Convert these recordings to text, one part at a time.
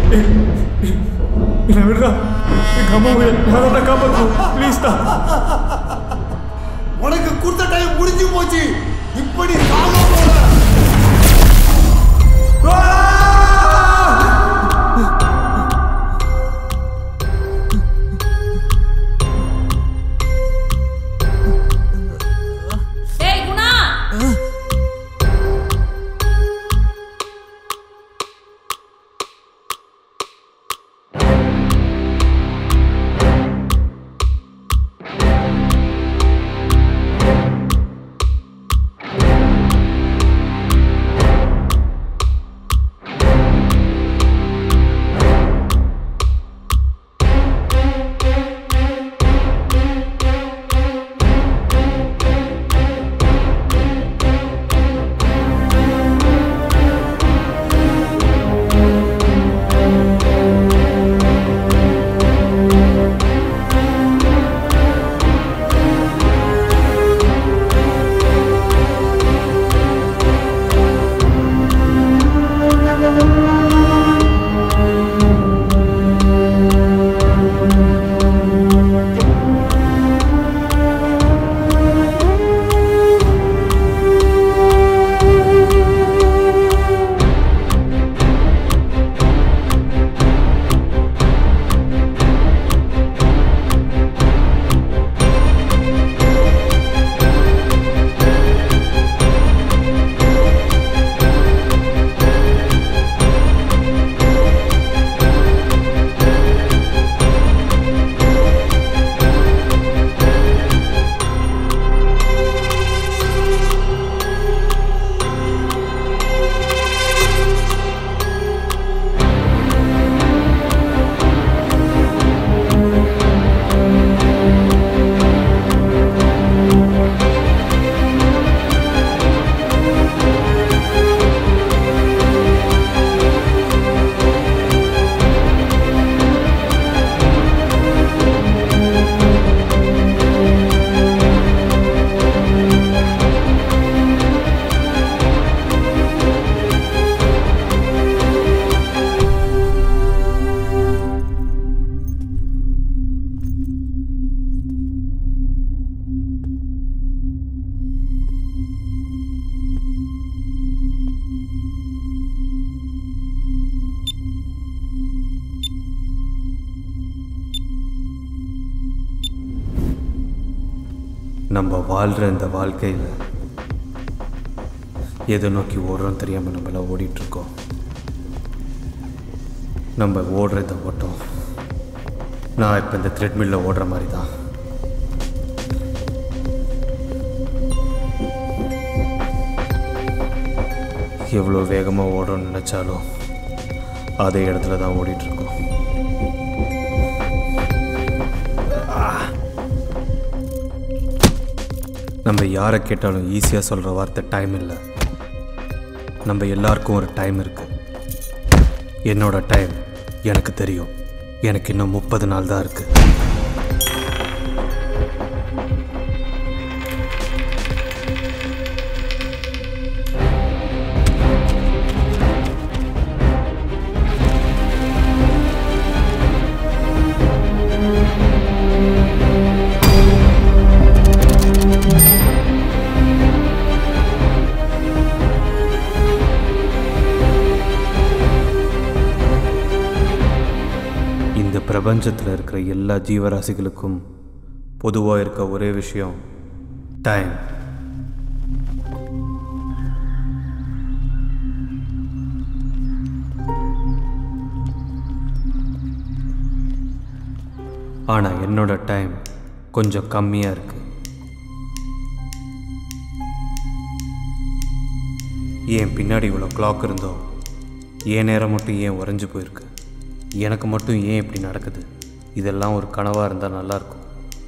என்ன விடுறா எங்க அம்மாவை நான் தான் காப்பாற்றணும் ப்ளீஸ் தான் உனக்கு கொடுத்த டைம் முடிஞ்சு போச்சு இப்படி சாக போற ஏய் குணா நம்ம வாழ்கிற இந்த வாழ்க்கையில் எதை நோக்கி ஓடுறோம் தெரியாமல் நம்மளாம் ஓடிட்டுருக்கோம் நம்ம ஓடுற இந்த ஓட்டம் நான் இப்போ இந்த த்ரெட்மில்ல ஓடுற மாதிரி தான் எவ்வளோ வேகமாக ஓடுறோம்னு நினச்சாலும் அதே இடத்துல தான் ஓடிட்டுருக்கோம் நம்ம யாரை கேட்டாலும் ஈஸியாக சொல்கிற வார்த்தை டைம் இல்லை நம்ம எல்லாருக்கும் ஒரு டைம் இருக்குது என்னோட டைம் எனக்கு தெரியும் எனக்கு இன்னும் முப்பது நாள் தான் இருக்குது இந்த பிரபஞ்சத்தில் இருக்கிற எல்லா ஜீவராசிகளுக்கும் பொதுவாக இருக்க ஒரே விஷயம் டைம் ஆனால் என்னோட டைம் கொஞ்சம் கம்மியாக இருக்கு ஏன் பின்னாடி இவ்வளோ கிளாக் இருந்தோ ஏன் நேரம் மட்டும் ஏன் உறைஞ்சு போயிருக்கு எனக்கு மட்டும் ஏன் இப்படி நடக்குது இதெல்லாம் ஒரு கனவாக இருந்தால் நல்லாயிருக்கும்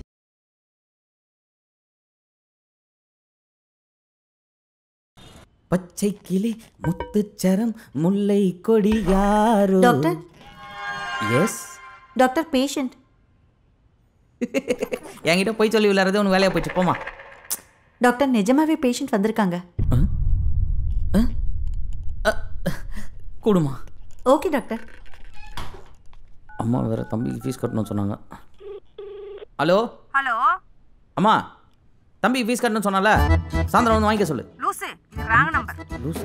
பச்சை கிளி முத்துச்சரம் முல்லை கொடி யாரோ டாக்டர் எஸ் டாக்டர் பேஷண்ட் என்கிட்ட போய் சொல்லி விளையாடுறது உன் வேலையை போயிட்டு போமா டாக்டர் நிஜமாவே பேஷண்ட் வந்திருக்காங்க கூடுமா ஓகே டாக்டர் அம்மா வேற தம்பிக்கு ஃபீஸ் கட்டணும்னு சொன்னாங்க ஹலோ ஹலோ அம்மா தம்பிக்கு ஃபீஸ் கட்டணும்னு சொன்னால சாயந்தரம் வந்து வாங்கிக்க சொல்லு லூசு இது ராங் நம்பர் லூசா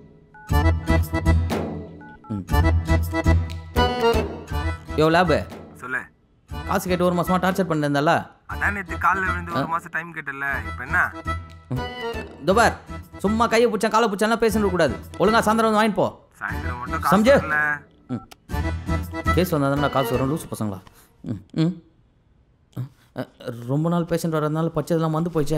ம் யோ லேபு சொல்லு காசு கேட்டு ஒரு மாசமா டார்ச்சர் பண்ணிருந்தல அதான் நேற்று காலில் விழுந்து ஒரு மாசம் டைம் கேட்டல இப்போ என்ன துபார் சும்மா கையை பிடிச்சேன் காலை பிடிச்சாலாம் பேசணும் கூடாது ஒழுங்கா சாயந்தரம் வந்து வாங்கிட்டு போ சாயந்தரம் மட்டும் சம்ஜு. காசு வரல ம் கேஸ் வந்தால் காசு வரும் லூசு பசங்களா ம் ம் அஹ், ரொம்ப நாள் பேஷண்ட் வர்றதுனால பச்சைதெல்லாம் வந்து போயிடுச்சே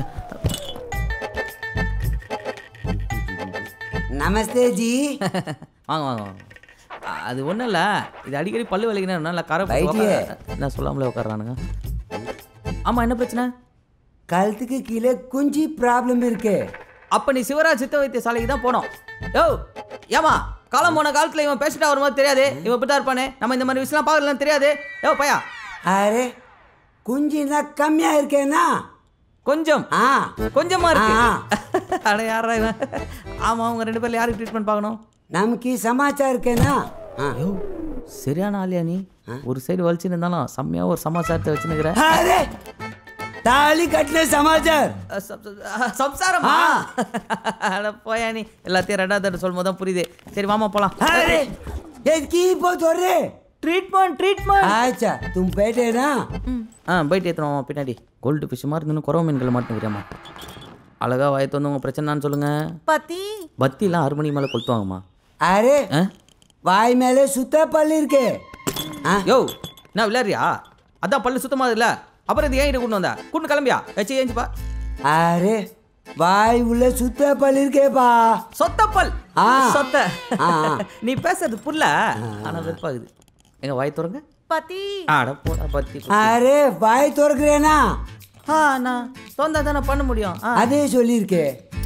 நமஸ்தே ஜி வாங்க வாங்க வாங்க அ- அது ஒன்றும் இல்லை இது அடிக்கடி பல்லு வலிக்கணும் நல்லா கரை வைத்தியே. என்ன சொல்லாமலே உட்காடுறானுங்க ஆமாம் என்ன பிரச்சனை கழுத்துக்கு கீழே குஞ்சி ப்ராப்ளம் இருக்கு அப்போ நீ சிவராஜ் சித்த வைத்திய சாலைக்கு தான் போனோம் யோ ஏமா காலம் போன காலத்தில் இவன் பேசிட்டா வரும்போது தெரியாது இவன் இப்படி தான் இருப்பானே நம்ம இந்த மாதிரி விஷயம்லாம் பார்க்கலன்னு தெரியாது யோ பையா அரே குஞ்சினா கம்மியா இருக்கேனா கொஞ்சம் ஆ கொஞ்சமா இருக்கு ஆ. அட யாரா இவன் ஆமா அவங்க ரெண்டு பேர்ல யாருக்கு ட்ரீட்மெண்ட் பார்க்கணும் நமக்கு சமாச்சாரம் இருக்கேனா ஆ. யோ சரியான ஆளியா நீ ஒரு சைடு வலிச்சுன்னு இருந்தாலும் செம்மையா ஒரு சமாச்சாரத்தை வச்சுன்னுக்கிற அரே தாலி கட்டின சமாச்சார் சம்சாரமா அட போயா நீ எல்லாத்தையும் ரெண்டாவது தடவை சொல்லும் போது தான் புரியுது சரி வாமா போலாம் அரே எதுக்கு இப்போ சொல்றே ட்ரீட்மெண்ட் ட்ரீட்மெண்ட் ஆச்சா தும் போயிட்டேனா ஆ போயிட்டு ஏற்றுவோம் பின்னாடி கோல்டு ஃபிஷ் மாதிரி இன்னும் குறவு மீன்களை மாட்டேங்கிறேம்மா அழகா வாயை வந்து உங்கள் பிரச்சனைன்னு சொல்லுங்க பத்தி பத்திலாம் ஆறு மணி மேலே கொளுத்துவாங்கம்மா அரே ஆ வாய் மேலே சுத்த பல்லு இருக்கு ஆ யோ நான் விளையாடுறியா அதான் பல்லு சுத்தமாக இல்லை அப்புறம் இது ஏன் இதை கொண்டு வந்தா கூட்டு கிளம்பியா வச்சு ஏஞ்சிப்பா அரே வாய் உள்ள சுத்த பல்லு இருக்கேப்பா சொத்தப்பல் ஆ. சொத்த ஆ, ஆ. நீ பேசுறது புல்ல ஆனா வெறுப்பாகுது எங்க வாய் திறங்க பத்தி அட போடா பத்தி அரே வாய் திறக்கிறேனா ஆ நான் தொந்தா தானே பண்ண முடியும் ஆ அதே சொல்லியிருக்கே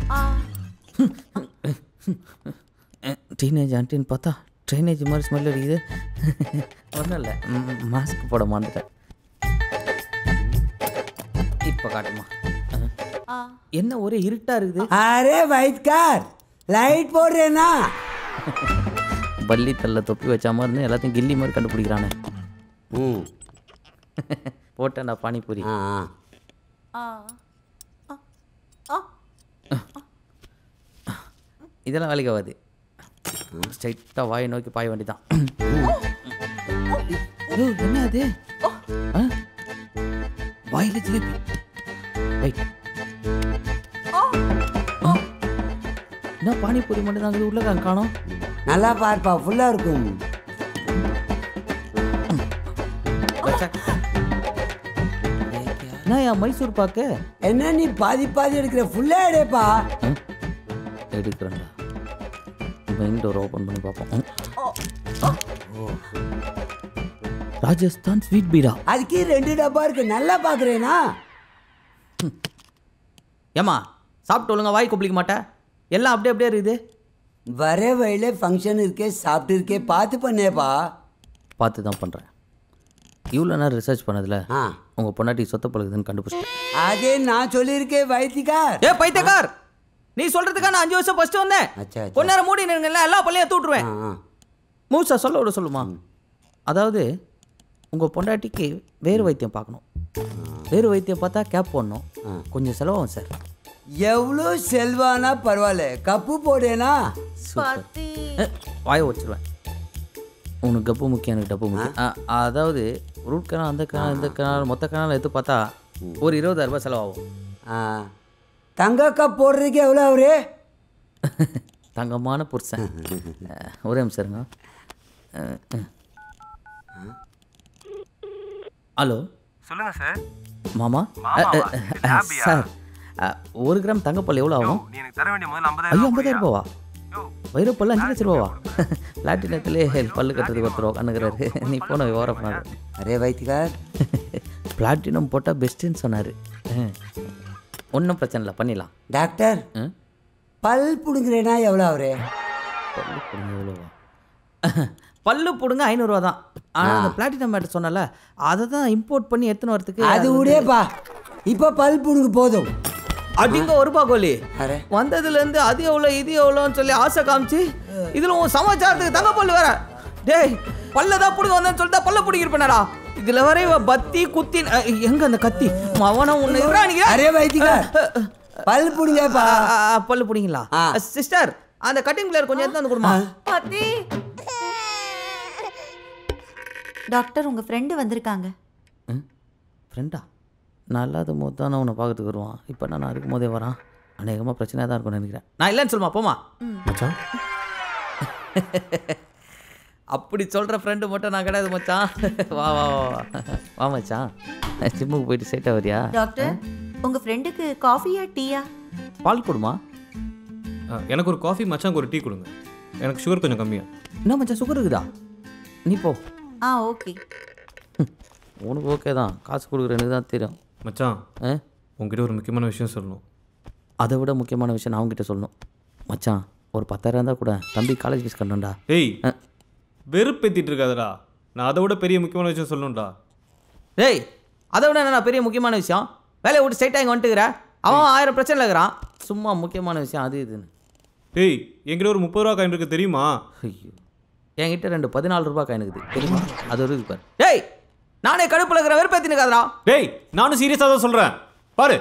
டீனேஜ் ஆண்டின்னு பார்த்தா ட்ரைனேஜ் மாதிரி ஸ்மெல் அடிக்குது ஒன்றும் இல்லை மாஸ்க் போட மாட்டேன் இப்போ காட்டுமா ஆ. என்ன ஒரே இருட்டா இருக்குது அரே வைட்கார் லைட் போடுறேனா பள்ளி தள்ள தொப்பி வச்ச மாதிரி இருந்து எல்லாத்தையும் கில்லி மாதிரி கண்டுபிடிக்கிறானே ம் போட்டேன்டா பானிபூரி ஆ ஆ. இதெல்லாம் வேலைக்கு ஆகாது ஸ்ட்ரைட்டாக வாயை நோக்கி பாய வேண்டிதான் என்ன அது ஆ? வாயில ஜிலேபி வெயிட் என்ன பானிபூரி மட்டும் தான் உள்ள காணும் நல்லா பார்ப்பா ஃபுல்லா இருக்கும் என்ன என் மைசூர் பாக்கு என்ன நீ பாதி பாதி எடுக்கிற ஃபுல்லா எடுப்பா எடுக்கிறேன்டா மெயின் டோர் ஓப்பன் பண்ணி பார்ப்போம் ம். ராஜஸ்தான் ஸ்வீட் பீடா அதுக்கு ரெண்டு டப்பா இருக்கு நல்லா பாக்குறேனா ஏமா சாப்பிட்டு ஒழுங்கா வாய் கொப்பளிக்க மாட்டேன் எல்லாம் அப்படியே அப்படியே இருக்குது வர வழியில ஃபங்க்ஷன் இருக்கே சாப்பிட்டு இருக்கே பார்த்து பண்ணேப்பா பார்த்து தான் பண்ணுறேன் இவ்வளோ நேரம் ரிசர்ச் பண்ணதில் ஆ உங்கள் பொண்டாட்டி சொத்த பழகுதுன்னு கண்டுபிடிச்சிட்டேன் அதே நான் சொல்லியிருக்கேன் வைத்திகார் ஏ பைத்தியக்கார் நீ சொல்கிறதுக்கா நான் அஞ்சு வருஷம் ஃபஸ்ட்டு வந்தேன் அச்சா அச்சா. கொஞ்ச நேரம் மூடி நிறுங்கல்ல எல்லா பள்ளியும் தூட்டுருவேன் ஆ ஆ மூசா சொல்ல விட சொல்லுமா அதாவது உங்கள் பொண்டாட்டிக்கு வேறு வைத்தியம் பார்க்கணும் வேறு வைத்தியம் பார்த்தா கேப் போடணும் கொஞ்சம் செலவாகும் சார் எவ்வளோ செல்வானா பரவாயில்ல கப்பு போடேனா பத்தி வாயை வச்சிருவேன் உனக்கு கப்பு முக்கியம் எனக்கு டப்பு முக்கியம் ஆ, அதாவது ரூட் கனால் அந்த கனால் இந்த கனால் மொத்த கனால் எடுத்து பார்த்தா ஒரு இருபதாயிரம் ரூபாய் செலவாகும் ஆ தங்க கப் போடுறதுக்கு எவ்வளோ அவரு தங்கமான புருஷன் அஹ், ஒரே நிமிஷம் இருங்க அஹ், அஹ். ஹலோ சொல்லுங்க சார் மாமா மாமாவா? அஹ், அஹ், அஹ், லாபியா? சார் அஹ், ஒரு கிராம் தங்கப்பல் எவ்வளோ ஆகும் நீ எனக்கு தர வேண்டிய முதல்ல ஐயோ ஐம்பதாயிரம் ஐம்பதாயிரம் ரூபாவா யோ வைரப்பல்ல அஞ்சு லட்ச ரூபாவா பிளாட்டினத்திலே பல்லு கட்டுறதுக்கு ஒருத்தர் உட்காந்துக்கிறாரு நீ போன விவரம் பண்ணாரு அரே வைத்திகார் பிளாட்டினம் போட்டால் பெஸ்ட்டுன்னு சொன்னார் ஒன்றும் பிரச்சனை இல்லை பண்ணிடலாம் டாக்டர் ஆ? பல் புடுங்குறேனா எவ்வளோ அவரு பல்லு பிடுங்க எவ்வளோவா பல்லு பிடுங்க ஐநூறுரூவா தான் ஆனால் அந்த பிளாட்டினம் மேட்டர் சொன்னல அதை தான் இம்போர்ட் பண்ணி எடுத்துன்னு வரதுக்கு அது உடையப்பா இப்போ பல் புடுங்கு போதும் அடிங்க ஒரு ரூபா கோலி அரே வந்ததுலேருந்து அது எவ்வளோ இது எவ்வளோன்னு சொல்லி ஆசை காமிச்சு இதில் உன் சமாச்சாரத்துக்கு தங்க பல்லு வேற டேய் பல்லதான் புடுங்க வந்தேன்னு சொல்லிட்டு பல்ல பிடிக்கிருப்பேனடா இதுல வர இவ பத்தி குத்தி அ, எங்க அந்த கத்தி அவன ஒண்ணு இருடா நீங்க அரே வைத்தியக்கார் பல் பிடிங்கப்பா ஆ, ஆ, பல்லு பிடிங்களா ஆ. சிஸ்டர் அந்த கட்டிங் பிளேயர் கொஞ்சம் எடுத்து வந்து கொடுமா பாத்தி டாக்டர் உங்க ஃப்ரெண்டு வந்திருக்காங்க ஃப்ரெண்டா நான் இல்லாத போது தான் நான் உன்னை பார்க்கறதுக்கு வருவான் இப்போ நான் இருக்கும் போதே வரான் அநேகமாக பிரச்சனையாக தான் இருக்கும்னு நினைக்கிறேன் நான் இல்லைன்னு சொல்லுமா போமா மச்சான் அப்படி சொல்கிற ஃப்ரெண்டு மட்டும் நான் கிடையாது மச்சான் வா வா வா வா. வா மச்சான் ஜிம்முக்கு போயிட்டு ஸ்ட்ரைட்டாக வரியா டாக்டர் உங்க ஃப்ரெண்டுக்கு காஃபியா டீயா பால் கொடுமா ஆ, எனக்கு ஒரு காஃபி மச்சாங்க ஒரு டீ கொடுங்க எனக்கு சுகர் கொஞ்சம் கம்மியா என்ன மச்சான் சுகர் இருக்குதா நீ போ ஆ ஓகே உனக்கு ஓகே தான் காசு கொடுக்குற எனக்கு தான் தெரியும் மச்சான் ஆ உங்ககிட்ட ஒரு முக்கியமான விஷயம் சொல்லணும் அதை விட முக்கியமான விஷயம் நான் உங்ககிட்ட சொல்லணும் மச்சான் ஒரு பத்தாயிரம் இருந்தால் கூட தம்பி காலேஜ் ஃபீஸ் கட்டணும்டா ஏய் ஆ. வெறுப்பேத்திட்டு இருக்காதடா நான் அதை விட பெரிய முக்கியமான விஷயம் சொல்லணும்டா டேய் அதை விட என்ன பெரிய முக்கியமான விஷயம் வேலையை விட்டு ஸ்ட்ரைட்டாக இங்கே வந்துட்டுக்கிற அவன் ஆயிரம் பிரச்சனை இருக்கிறான் சும்மா முக்கியமான விஷயம் அது இதுன்னு ஏய் என்கிட்ட ஒரு முப்பது ரூபா காயின் இருக்கு தெரியுமா ஐயோ என்கிட்ட ரெண்டு பதினாலு ரூபாய் காயினுக்குது தெரியுமா அது ஒரு இருக்கு பாரு டேய் நானே கடுப்பில் இருக்கிற வெறுப்பேத்தினுக்காதரா டேய் நானும் சீரியஸாக தான் சொல்கிறேன் பாரு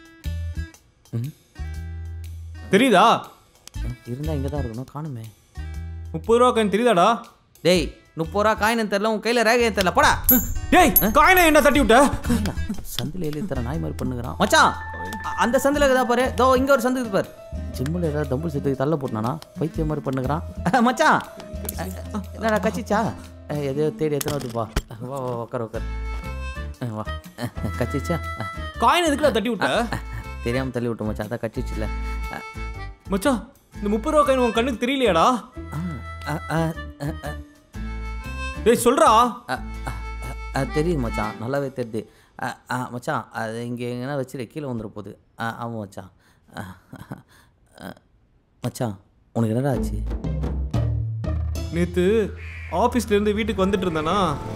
தெரியுதா இருந்தால் இங்கே தான் இருக்கணும் காணுமே முப்பது ரூபா காயின் தெரியுதாடா டேய் முப்பது ரூபா காயின் தெரில உன் கையில் ரேகையும் தெரில போடா டேய் காயினை என்ன தட்டி விட்ட சந்தில் எழுதி தர நாய் மாதிரி பண்ணுகிறான் மச்சான் அ- அந்த சந்தில் இருக்குதா பாரு தோ இங்கே ஒரு சந்து இருக்குது பாரு ஜிம்மில் ஏதாவது தம்புள் சேர்த்து தள்ள போட்டானா பைத்தியம் மாதிரி பண்ணுகிறான் மச்சான் அ, என்னடா கச்சிச்சா அ, எதையோ தேடி எத்தனை வருதுப்பா வா வா உட்கார் உட்கார் அ, வா கச்சிச்சா காயின் எதுக்குடா தட்டி விட்ட தெரியாமல் தள்ளி விட்டு மச்சான் அதான் கச்சிச்சுல அ, மச்சான் இந்த முப்பது ரூபா காயின் உன் கண்ணுக்கு தெரியலையாடா ஆ, அ, அ, அ, அ, டேய் சொல்றா அ, அ, அ, தெரியுது மச்சான் நல்லாவே தெரியுது அ, அ, மச்சான் அது இங்கே எங்கன்னா வச்சிரு கீழே வந்துட போகுது ஆ ஆமாம் மச்சான் அ, அ, மச்சான் உனக்கு என்னடா ஆச்சு நேத்து ஆபீஸ்ல இருந்து வீட்டுக்கு வந்துட்டு இருந்தேனா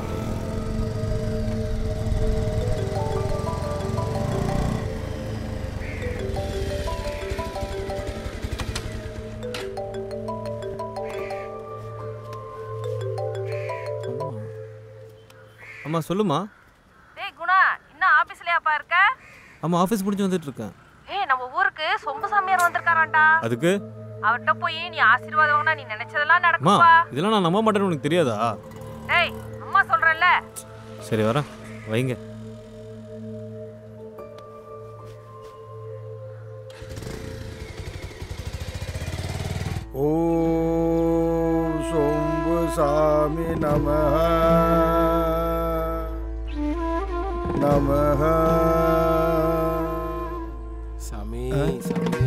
அம்மா சொல்லுமா டேய் குணா இன்னும் ஆபீஸ்லயாப்பா இருக்க அம்மா ஆஃபீஸ் முடிஞ்சு வந்துட்டு இருக்கேன் ஏய் நம்ம ஊருக்கு சொம்பு சாமியார் வந்திருக்காராண்டா அதுக்கு அவர்கிட்ட போய் நீ ஆசீர்வாதம் வாங்கினா நீ நினைச்சதெல்லாம் அம்மா நடக்கும்பா இதெல்லாம் நான் நம்ப மாட்டேன்னு உனக்கு தெரியாதா டேய் அம்மா சொல்றேன்ல சரி வரேன் வைங்க ஓம் சொம்பு சாமி நம நம சாமி சாமி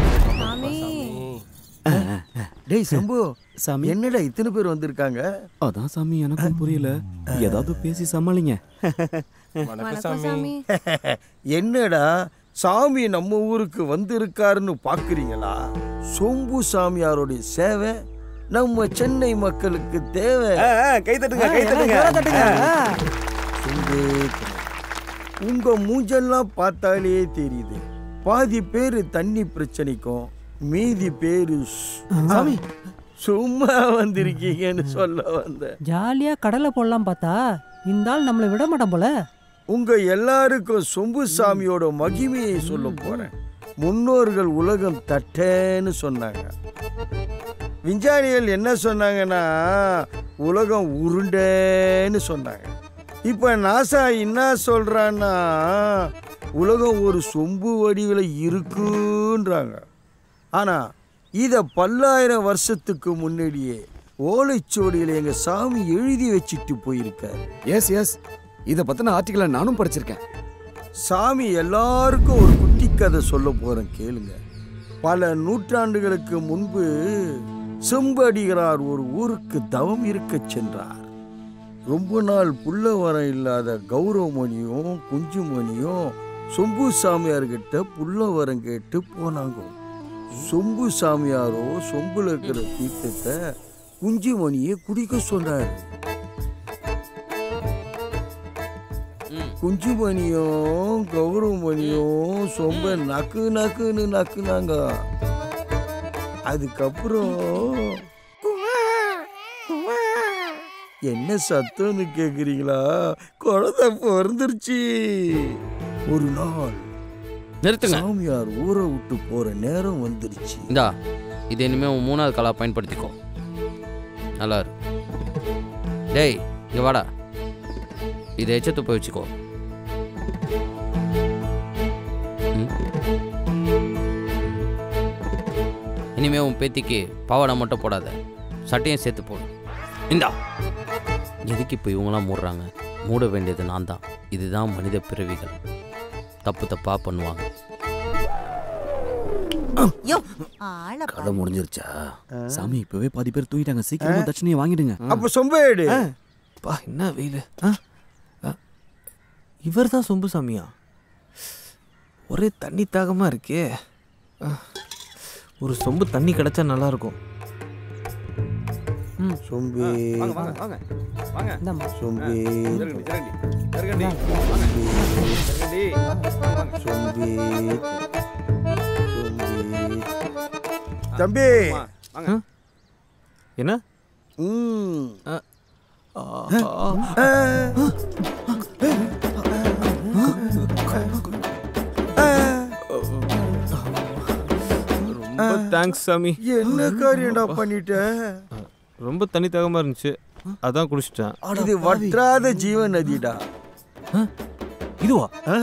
டேய் சம்பு சாமி என்னடா இத்தனை பேர் வந்திருக்காங்க அதான் சாமி எனக்கும் புரியல ஏதாவது பேசி சமாளிங்க வணக்கம் சாமி என்னடா சாமி நம்ம ஊருக்கு வந்திருக்காருன்னு பாக்குறீங்களா சொம்பு சாமியாருடைய சேவை நம்ம சென்னை மக்களுக்கு தேவை கை தட்டுங்க கை தட்டுங்க சொம்பே துணை. உங்க மூஞ்செல்லாம் பார்த்தாலே தெரியுது பாதி பேரு தண்ணி பிரச்சனைக்கும் மீதி பேரு சு- சாமி சும்மா வந்திருக்கீங்கன்னு சொல்ல வந்தேன் ஜாலியாக கடலை போடலாம் பார்த்தா இந்த ஆள் நம்மளை விட மாட்டான் போல உங்க எல்லாருக்கும் சொம்பு சாமியோட மகிமையை சொல்ல போறேன் முன்னோர்கள் உலகம் தட்டேன்னு சொன்னாங்க விஞ்ஞானிகள் என்ன சொன்னாங்கன்னா உலகம் உருண்டேன்னு சொன்னாங்க இப்போ நாசா என்ன சொல்றான்னா உலகம் ஒரு சொம்பு வடிவில் இருக்குன்றாங்க ஆனா இதை பல்லாயிரம் வருஷத்துக்கு முன்னாடியே ஓலைச்சுவடியில் எங்க சாமி எழுதி வச்சிட்டு போயிருக்காரு எஸ் எஸ் இத பத்தின ஆர்டிகலை நானும் படிச்சிருக்கேன் சாமி எல்லாருக்கும் ஒரு குட்டி கதை சொல்ல போறேன் கேளுங்க பல நூற்றாண்டுகளுக்கு முன்பு செம்படிகளார் ஒரு ஊருக்கு தவம் இருக்கச் சென்றார் ரொம்ப நாள் புல்லவரம் இல்லாத கௌரவமணியும் குஞ்சுமணியும் சொம்பு சாமியார்கிட்ட புல்லவரம் கேட்டு போனாங்க சொம்பு சாமியாரோ சொம்புல இருக்கிற தீர்த்தத்தை குஞ்சுமணியை குடிக்க சொன்னார் குஞ்சுமணியும் கௌரவமணியும் சொம்ப நக்கு நக்குன்னு நக்குனாங்க அதுக்கப்புறம் என்ன சத்தம்னு கேக்குறீங்களா குழந்தை பிறந்துருச்சு ஒரு நாள் நிறுத்துங்க சாமியார் ஊரை விட்டு போற நேரம் வந்துருச்சு இந்தா இது இனிமே உன் மூணாவது காலா பயன்படுத்திக்கோ நல்லா இரு டேய் இங்க வாடா இதை எச்சத்து போய் வச்சுக்கோ ம். இனிமே உன் பேத்திக்கு பாவாடை மட்டும் போடாத சட்டையும் சேர்த்து போடு இந்தா எதுக்கு இப்போ இவங்களாம் மூடுறாங்க மூட வேண்டியது நான் தான் இதுதான் மனித பிறவிகள் தப்பு தப்பாக பண்ணுவாங்க யோ ஆள கதை முடிஞ்சிருச்சா சாமி இப்பவே பாதி பேர் தூங்கிட்டாங்க சீக்கிரமா தட்சணையை வாங்கிடுங்க அப்ப சொம்பேடு பா என்ன வெயில் இவர் தான் சொம்பு சாமியா ஒரே தண்ணி தாகமா இருக்கே ஆ, ஒரு சொம்பு தண்ணி கிடைச்சா நல்லா இருக்கும் சொம்பே இந்தாம்மா. சொம்பே சொம்பே சொம்பே தம்பி என்ன ம் ரொம்ப தேங்க்ஸ் சாமி என்ன காரியம்டா பண்ணிட்ட ரொம்ப தண்ணி தாகமா இருந்துச்சு அதான் குடிச்சிட்டேன் இது வற்றாத ஜீவ நதிடா இதுவா ஆ.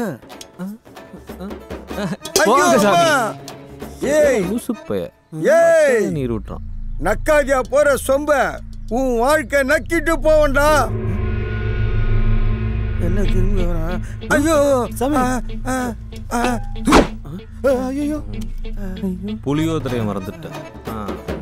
ஐயோ, போங்க சாமி. அம்மா. ஏய் லூசு பைய ஏய் நீர் விட்டுறான் நக்காதியா போற சொம்ப உன் வாழ்க்கை நக்கிட்டு போவண்டா என்ன திரும்பி வரான் ஐயோ சாமி. ஆ, ஆ, ஆ. ஐயோ புளியோதரையை மறந்துட்டேன் ஆ.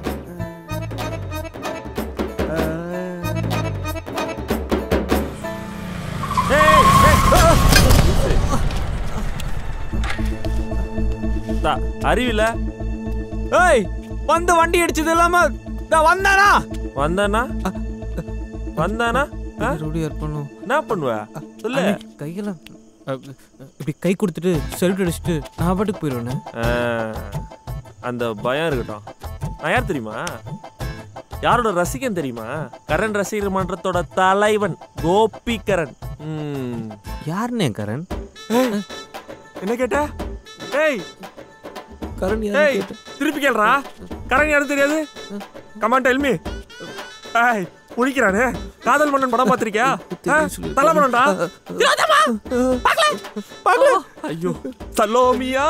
அறிவில ஏய் வந்து வண்டி அடிச்சது இல்லாம நான் வந்தானா வந்தானா வந்தானா ஆ? ரூடியார் பண்ணும் என்ன பண்ணுவ சொல்லு கையில இப்படி கை கொடுத்துட்டு செல்ஃப் அடிச்சுட்டு நான் பாட்டுக்கு போயிடுவேனே ஆ, அந்த பயம் இருக்கட்டும் நான் யார் தெரியுமா யாரோட ரசிகன் தெரியுமா கரண் ரசிகர் மன்றத்தோட தலைவன் கோபிகரன் ம். யாருண்ணே கரண் என்ன கேட்ட ஏய் கரண் ஏய் திருப்பி கேள்றா கரண் யாரும் தெரியாது கமான் டெல் மீ ஏய் முடிக்கிறானே காதல் மன்னன் படம் பார்த்திருக்கியா தலை மன்னன்டா தெரியாதாம்மா? பார்க்கல பார்க்கல ஐயோ சலோமியா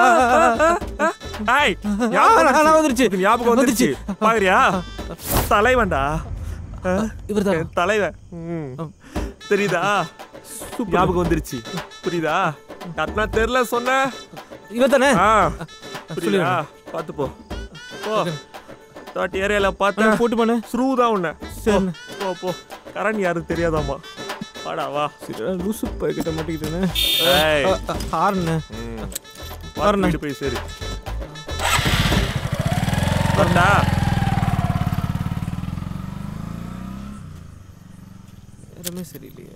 ஏய் ஞாபகம் நான் வந்துருச்சு. இது ஞாபகம் வந்துருச்சு பாக்குறியா தலைவன்டா இவர்தான். என் தலைவன் ம். தெரியுதா ஞாபகம் வந்துருச்சு புரியுதா யாருன்னா தெரியல சொன்ன இவன் தானே ஆ புரியுதா பார்த்து போ போ தாட் ஏரியால பார்த்தா போட்டு பண்ணு ஸ்ரூ தான் உன்ன சரி. போ போ கரண் யாரும் தெரியாதாமா வாடா வா சரி லூசு போய் கிட்ட மாட்டிக்கிட்டேனே ஏய். ஹார்னு வாரண வீடு போய் சரி வரட்டா நேரமே சரியில்லையே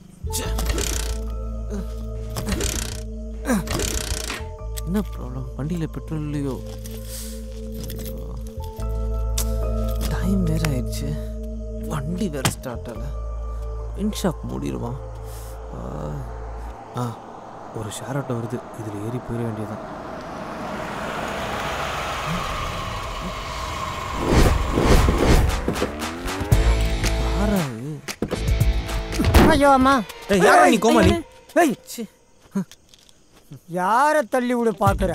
என்ன ப்ராப்ளம் வண்டியில் பெட்ரோல் இல்லையோ டைம் வேற ஆயிடுச்சு வண்டி வேற ஸ்டார்ட் ஆகல இன் ஷாப் மூடிடுவான் ஆ, ஆ ஒரு ஷேர் ஆட்டோ வருது இதில் ஏறி போயிட வேண்டியதான் யாரா இது? ஐயோ அம்மா ஏய், யாரா நீ கோமாளி ஏய் யார தள்ளி விட பாக்குற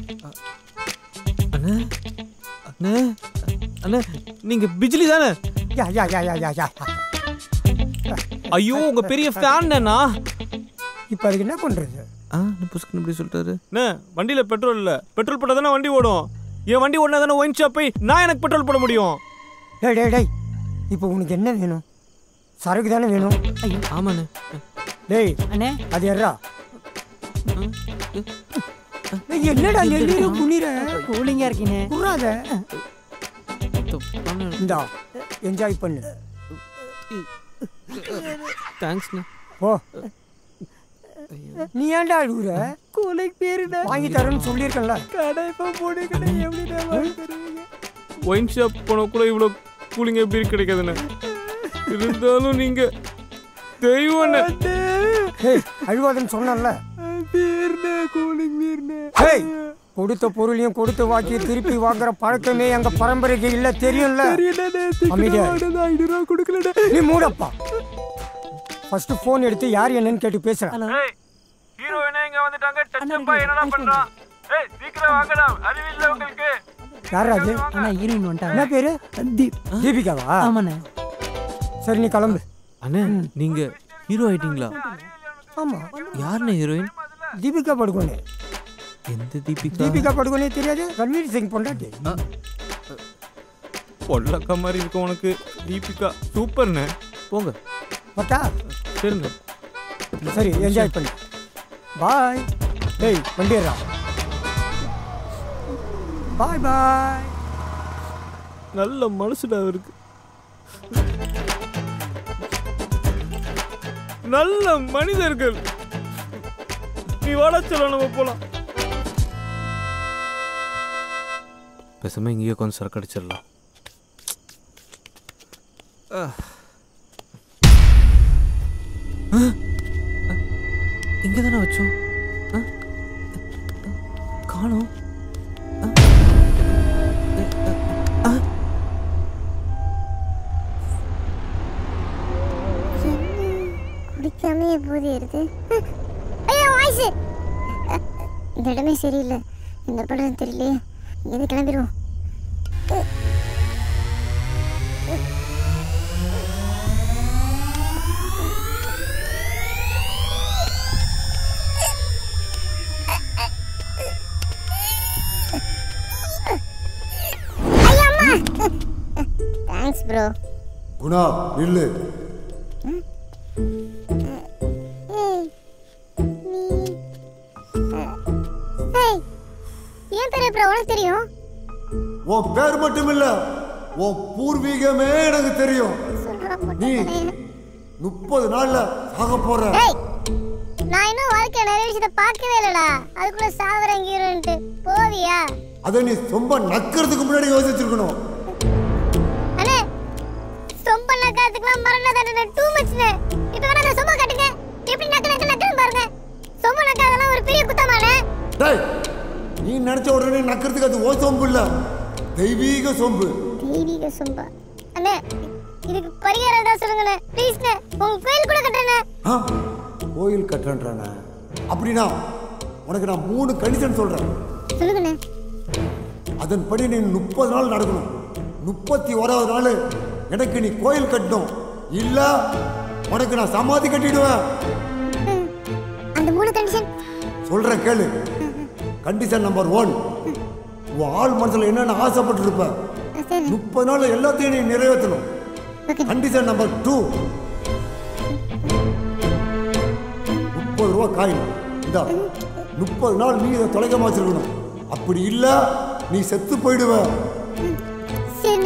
அண்ணே அண்ணே அண்ணே நீங்க பிஜ்லி தானே யா யா யா யா யா யா ஐயோ உங்க பெரிய ஃபேன் நான் இப்போ அதுக்கு என்ன பண்றது ஆ இந்த புஸ்கன் இப்படி சொல்லிட்டாரு அண்ணே வண்டியில பெட்ரோல் இல்ல பெட்ரோல் போட்டா தானே வண்டி ஓடும் என் வண்டி ஓடினா தானே ஒயின் ஷாப் போய் நான் எனக்கு பெட்ரோல் போட முடியும் டேய் டேய் டேய் இப்போ உனக்கு என்ன வேணும் சரக்கு தானே வேணும் ஐயோ ஆமாண்ணே டேய் அண்ணே அது எறா ஏய், என்னடா நெல்லீர குனிற கூலிங்கா இருக்கீனே குறாத இந்தா என்ஜாய் பண்ணு தேங்க்ஸ்ண்ணே ஓ நீ ஏன்டா அழுகுற கூலிங் பேரு வாங்கி தரேன்னு சொல்லியிருக்கேன்ல கடை இப்போ போடு கடை எப்படி ஒயின் ஷாப் போன கூட இவ்வளோ கூலிங் எப்படி கிடைக்காதுண்ணே இருந்தாலும் நீங்க தெய்வம் ஏய் அழுவாதுன்னு சொன்னல ஏய் கொடுத்த பொருளையும் கொடுத்த வாக்கி திருப்பி வாங்குற பழக்கமே எங்க பரம்பரைக்கு இல்ல தெரியும்ல அமைதியா இரு. நீ மூடப்பா ஃபர்ஸ்ட் ஃபோன் எடுத்து யார் என்னன்னு கேட்டு பேசுறேன் ஹீரோயினே இங்க வந்துட்டாங்க டச்சப்பா என்னடா பண்றான் ஏய் சீக்கிரம் வாங்கடா அறிவில்ல உங்களுக்கு யாரா அது அண்ணா ஹீரோயின் வந்துட்டாங்க என்ன பேரு தீப் தீபிகாவா ஆமாண்ணே சரி நீ கிளம்பு அண்ணே நீங்க ஹீரோ ஆயிட்டீங்களா ஆமா யாருண்ணே ஹீரோயின் தீபிகா படுகோனே எந்த தீபிகா தீபிகா படுகோனே தெரியாது ரன்வீர் சிங் பொண்டாட்டி பொல்லக்கா மாதிரி இருக்க உனக்கு தீபிகா சூப்பர்ண்ணே போங்க பட்டா சரிங்க சரி என்ஜாய் பண்ணு பாய் டேய் வண்டிடுறா பாய் பாய் நல்ல மனசுடா அவருக்கு நல்ல மனிதர்கள் நீ வாடா சொல்ல நம்ம போலாம் பேசாம இங்கேயே கொஞ்சம் சரக்கு அடிச்சிடலாம் இங்கே தானே வச்சோம் ஆ? காணோம் குடிக்காம எப்போது ஏறுது ஐயோ வாய்ஸ் இந்த இடமே சரியில்லை என்ன பண்றது தெரியலையே இங்கேருந்து கிளம்பிடுவோம் தேங்க்ஸ் ப்ரோ குணா நில்லு ஏய் நீ ஏய் ஏன் பேர் அப்புறம் உனக்கு தெரியும் உன் பேர் மட்டும் இல்ல உன் பூர்வீகமே எனக்கு தெரியும் நீ முப்பது நாள்ல சாக போற ஏய் நான் இன்னும் வாழ்க்கை நிறைய விஷயத்தை பார்க்கவே இல்லடா அதுக்குள்ள சாவரங்க ஹீரோன்ட்டு போவியா அதை நீ ரொம்ப நக்கிறதுக்கு முன்னாடி யோசிச்சிருக்கணும் அண்ணே சொம்ப நக்காத்துக்குலாம் மரண தண்டனை டூ மச்னே இப்போ வேணா அந்த சொம்ப காட்டுங்க எப்படி நக்க நக்க நக்கன்னு பாருங்க சொம்ப நக்காதெல்லாம் ஒரு பெரிய குத்தமானே டேய் நீ நினைச்ச உடனே நக்கிறதுக்கு அது ஓ சொம்பு இல்ல தெய்வீக சொம்பு தெய்வீக சொம்பா அண்ணே இதுக்கு பரிகாரம் ஏதாவது சொல்லுங்கண்ணே ப்ளீஸ்ண்ணே உங்க கோயில் கூட கட்டுறேண்ணே ஆ? கோயில் கட்டுறேன்றானே அப்படின்னா உனக்கு நான் மூணு கண்டிஷன் சொல்றேன் சொல்லுங்கண்ணே அதன்படி நீ முப்பது நாள் நடக்கணும் முப்பத்தி ஓராவது நாள் எனக்கு நீ கோயில் கட்டணும் இல்ல உனக்கு நான் சமாதி கட்டிடுவேன் அந்த மூணு கண்டிஷன் சொல்றேன் கேளு கண்டிஷன் நம்பர் ஒன் உன் ஆள் மனசுல என்னென்ன ஆசைப்பட்டு இருப்ப முப்பது நாள் எல்லாத்தையும் நீ நிறைவேற்றணும் கண்டிஷன் நம்பர் டூ முப்பது ரூபா காயின் இந்த முப்பது நாள் நீ இதை தொலைக்காம வச்சிருக்கணும் அப்படி இல்ல நீ செத்து போயிடுவ சரி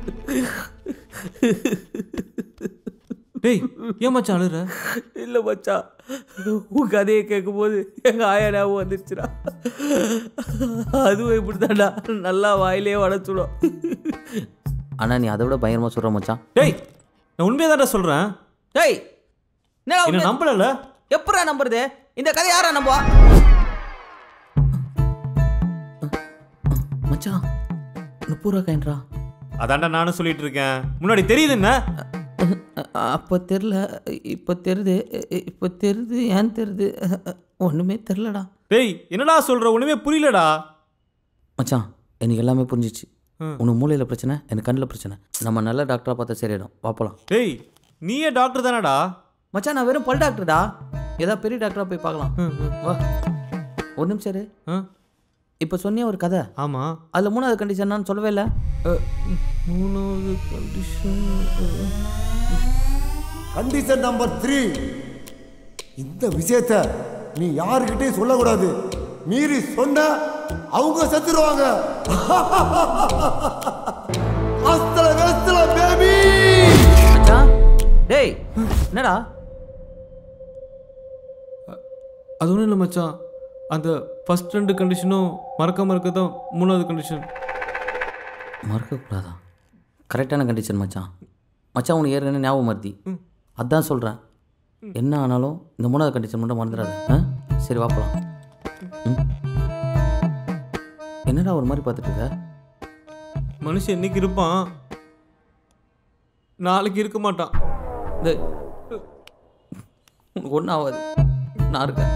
டேய் ஏன் மச்சான் அழுற இல்லை மச்சான் உன் கதையை கேட்கும்போது எங்கள் ஆயா ஞாபகம் வந்துருச்சுடா அதுவும் இப்படி தான்டா நல்லா வாயிலே வளர்த்துடும் ஆனால் நீ அதை விட பயங்கரமாக சொல்கிற மச்சான் டேய் நான் உண்மையை தான்டா சொல்றேன் டேய் என்னடா என்ன உண்மை? நம்பலல எப்படா நம்புறது இந்த கதை யாரா நம்புவா மச்சான் முப்பது ரூபா கைன்றா அதான்டா நானும் சொல்லிட்டு இருக்கேன் முன்னாடி தெரியுது என்ன அப்போ தெரில இப்போ தெரியுது இப்போ தெரியுது ஏன் தெரியுது ஒன்றுமே தெரிலடா டேய் என்னடா சொல்ற ஒண்ணுமே புரியலடா மச்சான் எனக்கு எல்லாமே புரிஞ்சிச்சு ம். உனக்கு மூளையில் பிரச்சனை எனக்கு கண்ணில் பிரச்சனை நம்ம நல்ல டாக்டராக பார்த்தா சரியிடும் வாப்பலாம் டேய் நீயே டாக்டர் தானடா மச்சான் நான் வெறும் பல் டாக்டர்டா ஏதாவது பெரிய டாக்டராக போய் பார்க்கலாம் வா ஒரு நிமிஷம் இரு இப்போ சொன்னியா ஒரு கதை ஆமாம் அதில் மூணாவது கண்டிஷன் நான் சொல்லவே இல்லை மூணாவது கண்டிஷன் கண்டிஷன் நம்பர் த்ரீ இந்த விஷயத்த நீ யாருக்கிட்டையும் சொல்லக்கூடாது மீறி சொன்ன அவங்க செத்துருவாங்க அஸ்தல வெஸ்தல பேபி மச்சான் டேய் என்னடா அது ஒன்றும் இல்லை மச்சான் அந்த ஃபர்ஸ்ட் ரெண்டு கண்டிஷனும் மறக்க மறக்க தான் மூணாவது கண்டிஷன் மறக்கக்கூடாதா கரெக்டான கண்டிஷன் மச்சான் மச்சான் உனக்கு ஏற்கனவே ஞாபகம் மருதி அதான் சொல்கிறேன் என்ன ஆனாலும் இந்த மூணாவது கண்டிஷன் மட்டும் மறந்துடாத ஆ சரி வாப்பலாம் ம் என்னடா ஒரு மாதிரி பார்த்துட்டு இருக்க மனுஷன் இன்னைக்கு இருப்பான் நாளைக்கு இருக்க மாட்டான் இந்த உனக்கு ஒன்றும் ஆகாது நான் இருக்கேன்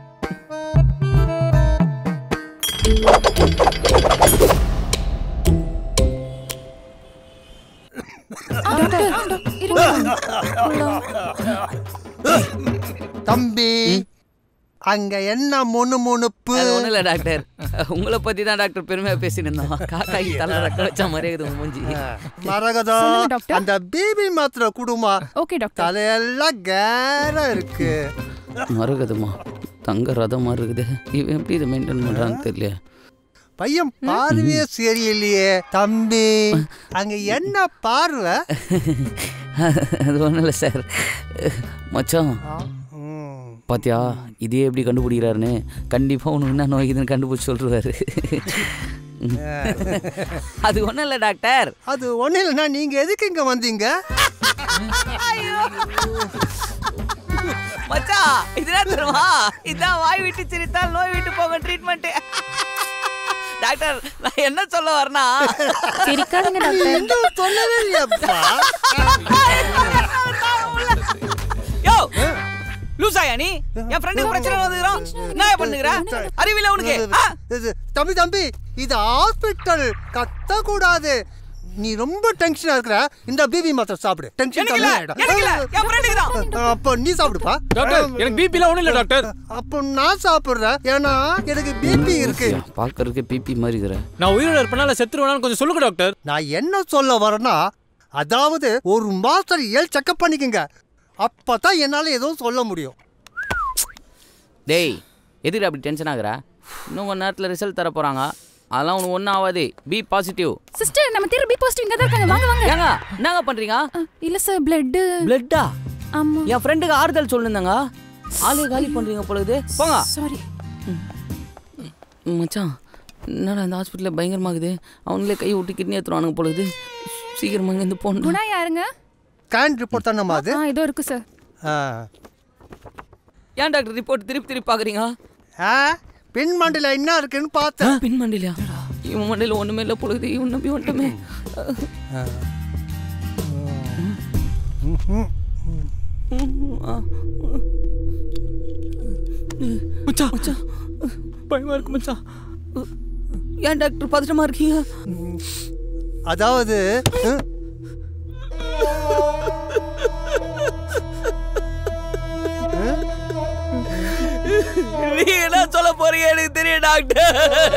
தம்பி அங்க என்ன முணு முணுப்பு அது ஒன்றும் இல்லை டாக்டர் உங்களை பற்றி தான் டாக்டர் பெருமையாக பேசிட்டு இருந்தோம் காக்காய்க்கு தலை ரெக்க வச்ச மாதிரியே இருக்குது உங்க மூஞ்சி மரகதா சொல்லுங்க, டாக்டர். அந்த பேபி மாத்திரை குடுமா ஓகே டாக்டர் தலையெல்லாம் கேரா இருக்கு மறுகுதுமா தங்க ரதம் மாதிரி இருக்குது இவன் எப்படி இதை மெயின்டைன் பண்ணுறான்னு தெரியல பையன் பார்வையே சரியில்லையே தம்பி அங்க என்ன பார்வை அது ஒன்றும் இல்லை சார் மச்சான் பாத்தியா இதே எப்படி கண்டுபிடிக்கிறாருன்னு கண்டிப்பாக உனக்கு என்ன நோய் இதுன்னு கண்டுபிடிச்சி சொல்லிருவாரு அது ஒன்றும் இல்லை டாக்டர் அது ஒண்ணு இல்லைன்னா நீங்க எதுக்கு இங்க வந்தீங்க மச்சான் இதுதான் தருமா இதான் வாய் விட்டு சிரித்தால் நோய் விட்டு போக ட்ரீட்மெண்ட் டாக்டர் நான் என்ன சொல்ல வரேன்னா சிரிக்காதீங்க டாக்டர். இன்னும் சொல்லவே இல்லையாப்பா யோ லூசாயா நீ என் ஃப்ரெண்டுக்கு பிரச்சனை வந்துக்கிறோம் என்ன பண்ணுகிற அறிவில உனக்கு ஆ? இது, தம்பி தம்பி இது ஹாஸ்பிட்டல் கத்த கூடாது நீ ரொம்ப டென்ஷனா இருக்கிற இந்த பிபி மாத்திரை சாப்பிடு டென்ஷன் எனக்கு கம்மி இல்ல, ஆயிடும் எனக்கு இல்ல, என் ஃப்ரெண்டுக்கு தான் அப்போ நீ சாப்பிடுப்பா டாக்டர் எனக்கு பிபிலாம் ஒன்றும் இல்லை டாக்டர் அப்போ நான் சாப்பிடுறேன் ஏன்னா எனக்கு பிபி இருக்கு பார்க்கறதுக்கு பிபி மாதிரி இருக்கிற நான் உயிரோட இருப்பனால செத்துருவேனான்னு கொஞ்சம் சொல்லுங்க டாக்டர் நான் என்ன சொல்ல வரேன்னா அதாவது ஒரு மாஸ்டர் ஏழு செக்அப் பண்ணிக்கங்க அப்பதான் என்னால எதுவும் சொல்ல முடியும் டேய் எதுக்கு அப்படி டென்ஷன் ஆகுற இன்னும் கொஞ்ச நேரத்தில் ரிசல்ட் தர போகிறாங்க அதெல்லாம் உனக்கு ஒன்றும் ஆகாது பி பாசிட்டிவ் சிஸ்டர் நம்ம தேர்வு பி பாசிட்டிவ் இங்க தான் இருக்காங்க வாங்க வாங்க ஏங்க என்னங்க பண்ணுறீங்க இல்ல சார் பிளட் பிளட்டா ஆமா என் ஃப்ரெண்டுக்கு ஆறுதல் சொல்லுந்தாங்க ஆளே காலி பண்ணுறீங்க பொழுது போங்க சாரி மச்சான் என்னடா இந்த ஹாஸ்பிட்டலில் பயங்கரமாகுது அவங்களே கை விட்டு கிட்னி ஏற்றுவானுங்க பொழுது சீக்கிரமாக இங்கேருந்து போகணும் குணா யாருங்க ஸ்கேன் ரிப்போர்ட் தானம்மா அது ஆ இதோ இருக்கு சார் ஆ. ஏன் டாக்டர் ரிப்போர்ட் திருப்பி திருப்பி பார்க்குறீங்க ஆ பின் மண்டில என்ன இருக்குன்னு பார்த்தேன் பின் மண்டிலையா இவன் மண்டியில் ஒன்றுமே இல்லை பொழுது இவன் நம்பி வந்துட்டோமே மச்சான் மச்சான் பயமா இருக்கு மச்சான் ஏன் டாக்டர் பதட்டமா இருக்கீங்க அதாவது ம், நீ என்ன சொல்ல போறீங்க எனக்கு தெரியும் டாக்டர்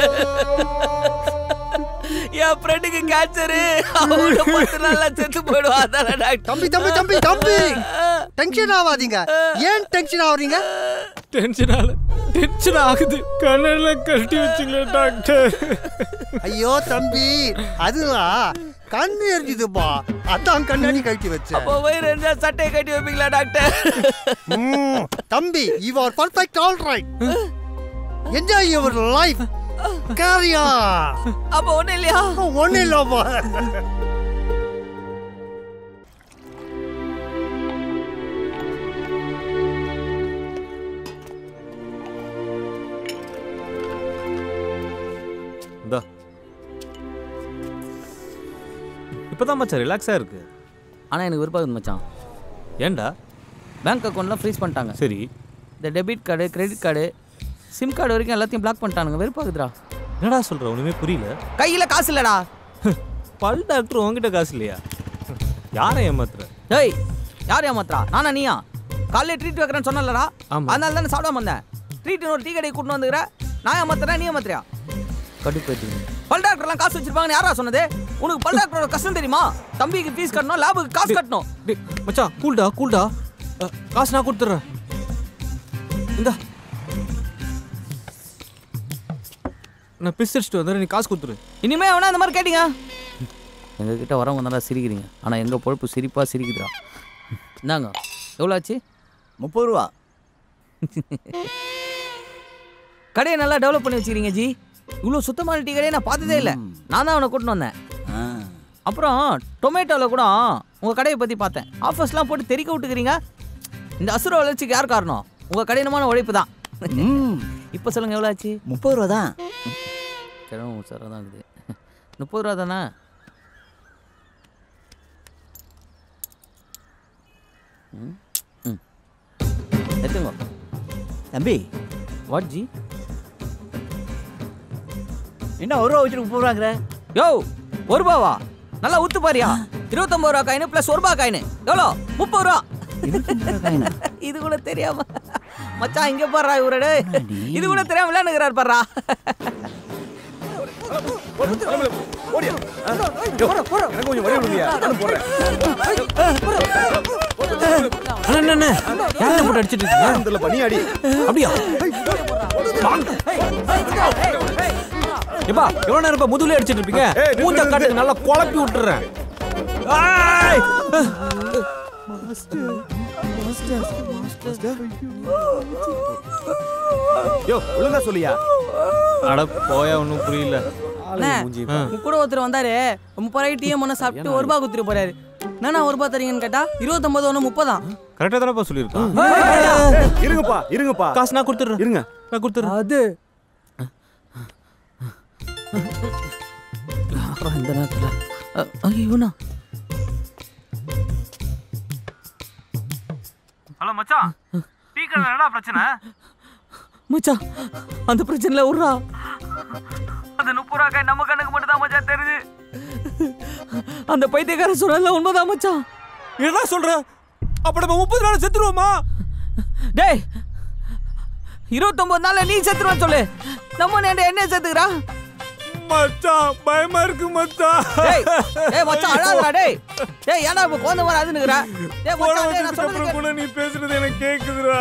என் ஃப்ரெண்டுக்கு கேன்சரு அவனோட பத்து நாள்ல செத்து போயிடுவா அதான டாக்டர் தம்பி தம்பி தம்பி தம்பி டென்ஷன் ஆகாதீங்க ஏன் டென்ஷன் ஆகுறீங்க டென்ஷன் ஆகல டென்ஷன் ஆகுது கண்ணெல்லாம் கழட்டி வச்சுங்களே டாக்டர் ஐயோ தம்பி அதுதான் கண் எரிஞ்சுதுப்பா அதான் கண்ணாடி கழட்டி வச்சேன் அப்போ வயிறு இருந்தா சட்டையை கட்டி வைப்பீங்களா டாக்டர் ம், தம்பி you are perfect all right enjoy your life கேரியா அப்போ ஒண்ணும் இல்லையா ஒன்றும் இல்லப்பா இந்தா இப்போதான் மச்சான் ரிலாக்ஸாக இருக்கு ஆனால் எனக்கு விருப்பம் மச்சான் ஏன்டா பேங்க் அக்கௌண்ட்லாம் ஃப்ரீஸ் பண்ணிட்டாங்க சரி இந்த debit card credit card SIM card வரைக்கும் எல்லாத்தையும் பிளாக் பண்ணிட்டானுங்க வெறுப்பாகுதுடா என்னடா சொல்ற ஒண்ணுமே புரியல கையில் காசு இல்லடா பல் டாக்டர் உங்ககிட்ட காசு இல்லையா யாரை ஏமாத்துற டேய் யார் ஏமாத்துறா நானா நீயா காலையில் ட்ரீட் வைக்கிறேன்னு சொன்னலடா ஆமா. அதனால தானே சாப்பிடாம வந்தேன் ட்ரீட் ஒரு டீ கடையை கூட்டின்னு வந்துக்கிற நான் ஏமாத்துறேன் நீ ஏமாத்துறியா கடுப்பேற்றி பல் டாக்டர்லாம் காசு வச்சிருப்பாங்கன்னு யாரா சொன்னது உனக்கு பல் டாக்டரோட கஷ்டம் தெரியுமா தம்பிக்கு ஃபீஸ் கட்டணும் லேபுக்கு காசு கட்டணும் டேய் மச்சான் கூல்டா கூல்டா அ, காசு நான் கொடுத்துட்றேன் இந்தா நான் பிஸ் அடிச்சுட்டு வந்துடுறேன் நீ காசு கொடுத்துரு இனிமே அவனா அந்த மாதிரி கேட்டீங்க எங்ககிட்ட வரவங்க நல்லா சிரிக்கிறீங்க ஆனால் எங்கள் பொழப்பு சிரிப்பாக சிரிக்குதுடா இந்தாங்க எவ்வளோ ஆச்சு முப்பது ரூபா கடையை நல்லா டெவலப் பண்ணி வச்சுக்கிறீங்க ஜி இவ்வளோ சுத்தமான டீ கடையை நான் பார்த்ததே இல்லை நான் தான் அவனை கூட்டின்னு வந்தேன் அப்புறம் டொமேட்டோவில் கூட உங்கள் கடையை பற்றி பார்த்தேன் ஆஃபர்ஸ்லாம் போட்டு தெறிக்க விட்டுக்கிறீங்க இந்த அசுர வளர்ச்சிக்கு யார் காரணம் உங்கள் கடினமான உழைப்பு தான் இப்போ சொல்லுங்கள் எவ்வளோ ஆச்சு முப்பது ரூபா தான் கிழமை சார் தான் இருக்குது முப்பது ரூபா தானே ம் ம் எடுத்துங்க தம்பி வாட் ஜி என்ன ஒரு ரூபா வச்சுட்டு முப்பது ரூபாங்கிற யோ ஒரு ரூபாவா நல்லா ஊத்து பாரியா இருபத்தொம்பது ரூபா காயின் ப்ளஸ் ஒரு ரூபா காயின் எவ்வளோ முப்பது ரூபா இது கூட தெரியாம மச்சான் இங்க பாடுறா இவரடு இது கூட தெரியாம விளையாண்டுக்கிறார் பாடுறா அண்ணா அண்ணா யாரை போட்டு அடிச்சிட்டு இருக்கீங்க பண்ணி அடி அப்படியா எப்பா எவ்வளவு நேரம் இப்ப முதுகுல அடிச்சிட்டு இருப்பீங்க மூஞ்ச காட்டுக்கு நல்லா குழப்பி விட்டுறேன் ஆய்! யோ ஒழுங்கா சொல்லியா அட போயா ஒன்றும் புரியல அண்ணே, உங்க கூட ஒருத்தர் வந்தாரு முப்பது ரூபாய்க்கு டீ மண்ண சாப்பிட்டு ஒரு ரூபா குத்துட்டு போறாரு என்னண்ணா ஒரு ரூபா தரீங்கன்னு கேட்டா இருபத்தொன்பது ஒன்று முப்பதாம் கரெக்டா தானப்பா சொல்லியிருக்கான் இருங்கப்பா இருங்கப்பா காசு நான் கொடுத்துட்றேன் இருங்க நான் கொடுத்துட்றேன் அது அப்புறம் இந்த நேரத்தில் ஐயோண்ணா ஹலோ மச்சான் டீ கடை என்னடா பிரச்சனை மச்சான் அந்த பிரச்சனைல விட்றா அந்த முப்பது ரூபா காய் நம்ம கண்ணுக்கு மட்டும் தான் மச்சான் தெரியுது அந்த பைத்தியக்காரன் சொன்னதுல உண்மைதான் மச்சான் என்ன சொல்ற அப்ப நம்ம முப்பது நாள் செத்துருவோமா டேய் இருபத்தொன்பது நாள்ல நீ செத்துருவ சொல்லு நம்ம நேண்ட என்ன செத்துக்கிறா மச்சான் பயமா இருக்கு மச்சான் டேய் டேய் மச்சான் அழாதடா டேய் டேய் ஏன்டா இப்ப கோந்த மாதிரி அதுனுக்குற டேய் மச்சான் டேய் நான் சொல்றது கூட நீ பேசுறது எனக்கு கேக்குதுடா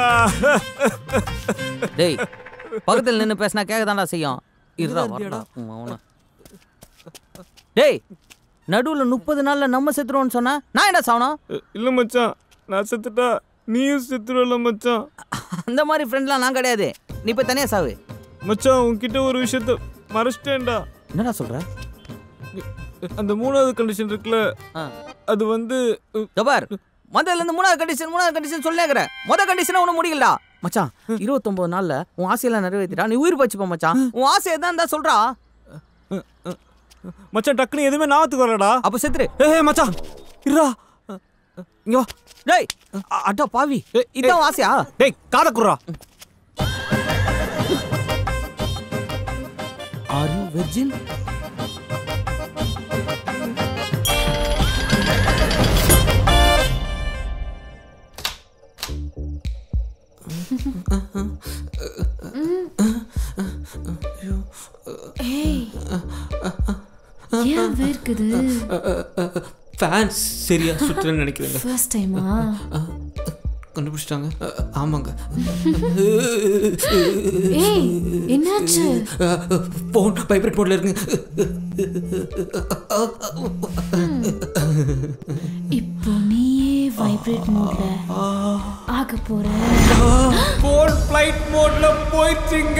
டேய் பக்கத்துல நின்னு பேசினா கேட்க தான்டா செய்யும் இருடா வரடா அவன டேய் நடுவுல முப்பது நாள்ல நம்ம செத்துருவோம்னு சொன்னா நான் என்ன சாவணும் இல்ல மச்சான் நான் செத்துட்டா நீயும் செத்துருவல மச்சான் அந்த மாதிரி ஃப்ரெண்ட்லாம் நான் கிடையாது நீ போய் தனியா சாவு மச்சான் உன்கிட்ட ஒரு விஷயத்த மறைச்சிட்டேன்டா என்னடா சொல்ற அந்த மூணாவது கண்டிஷன் இருக்குல்ல அது வந்து ஜபார் முதல்ல இருந்து மூணாவது கண்டிஷன் மூணாவது கண்டிஷன் சொல்லேங்கிற முத கண்டிஷனை ஒன்றும் முடியலடா மச்சான் இருபத்தொன்பது நாள்ல உன் ஆசையெல்லாம் நிறைவேற்றிடா நீ உயிர் பச்சுப்பா மச்சான் உன் ஆசை எதான் இருந்தா சொல்றா மச்சான் டக்குனு எதுவுமே ஞாபகத்துக்கு வரலடா அப்ப செத்துரு ஏ மச்சான் இருடா இங்க வா டேய் அ- அடா பாவி இதான் உன் ஆசையா டேய் காத குறா ஆர் யூ வெர்ஜின் ஏய் ஏன் வேர்க்குது ஃபேன்ஸ் சரியா சுற்றுன்னு நினைக்கிறேங்க ஃபர்ஸ்ட் டைமா கண்டுபிடிச்சிட்டாங்க அ, ஆமாங்க ஏய் என்னாச்சு போன் வைப்ரேட் மோட்ல இருக்குங்க இப்போ நீயே வைப்ரேட் மோட்ல ஆக போற போன் ஃப்ளைட் மோட்ல போயிடுச்சுங்க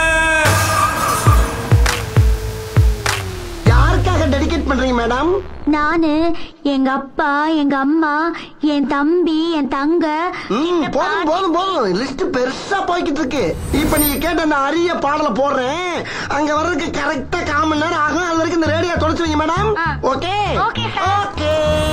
யாருக்காக டெடிகேட் பண்றீங்க மேடம் நானு எங்க அப்பா எங்க அம்மா என் தம்பி என் தங்க ம், போதும் போதும் போதும் லிஸ்ட் பெருசா போய்கிட்டு இருக்கு இப்ப நீங்க கேட்ட அந்த அரிய பாடல போடுறேன் அங்க வர்றதுக்கு கரெக்டா கால் மணி நேரம் ஆகும் அது வரைக்கும் இந்த ரேடியோ தொலைச்சு வைங்க மேடம் ஓகே ஓகே ஓகே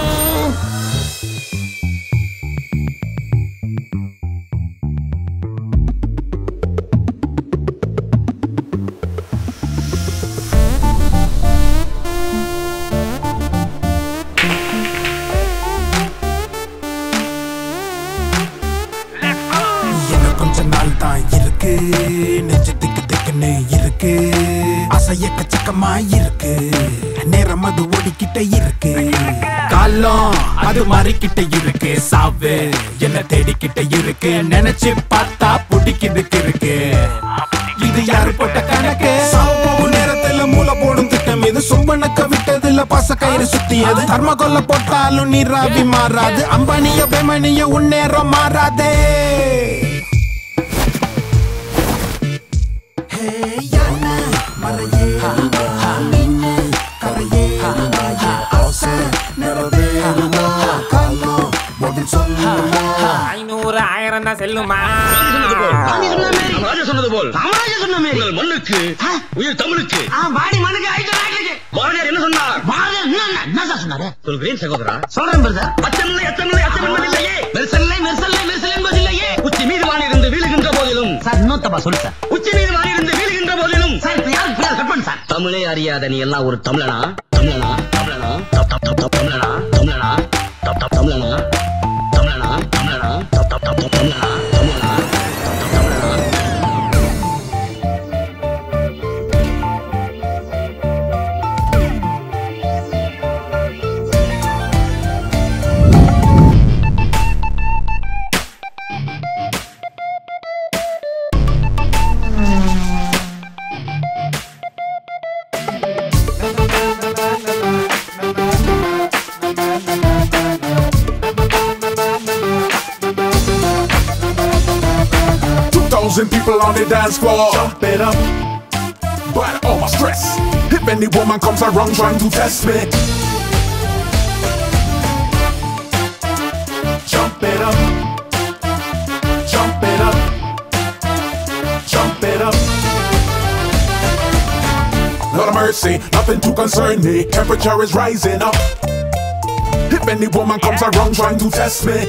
என்ன கொஞ்ச நாள் தான் இருக்கு நெஞ்சு திக்கு திக்குன்னு இருக்கு அசை எக்கச்சக்கமா இருக்கு நேரம் அது ஓடிக்கிட்டே இருக்கு காலம் அது மாறிக்கிட்ட இருக்கு சாவு என்ன தேடிக்கிட்ட இருக்கு நினைச்சு பார்த்தா பிடிக்கிறதுக்கு இருக்கு இது யாரு போட்ட கணக்கு சாவு போகும் நேரத்துல மூளை போடும் திட்டம் இது சும்பனக்க விட்டதுல பச கயிறு சுத்தியது தர்ம கொல்ல போட்டாலும் நீராவி மாறாது அம்பானிய பெமனிய உன்னேறம் மாறாதே மறையே கரையே அவசர நேரம் தான் செல்லுமா ராஜா சொன்னது போல் ராமராஜா சொன்ன மாதிரி உங்கள் மண்ணுக்கு உயிர் தமிழுக்கு பாடி மனுக்கு ஐந்து நாட்டுக்கு பாரதியார் என்ன சொன்னார் பாரதியார் என்ன என்ன சார் சொன்னாரு சொல்கிறேன் சகோதரா சொல்றேன் பிரதர் அச்சமில்லை அச்சமில்லை அச்சம் என்பதில்லையே மெர்சல்லை மெர்சல்லை மெர்சல் என்பதில்லையே உச்சி மீது வானிருந்து வீழுகின்ற போதிலும் சார் இன்னொத்தப்பா சொல்லு சார் உச்சி மீது வானிருந்து வீழுகின்ற போதிலும் சார் இப்ப யாருக்கு பிள்ளையார் கட் பண்ணு சார் தமிழே அறியாத நீ எல்லாம் ஒரு தமிழனா தமிழனா தமிழனா தப் தப் தப் தப் தமிழனா தமிழனா தப் தப் தமிழனா தமிழனா தமிழனா தப் தப் தப் தப் தமிழனா தமிழனா தப் தப் தமிழனா Two thousand people on the dance floor. Jump it up. But all my stress. If any woman comes around trying to test me. Jump it up. Jump it up. Jump it up. Lord of mercy, nothing to concern me. Temperature is rising up. If any woman comes around trying to test me.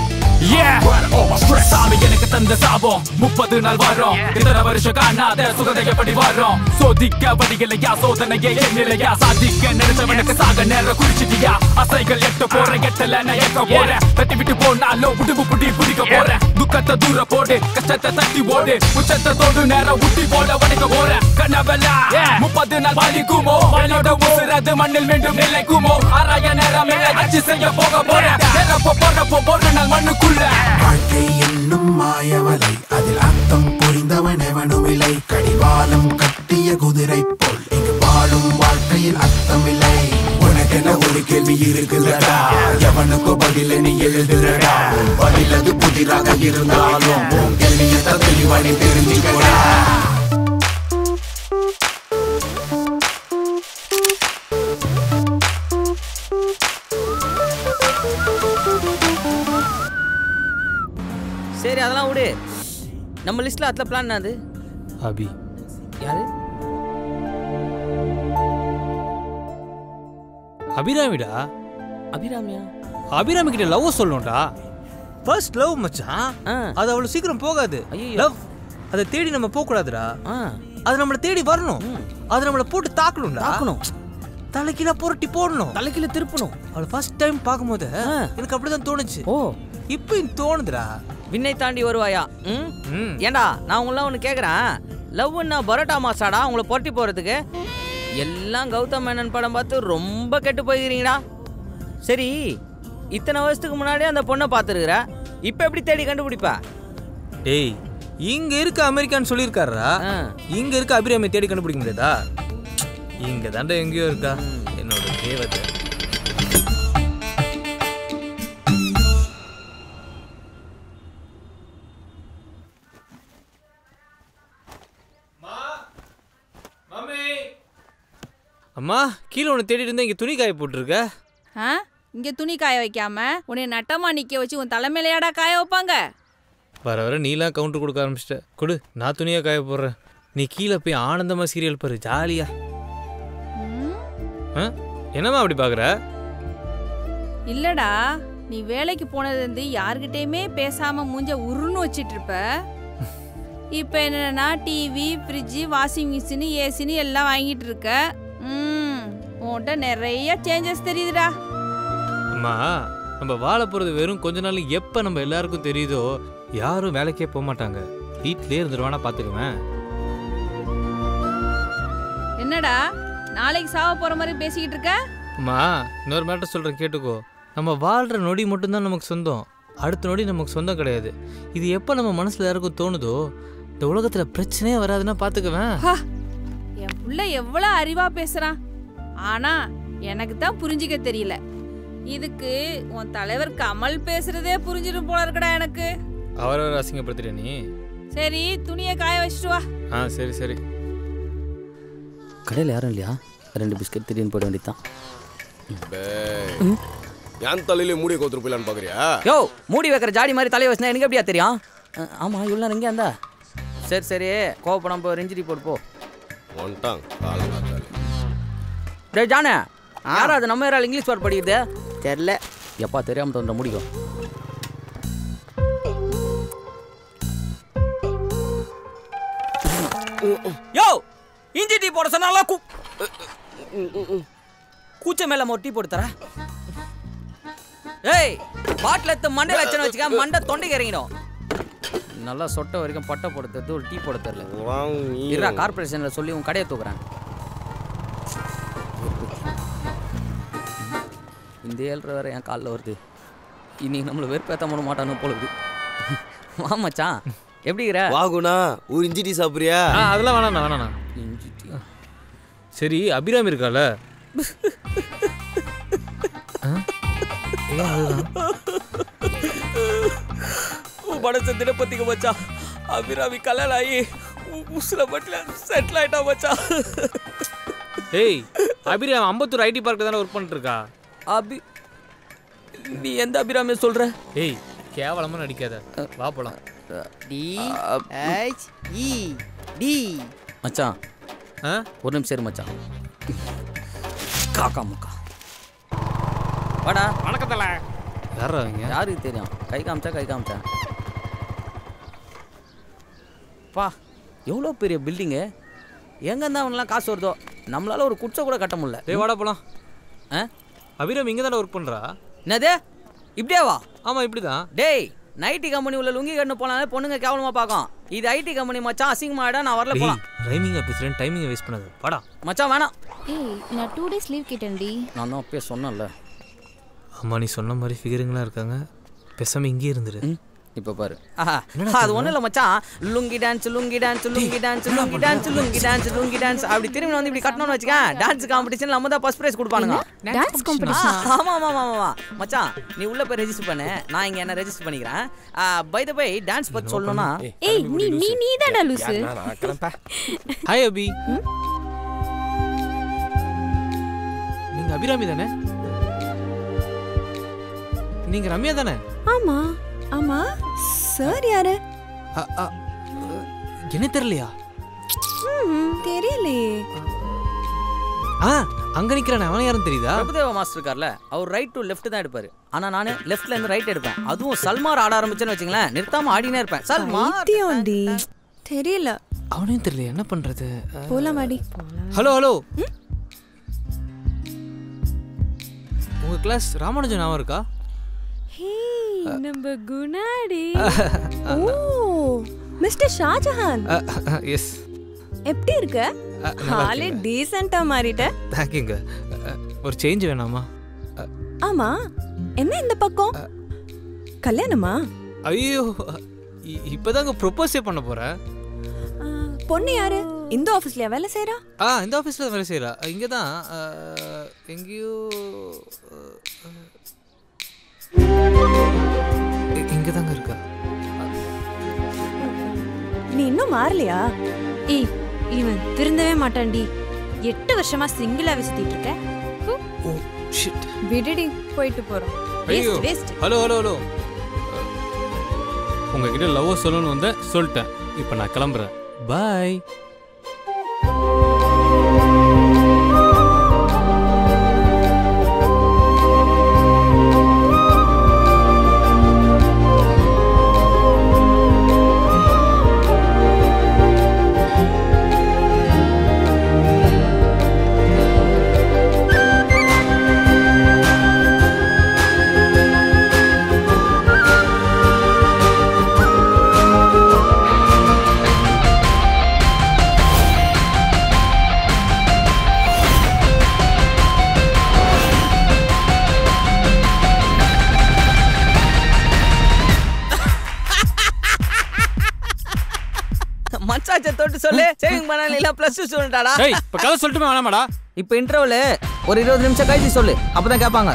சாமி எனக்கு தந்த சாபம் முப்பது நாள் வரும் இத்தனை வருஷம் காணாத சுகதை எப்படி வரும் சோதிக்க வடிகளையா சோதனையே நிலையா சாதிக்க நினைச்சவனுக்கு சாக நேரம் குறிச்சிட்டியா அசைகள் எட்ட போறேன் எட்டல நான் ஏற்க போறேன் தட்டி விட்டு போனாலும் உடுப்பு புடி பிடிக்க போறேன் துக்கத்தை தூர போடு கஷ்டத்தை தட்டி ஓடு உச்சத்தை தோடு நேரம் ஊட்டி போல உடைக்க போறேன் கனவெல்லாம் முப்பது நாள் பாதிக்குமோ என்னோட உசுரது மண்ணில் மீண்டும் நிலைக்குமோ ஆராய நேரம் இல்லை அச்சு செய்ய போக போறேன் நிரப்ப போறப்போ ஒரு நாள் மண்ணுக்குள்ள வாழ்க்கை என்னும் மாயவலை அதில் அர்த்தம் புரிந்தவன் எவனும் இல்லை கடிவாளம் கட்டிய குதிரை போல் இங்கு வாழும் வாழ்க்கையில் அர்த்தமில்லை உனக்கென ஒரு கேள்வி இருக்குதடா எவனுக்கு பதில நீ எழுதுறடா உன் பதில் அது புதிராக இருந்தாலும் உன் கேள்வியை தான் தெளிவா நீ தெரிஞ்சுக்கோடா சரி அதெல்லாம் விடு நம்ம லிஸ்ட்ல அத்தல பிளான் அது அபி யாரு அபிராமிடா அபிராமியா அபிராமி கிட்ட லவ் சொல்லணும்டா ஃபர்ஸ்ட் லவ் மச்சான் அது அவ்வளவு சீக்கிரம் போகாது லவ் அதை தேடி நம்ம போக கூடாதுடா அது நம்மள தேடி வரணும் அது நம்மள போட்டு தாக்கணும்டா தாக்கணும் தலைக்கீழ புரட்டி போடணும் தலைக்கீழ திருப்பணும் அவளை ஃபர்ஸ்ட் டைம் பார்க்கும்போது எனக்கு அப்படிதான் தோணுச்சு ஓ இப்போ தோணுதுடா விண்ணை தாண்டி வருவாயா ம் ஏண்டா நான் உங்கள ஒன்று கேட்குறேன் லவ்னா பரோட்டா மாசாடா உங்களை புரட்டி போகிறதுக்கு எல்லாம் கௌதம் மேனன் படம் பார்த்து ரொம்ப கெட்டு போயிருக்கீங்கடா சரி இத்தனை வருஷத்துக்கு முன்னாடியே அந்த பொண்ணை பார்த்துருக்குற இப்போ எப்படி தேடி கண்டுபிடிப்ப டேய் இங்க இருக்க அமெரிக்கான்னு சொல்லியிருக்காரா இங்க இருக்க அபிராமி தேடி கண்டுபிடிக்க முடியாதா இங்க தாண்டா எங்கேயோ இருக்கா என்னோட தேவதை அம்மா கீழே ஒன்று தேடிட்டு இருந்தா இங்க துணி காய போட்டிருக்க ஆ இங்க துணி காய வைக்காம உன்னை நட்டமா நிக்க வச்சு உன் தலைமையிலையாடா காய வைப்பாங்க வர வர நீலாம் கவுண்டர் கொடுக்க ஆரம்பிச்சிட்ட கொடு நான் துணியாக காய போடுறேன் நீ கீழே போய் ஆனந்தமா சீரியல் பாரு ஜாலியா ஆ? என்னம்மா அப்படி பார்க்குற இல்லடா நீ வேலைக்கு போனது இருந்து யார்கிட்டயுமே பேசாம மூஞ்ச உருன்னு வச்சிட்டு இருப்ப இப்ப என்னன்னா டிவி ஃப்ரிட்ஜு வாஷிங் மிஷின் ஏசின்னு எல்லாம் வாங்கிட்டு இருக்க ம் உன்கிட்ட நிறைய சேஞ்சஸ் தெரியுதுடா அம்மா நம்ம வாழ போகிறது வெறும் கொஞ்ச நாள் எப்போ நம்ம எல்லாருக்கும் தெரியுதோ யாரும் வேலைக்கே போக மாட்டாங்க வீட்டிலே இருந்துருவானா பார்த்துக்குவேன் என்னடா நாளைக்கு சாவ போற மாதிரி பேசிக்கிட்டு இருக்க அம்மா இன்னொரு மேட்டர் சொல்கிறேன் கேட்டுக்கோ நம்ம வாழ்கிற நொடி மட்டும்தான் நமக்கு சொந்தம் அடுத்த நொடி நமக்கு சொந்தம் கிடையாது இது எப்போ நம்ம மனசில் யாருக்கும் தோணுதோ இந்த உலகத்தில் பிரச்சனையே வராதுன்னா பார்த்துக்குவேன் ஹா, என் புள்ள எவ்வளவு அறிவா பேசுறான் ஆனா எனக்கு தான் புரிஞ்சிக்க தெரியல இதுக்கு உன் தலைவர் கமல் பேசுறதே புரிஞ்சிடும் போல இருக்குடா எனக்கு அவரை வேற அசிங்கப்படுத்துறியா நீ சரி துணியை காய வச்சுட்டு வா ஆ சரி சரி கடையில் யாரும் இல்லையா ரெண்டு பிஸ்கட் திடீர்னு போட வேண்டியதான் என் தலையிலே மூடி கோத்துட்டு போயிலான்னு பாக்குறியா யோ மூடி வைக்கிற ஜாடி மாதிரி தலையை வச்சுனா எனக்கு எப்படியா தெரியும் அஹ், ஆமா இவ்வளோ நேரம் இங்கே இருந்தா சரி சரி கோவப்படாம போ ரெஞ்சிரி போட்டு போ வந்துட்டான் காலங்காத்தாலே டேய் ஜானே யாரா அது நம்ம யாரால் இங்கிலீஷ் வேர்ட் படிக்குது தெரில எப்பா தெரியாம தோன்ற முடிக்கும் யோ இஞ்சி டீ போட சொன்னால கூ கூச்ச மேல ஒரு டீ போட்டு தர ஏய் பாட்டில் எடுத்து மண்டையில் வச்சுன்னு வச்சுக்க மண்டை தொண்டைக்கு இறங்கிடும் நல்லா சொட்ட வரைக்கும் பட்டை போட தருது ஒரு டீ போட தரல இருடா கார்பரேஷனில் சொல்லி உன் கடையை தூக்குறேன் இந்த ஏழ்ரை வேற என் காலில் வருது இன்னைக்கு நம்மளை வெறுப்பேற்ற பண்ண மாட்டானு போல இருக்கு வா மச்சான் எப்படிங்கிற வாகுணா ஒரு இஞ்சி டீ சாப்பிட்றியா ஆ அதெல்லாம் வேணாண்ணா வேணாண்ணா இஞ்சி டீ சரி அபிராமி இருக்கால உன் மனசை தினப்பத்திக்க மச்சான் அபிராமி கல்யாணம் ஆகி உ- உசுல மட்டும் செட்டில் ஆயிட்டா மச்சான் ஏய் அபிராமி அம்பத்தூர் ஐடி பார்க்கில் தானே ஒர்க் பண்ணிட்டு இருக்கா அபி நீ எந்த அபிராமியை சொல்ற ஏய் கேவலமா நடிக்காத வா போலாம் டி ஹெச் இ டி மச்சான் ஒரு நிமிஷம் இரு மச்சான் காக்கா முக்கா வாடா வணக்கத்தல யாரா அவங்க யாருக்கு தெரியும் கை காமிச்சா கை காமிச்சா பா எவ்வளோ பெரிய பில்டிங்கு எங்க இருந்தா அவனெல்லாம் காசு வருதோ நம்மளால ஒரு குச்சை கூட கட்ட முடியல டேய் வாடா போலாம் ஆ அபிராமி இங்கே தானே ஒர்க் பண்ணுறா என்னது இப்படியே வா ஆமாம் இப்படி தான் டேய் நைட்டி கம்பெனி உள்ள லுங்கி கட்டு போனாலே பொண்ணுங்க கேவலமா பார்க்கும் இது ஐடி கம்பெனி மச்சான் அசிங்கமா ஆயிடா நான் வரல போலாம் ரைமிங்காக பேசுகிறேன் டைமிங்கை வேஸ்ட் பண்ணாது வாடா மச்சான் வேணாம் ஏய் நான் டூ டேஸ் லீவ் கேட்டேன்டி நான் தான் அப்பயே சொன்னேன்ல அம்மா நீ சொன்ன மாதிரி ஃபிகருங்களாம் இருக்காங்க பேசாம இங்கேயே இருந்துரு இப்போ பாரு ஆஹா அது ஒன்றும் இல்லை மச்சான் lungi dance lungi dance lungi dance lungi dance lungi dance lungi dance அப்படி திரும்பி வந்து இப்படி கட்டணும்னு வச்சுக்கேன் டான்ஸ் காம்படிஷன் நம்ம தான் ஃபர்ஸ்ட் ப்ரைஸ் கொடுப்பானுங்க என்ன? Dance competition ஆ? ஆ, ஆமா ஆமா ஆமா ஆமா மச்சான் நீ உள்ள போய் ரெஜிஸ்டர் பண்ணு நான் இங்க என்ன ரெஜிஸ்டர் பண்ணிக்கிறேன் பை த பை டான்ஸ் பத்தி சொல்லணும்னா ஏய் நீ நீ நீ தான்டா லூசு ஹாய் அபி நீங்க அபிராமி தானே நீங்க ரம்யா தானே ஆமா ஆமா சார் யாரு அ, அ, என்ன தெரியலையா ம், தெரியலையே ஆ அங்க நிக்கிறானே அவன் யாரும் தெரியுதா பிரபுதேவா மாஸ்டர் இருக்கார்ல அவர் ரைட் டு லெஃப்ட் தான் எடுப்பாரு ஆனா நானு லெஃப்ட்ல இருந்து ரைட் எடுப்பேன் அதுவும் சல்மார் ஆட ஆரம்பிச்சேன்னு வச்சுங்களேன் நிறுத்தாம ஆடினே இருப்பேன் சல்மார் பைத்தியம்டி தெரியல அவனையும் தெரியல என்ன பண்றது போலாம் வாடி ஹலோ ஹலோ உங்க கிளாஸ் ராமானுஜன் ஞாபகம் இருக்கா ஹே நம்ம குணாடி ஓ மிஸ்டர் ஷாஜஹான் எஸ் எப்படி இருக்க நல்லா ஹாலே டீசெண்டா மாறிட்ட தேங்க்யூங்க ஒரு சேஞ்ச் வேணாமா ஆமா என்ன இந்த பக்கம் கல்யாணமா ஐயோ இ- இப்பதாங்க ப்ரொப்போஸே பண்ண போறேன் ஆ, பொண்ணு யாரு இந்த ஆபீஸ்லயா வேலை செய்றா ஆ இந்த ஆஃபீஸில் வேலை செய்கிறா இங்கே தான் எங்கேயோ இங்கே தாங்க இருக்கா நீ இன்னும் மாறலையா ஏய் இவன் திருந்தவே மாட்டான்டி எட்டு வருஷமா சிங்கிளா விசுத்திட்டு இருக்க ஓ ஷிட் விடுடி போயிட்டு போறோம் ஐயோ waste waste hello hello hello உங்ககிட்ட லவ் சொல்லணும்னு வந்தேன் சொல்லிட்டேன் இப்போ நான் கிளம்புறேன் பாய் மச்சாச்ச தொட்டு சொல்லு சேவிங் பண்ணல இல்ல பிளஸ் டூ சொல்லிட்டாடா ஏய் இப்போ கதை சொல்லிட்டுமே வேணாமாடா இப்போ இன்டர்வல் ஒரு இருபது நிமிஷம் கழிச்சு சொல்லு அப்பதான் கேட்பாங்க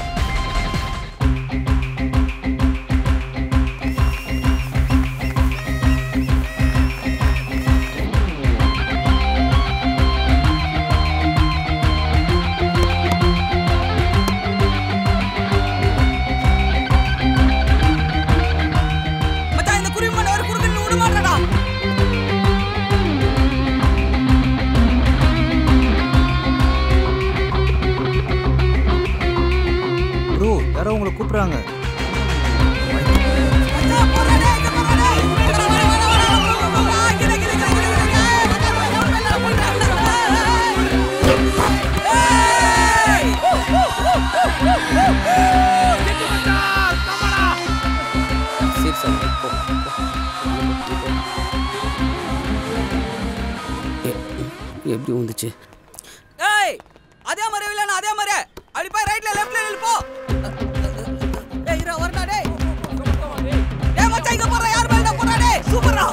கூப்பிடுறாங்க சரி சார் போ, போ. எ- எப்படி வந்துச்சு ஏய் அதே மாதிரி வில்லன் அதே மாதிரி அப்படி போய் ரைட்ல லெஃப்ட்ல நில்லு போ ஏய் இரா வரடா டேய் ஏய் மச்சான் இங்க போறா யார் மேல போறா டேய் சூப்பர்ரா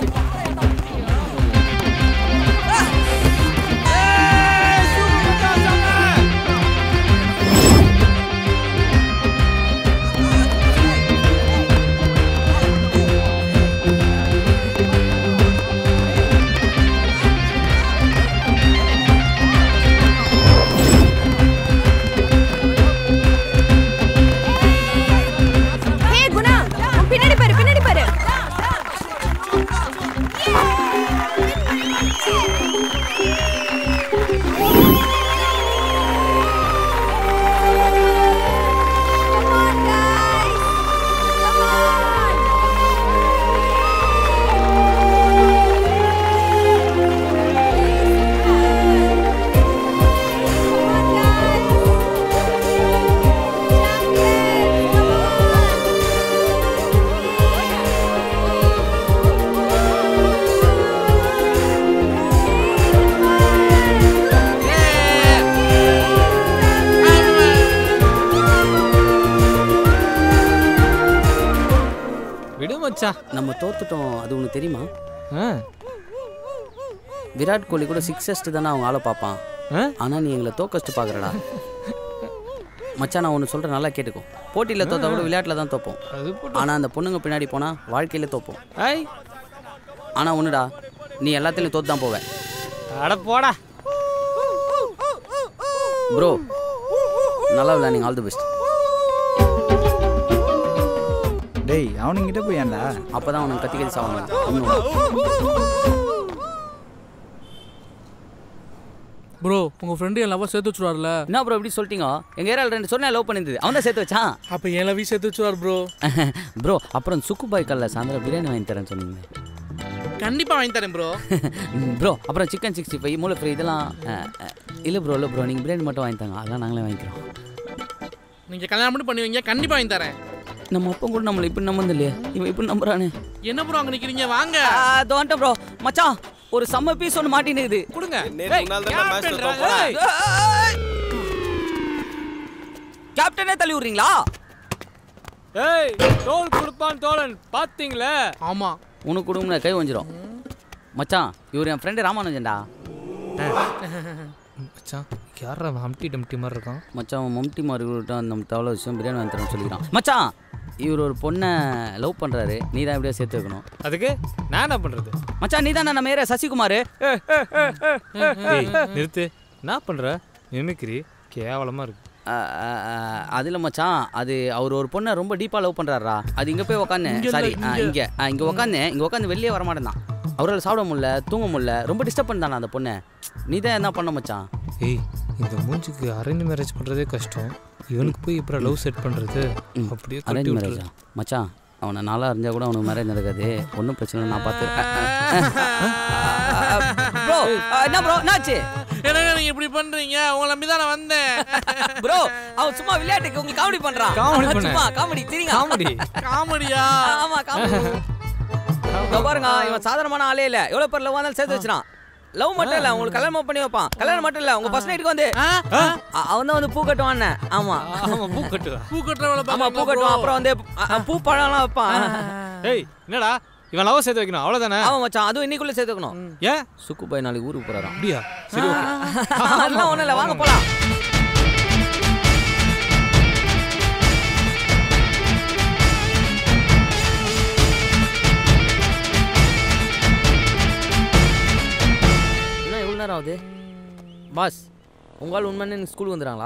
ஏய் குணா உன் பின்னாடி பாரு பின்னாடி பாரு விடு மச்சான் நம்ம தோத்துட்டோம் அது உனக்கு தெரியுமா ஆ விராட் கோலி கூட சிக்ஸஸ்ட் தானே அவங்க ஆளை பார்ப்பான் ஆனா நீ எங்களை தோக்கஸ்ட்டு பார்க்குறடா மச்சான் நான் ஒன்று சொல்கிறேன் நல்லா கேட்டுக்கோ போட்டியில் தோத்தா கூட விளையாட்டில் தான் தோப்போம் ஆனால் அந்த பொண்ணுங்க பின்னாடி போனால் வாழ்க்கையில் தோப்போம் ஐய் ஆனால் ஒன்றுடா நீ எல்லாத்துலேயும் தோத்து தான் போவேன் அட போடா ப்ரோ நல்லா விளையாடுங்க ஆல் தி பெஸ்ட் டேய் அவனுங்கிட்ட போய் ஏன்டா அப்போ தான் அவனுக்கு கத்தி கத்தி சாவாங்க ப்ரோ உங்க ஃப்ரெண்டு என் லவ்வை சேர்த்து வச்சுருவார்ல என்ன ப்ரோ இப்படி சொல்லிட்டீங்க எங்கள் ஏரியாவில் ரெண்டு சொன்னேன் லவ் பண்ணியிருந்தது அவன் தான் சேர்த்து வச்சான் அப்போ என் லவ்வையும் சேர்த்து வச்சுருவார் ப்ரோ ப்ரோ அப்புறம் சுக்கு பாய் கல்ல சாயந்தரம் பிரியாணி வாங்கி தரேன்னு சொன்னீங்க கண்டிப்பா வாங்கி தரேன் ப்ரோ ப்ரோ அப்புறம் சிக்கன் சிக்ஸ்டி ஃபைவ் மூளை ஃப்ரை இதெல்லாம் அஹ், அஹ், இல்லை ப்ரோ இல்லை ப்ரோ நீங்கள் பிரியாணி மட்டும் வாங்கி தாங்க அதெல்லாம் நாங்களே வாங்கிக்கிறோம் நீங்க கல்யாணம் மட்டும் பண்ணுவீங்க கண்டிப்பா வாங்கி தரேன் நம்ம அப்பா கூட நம்மளை இப்படி நம்பந்து இல்லையே இவன் இப்படி நம்புறானே என்ன ப்ரோ அங்க நிக்கிறீங்க வாங்க தோண்ட ப்ரோ மச்சான் ஒரு செம்ம பீஸ் ஒன்று மாட்டினுக்குது கொடுங்க கேப்டனே தள்ளி விடுறீங்களா ஏய் தோல் கொடுப்பான் தோழன் பாத்தீங்களே ஆமா உனக்கு கொடுங்க கை வஞ்சிரும் மச்சான் இவர் என் ஃப்ரெண்டு ராமானுஜன்டா மச்சான் யாரா ஹம்டி டம்டி மாதிரி இருக்கான் மச்சான் அவன் மம்டி மார்கிட்ட அந்த தவளை விஷயம் பிரியாணி வாங்கி தரேன்னு சொல்லிக்கிறான் மச்சான் இவர் ஒரு பொண்ணை லவ் பண்ணுறாரு நீ தான் எப்படியோ சேர்த்து வைக்கணும் அதுக்கு நான் என்ன பண்றது மச்சான் நீ தான் நம்ம ஏரியா சசிகுமார் ஏய் நிறுத்து என்ன பண்ற மிமிக்ரி கேவலமா இருக்கு அதில் மச்சான் அது அவர் ஒரு பொண்ணை ரொம்ப டீப்பாக லவ் பண்ணுறாரா அது இங்கே போய் உக்காந்து இங்க இல்ல, சாரி இங்க. இங்கே இங்கே உக்காந்து இங்கே உட்காந்து வெளியே வர மாட்டேன் அவரால் சாப்பிட முடியல தூங்க முடியல ரொம்ப டிஸ்டர்ப் பண்ணானா அந்த பொண்ணை நீ தான் என்ன பண்ண மச்சான் ஏய் இந்த மூஞ்சுக்கு அரேஞ்ச் மேரேஜ் பண்றதே கஷ்டம் இவனுக்கு போய் எப்படி லவ் செட் பண்றது அப்படியே கட்டி அரேஞ்ச் விட்டுரு மேரேஜா மச்சான் அவனை நாளாக இருந்தால் கூட அவனுக்கு மேரேஜ் நடக்காது ஒன்றும் பிரச்சனை இல்லை, நான் பார்த்து ப்ரோ என்ன ப்ரோ என்னாச்சு என்னங்க நீங்க இப்படி பண்றீங்க உங்களை நம்பி தான் நான் வந்தேன் ப்ரோ அவன் சும்மா விளையாட்டுக்கு உங்களுக்கு காமெடி பண்றான் Comedy பண்ண. சும்மா காமெடி தெரியுங்க காமெடி காமெடியா ஆமா காமெடி இதோ பாருங்க இவன் சாதாரணமான ஆளே இல்ல எவ்வளவு பேர் லவ் வந்தாலும் சேர்த்து வச்சிரான் லவ் மட்டும் இல்ல உங்களுக்கு கல்யாணம் பண்ணி வைப்பான் கல்யாணம் மட்டும் இல்ல உங்க ஃபர்ஸ்ட் நைட்டுக்கு வந்து அ- அவன் தான் வந்து பூ கட்டுவான் ஆமா ஆமா பூ கட்டுவா பூ கட்டுறவள ஆமா பூ கட்டுவான் அப்புறம் வந்து அ- அ, பூ பழம்லாம் வைப்பான் ஏய் என்னடா இவன் லவ் சேர்த்து வைக்கணும் அவ்வளவுதானே ஆமா மச்சான் அதுவும் இன்னைக்குள்ள சேர்த்துக்கணும் ஏன் சுக்கு பாய் நாளைக்கு ஊருக்கு போறாராம் அப்படியா சரி ஓகே அதெல்லாம் ஒண்ணும் இல்ல வாங்க போலாம் என்ன எவ்வளோ நேரம் ஆகுது பாஸ் உங்களால் உண்மைன்னு ஸ்கூலுக்கு வந்துடுறாங்களா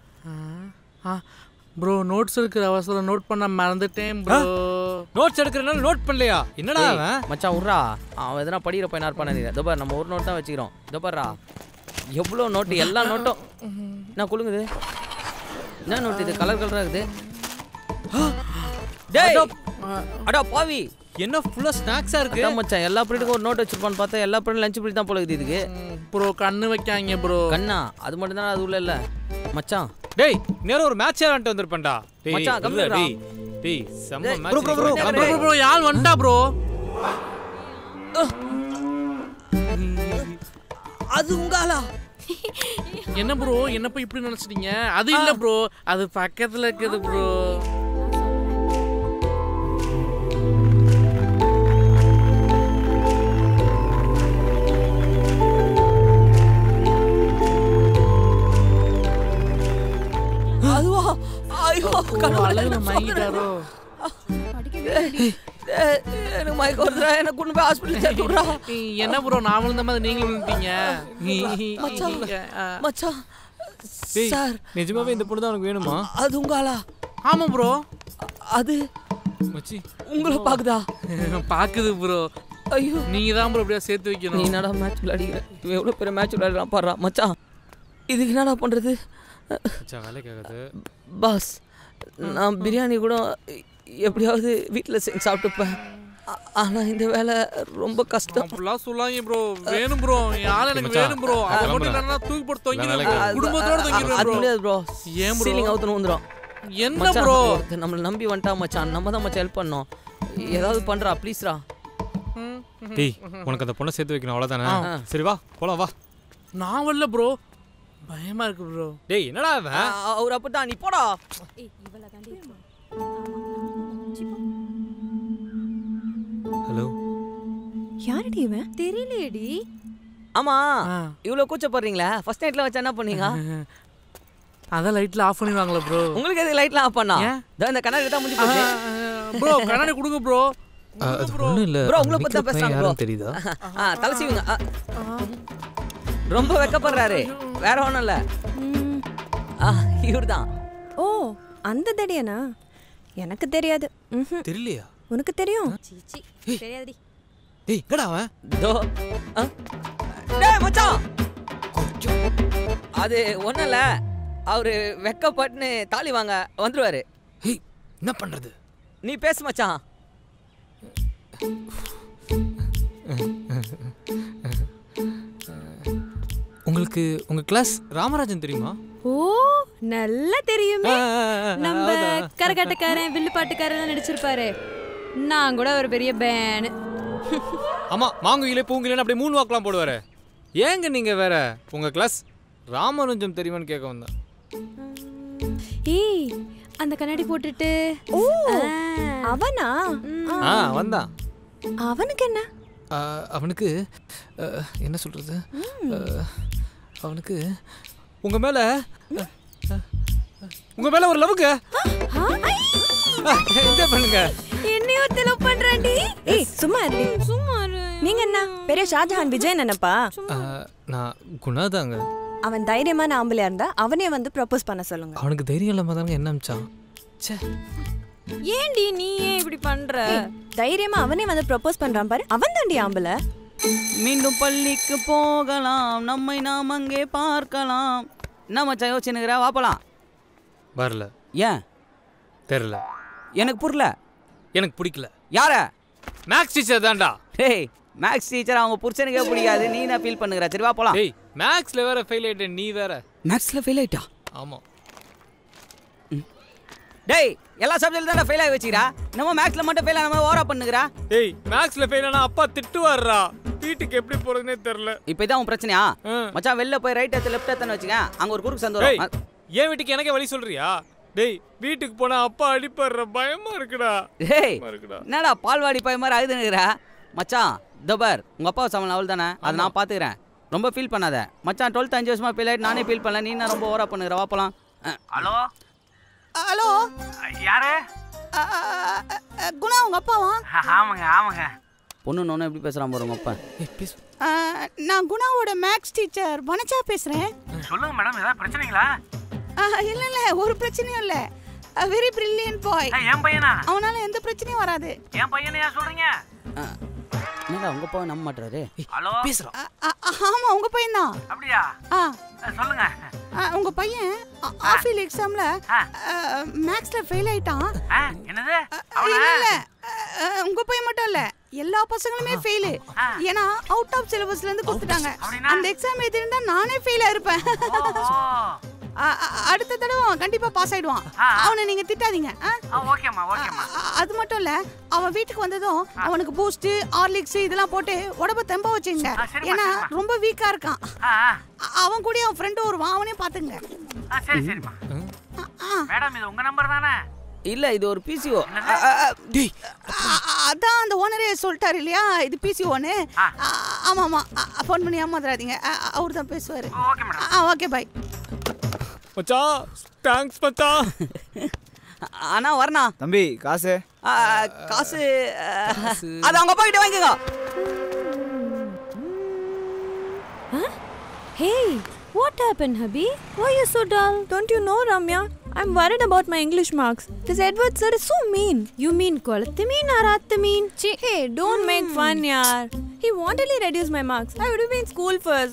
ப்ரோ நோட்ஸ் இருக்கிற அவசரம் நோட் பண்ண மறந்துட்டேன் ப்ரோ நோட்ஸ் எடுக்கிறனால நோட் பண்ணலையா என்னடா ஏய், அவன் மச்சான் விட்றா அவன் எதனா படிக்கிற பையனா இருப்பான்னு நினைக்கிறேன் இதோ பாரு நம்ம ஒரு நோட் தான் வச்சுக்கிறோம் இதோ பாருடா எவ்வளோ நோட்டு எல்லா நோட்டும் என்ன குலுங்குது என்ன நோட்டு இது கலர் கலராக இருக்குது டேய் அடா பாவி என்ன ஃபுல்லா ஸ்நாக்ஸா இருக்கு அதான் மச்சான் எல்லா பீரியடுக்கும் ஒரு நோட் வச்சிருப்பான்னு பார்த்தா எல்லா பீரியடும் லஞ்ச் பீரியட் தான் போல இருக்குது இதுக்கு ப்ரோ கண்ணு வைக்காங்க ப்ரோ கண்ணா அது மட்டும் தான் அது உள்ள இல்ல மச்சான் டேய் நேரா ஒரு மேட்ச் விளையாண்டு வந்திருப்பேன்டா டேய் மச்சான், இல்ல, கம்முனுடா. டேய் டேய் செம்ம டேய், match bro, bro, bro, bro bro Yazh வந்துட்டா ப்ரோ அது உங்காலா என்ன ப்ரோ என்ன போய் இப்படி நினைச்சிட்டீங்க அது இல்ல ப்ரோ அது பக்கத்துல இருக்குது ப்ரோ அதுவா ஐயோ கடவுளே அழகுல என்ன மயங்கிட்டாரோ ஏய், ஏய், எனக்கு மயக்கம் வருதுடா எனக்கு கொண்டு போய் ஹாஸ்பிட்டல் சேர்த்து விட்றா என்ன ப்ரோ நான் விழுந்த மாதிரி நீங்களும் விழுந்துட்டீங்க மச்சான் மச்சான் டேய் சார் நிஜமாவே இந்த பொண்ணு தான் உனக்கு வேணுமா அது உங்காலா ஆமா ப்ரோ அது மச்சி உங்களை பாக்குதா பாக்குது ப்ரோ ஐயோ நீங்க தான் ப்ரோ அப்படியே சேர்த்து நீ வைக்கணும் என்னடா மேட்ச் விளையாடிக்கிற இவன் எவ்வளோ பெரிய மேட்ச் விளையாடுறான் பாடுறா மச்சான் இதுக்கு என்னடா பண்ணுறது மச்சான் வேலைக்கு ஆகாது பாஸ் நான் பிரியாணி கூட எப்படியாவது வீட்டில் செஞ்சு சாப்பிட்டுப்பேன் ஆ- ஆனா இந்த வேலை ரொம்ப கஷ்டம் அப்படிலாம் சொல்லாங்க ப்ரோ வேணும் ப்ரோ யாரும் எனக்கு மச்சான், வேணும் ப்ரோ நான் அது மட்டும் கிளம்புறேன். இல்லைன்னா தூக்கி போட்டு நான் தொங்கிடுவேன் வேலைக்கு bro. குடும்பத்தோட தொங்கிடுவேன் அது ப்ரோ முடியாது ப்ரோ ஏன் bro? சீலிங் அவுத்துன்னு வந்துடும் என்ன மச்சான், bro? ஒருத்தன் நம்மளை நம்பி வந்துட்டா மச்சான் நம்ம தான் மச்சான் ஹெல்ப் பண்ணோம் ஏதாவது பண்றா ப்ளீஸ்ரா டேய் உனக்கு அந்த பொண்ணை சேர்த்து வைக்கணும் அவ்வளவுதானே ஆ. சரி வா போலாம் வா நான் வரல ப்ரோ பயமா இருக்கு ப்ரோ டேய் என்னடா இவன் அவர் அப்பதான் நீ போடா ஹலோ யாரடி இவன் தெரியலையேடி ஆமா இவ்வளோ கூச்சப்படுறீங்களா ஃபர்ஸ்ட் நைட்ல வச்சா என்ன பண்ணீங்க அதான் லைட்ல ஆஃப் பண்ணிடுவாங்களா ப்ரோ உங்களுக்கு எது லைட்லாம் ஆஃப் பண்ணா ஏன்? இதோ இந்த கண்ணாடி தான் முடிஞ்சு போச்சு ப்ரோ கண்ணாடி கொடுங்க ப்ரோ அது ஒண்ணும் இல்ல ப்ரோ உங்களை வீட்ல பத்தி தான் பையன் பேசுறாங்க ப்ரோ யாருன்னு தெரியுதா ஆ தலை சீவுங்க ஆ. ரொம்ப வெக்கப்படுறாரு வேற ஒன்றும் இல்லை ஆ இவர் தான் ஓ அந்த தடியனா எனக்கு தெரியாது ம்ஹும். தெரியலையா உனக்கு தெரியும் தெரியாதுடி டேய் எங்கடா அவன் தோ ஆ. டேய் மச்சான் அது ஒன்றும் இல்லை அவரு வெக்கப்பட்டுன்னு தாலி வாங்க வந்துருவாரு ஏய் என்ன பண்றது நீ பேசு மச்சான் உங்களுக்கு உங்க கிளாஸ் ராமராஜன் தெரியுமா ஓ நல்லா தெரியுமே ஆ, ஆ, ஆ, நம்ம அதான். கரகாட்டக்காரன் வில்லுப்பாட்டுக்காரன் நடிச்சிருப்பாரு நான் கூட ஒரு பெரிய பேனு ஆமா மாங்குயிலே பூங்குயிலே அப்படியே மூணு வாக்கெல்லாம் போடுவாரு ஏங்க நீங்க வேற உங்க கிளாஸ் ராமனுஜம் தெரியுமான்னு கேட்க வந்தேன் ஏய் அந்த கண்ணாடி போட்டுட்டு ஓ அவனா ஆ வந்தான் அவனுக்கு என்ன ஆ, அவனுக்கு ஆ, என்ன சொல்றது ஆ, அவனுக்கு உங்க மேல ஆ, உங்க மேல ஒரு லவ்வுங்க என்ஜாய் பண்ணுங்க என்னையோ லவ் பண்றான்டி ஏய் சும்மா இருடி சும்மா நீங்க என்ன பெரிய ஷாஜஹான் விஜய் நினைப்பா ஆ, நான் குணா தாங்க அவன் தைரியமான ஆம்பளையா இருந்தா அவனே வந்து ப்ரப்போஸ் பண்ண சொல்லுங்க அவனுக்கு தைரியம் இல்லாம தாங்க என்ன அமிச்சான் ச்சே ஏன்டி நீ ஏன் இப்படி பண்ற தைரியமா அவனே வந்து ப்ரப்போஸ் பண்றான் பாரு அவன் தாண்டி ஆம்பளை மீண்டும் பள்ளிக்கு போகலாம் நம்மை நாம் அங்கே பார்க்கலாம் என்ன மச்சான் யோசிச்சுனுங்கிற வாப்பலாம் வரல ஏன் தெரில எனக்கு புரியல எனக்கு பிடிக்கல யார மேக்ஸ் டீச்சர் தான்டா டேய் மேக்ஸ் டீச்சர் அவங்க புருஷனுக்கே பிடிக்காது நீ என்ன ஃபீல் பண்ணுகிற சரி வா போலாம் டேய் மேக்ஸ்ல வேற ஃபெயில் ஆயிட்ட நீ வேற மேக்ஸ்ல ஃபெயில் ஆயிட்டா ஆமா டேய் எல்லா சப்ஜெக்ட்ல தான் ஃபெயில் ஆகி வச்சுக்கிறா நம்ம மேக்ஸ்ல மட்டும் ஃபெயில் ஆகாம ஓவரா பண்ணுகிறா டேய் மேக்ஸ்ல ஃபெயில் ஆனா அப்பா திட்டுவாருடா வீட்டுக்கு எப்படி போறதுனே தெரியல இப்போ இதான் உன் பிரச்சனையா மச்சான் வெளில போய் ரைட் எடுத்து லெஃப்ட் எடுத்துன்னு வச்சுக்க அங்க ஒரு குறுக்கு சந்து டேய் வரும் என் வீட்டுக்கு எனக்கே வழி சொல்றியா டேய் வீட்டுக்கு போனா அப்பா அடிப்பாடுற பயமா இருக்குடா டேய் பயமா இருக்குடா என்னடா பால்வாடி பையன் மாதிரி ஆகுதுன்னுங்கிற மச்சான் தபர் உங்க அப்பா சமன் அவள் தானே அதை நான் பாத்துக்கிறேன் ரொம்ப ஃபீல் பண்ணாத மச்சான் டுவெல்த் அஞ்சு வருஷமா ஃபீல் ஆயிட்டு நானே ஃபீல் பண்ணல நீ என்ன ரொம்ப ஓவரா பண்ணுகிற வா போலாம் ஹலோ ஹலோ யாரு குணா உங்க அப்பாவா ஆமாங்க ஆமாங்க பொண்ணு நோன்னு எப்படி பேசுறான் பாரு உங்க அப்பா ஆ, நான் குணாவோட மேக்ஸ் டீச்சர் வனஜா பேசுறேன் சொல்லுங்க மேடம் ஏதாவது பிரச்சனைங்களா ஆ, இல்ல இல்ல ஒரு பிரச்சனையும் இல்ல வெரி பிரில்லியன்ட் பாய் என் பையனா அவனால எந்த பிரச்சனையும் வராது என் பையனை ஏன் சொல்றீங்க என்னடா உங்க அப்பா நம்ப மாட்டாரு ஹலோ பேசுறா ஆமா உங்க பையன் தான் அப்படியா ஆ அஹ், சொல்லுங்க ஆ, உங்க பையன் ஆஃபீல் எக்ஸாம்ல மேக்ஸ்ல ஃபெயில் ஆயிட்டான் அஹ், என்னது இல்ல இல்ல ஆ, உங்க பையன் மட்டும் இல்ல எல்லா பசங்களுமே ஃபெயில் ஏன்னா அவுட் ஆஃப் சிலபஸ்ல இருந்து கொடுத்துட்டாங்க அந்த எக்ஸாம் எழுதிருந்தா நானே ஃபெயில் ஆயிருப்பேன் ஆ, ஆ, அடுத்த தடவை அவன் கண்டிப்பா பாஸ் ஆயிடுவான் அவனை நீங்க திட்டாதீங்க ஆ? ஓகேம்மா ஓகேம்மா அ- அது மட்டும் இல்ல அவன் வீட்டுக்கு வந்ததும் அவனுக்கு பூஸ்ட் ஹார்லிக்ஸ் இதெல்லாம் போட்டு உடம்ப தெம்ப வச்சுங்க ஏன்னா ரொம்ப வீக்கா இருக்கான் அ- அவன் கூட அவன் ஃப்ரெண்டு வருவான் அவனையும் பாத்துங்க ஆ சரி சரிம்மா மேடம் இது உங்க நம்பர் தானே இல்ல இது ஒரு பிசிஓ அ- அதான் அந்த ஓனரே சொல்லிட்டாரு இல்லையா இது பிசி ஓனு ஆமா ஆமா ஃபோன் பண்ணி ஏமாத்துறாதீங்க அவர் தான் பேசுவாரு ஓகே பை மச்சான் தேங்க்ஸ் மச்சான் அண்ணா வரணா தம்பி காசு ஆ, காசு ஆ, அது அவங்க அப்பா கிட்ட வாங்கிக்கோங்க Hey, what happened, hubby? Why you so dull? Don't you know, Ramya? I'm worried about my English marks. This Edward sir is so mean. You mean kolathu mean or athu mean? Hey, don't make fun, yaar. He wanted to reduce my marks. I would have been school first.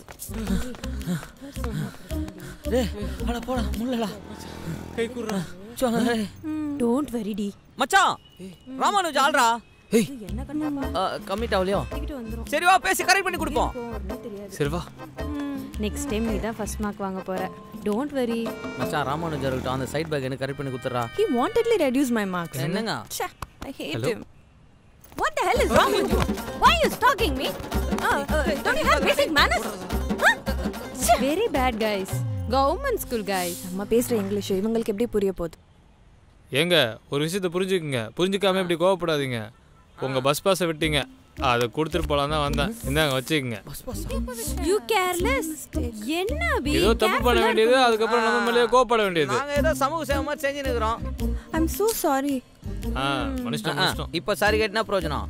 டேய் அட போடா முள்ளடா கை குடுறா சொங்க Don't worry, D. மச்சான் ராமானுஜ் ஆல்ரா ஏய் என்ன கண்டாப்பா? Commit ஆகலையோ தூக்கிட்டு வந்துரும். சரி வா பேசி கரெக்ட் பண்ணி கொடுப்போம் ஒண்ணும் தெரியாது. சரி வா நெக்ஸ்ட் டைம் நீ தான் ஃபர்ஸ்ட் மார்க் வாங்க போற டோன்ட் வரி மச்சான் ராமானுஜர் கிட்ட அந்த சைட் பேக் எனக்கு கரெக்ட் பண்ணி கொடுத்துறா He wanted to reduce my marks. என்னங்க Chha, I hate Hello? him. What the hell is wrong with you? Why are you stalking me? Uh, uh, don't you have basic manners? Huh? Very bad guys. Government school guys. நம்ம பேசுற English இவங்களுக்கு எப்படி புரிய போகுது ஏங்க ஒரு விஷயத்தை புரிஞ்சுக்குங்க புரிஞ்சுக்காம இப்படி கோவப்படாதீங்க உங்க பஸ் பாஸை விட்டீங்க அதை கொடுத்துட்டு போலாம் தான் வந்தேன் இந்தாங்க வச்சுக்கோங்க You careless. என்ன அபி? ஏதோ தப்பு பண்ண வேண்டியது அதுக்கப்புறம் நம்ம மேலேயே கோவப்பட வேண்டியது நாங்க ஏதோ சமூக சேவை மாதிரி செஞ்சு நிக்கிறோம் ஐம் so sorry ஆ மனுஷன் மனுஷன் இப்போ சாரி கேட்டினா பிரயோஜனம்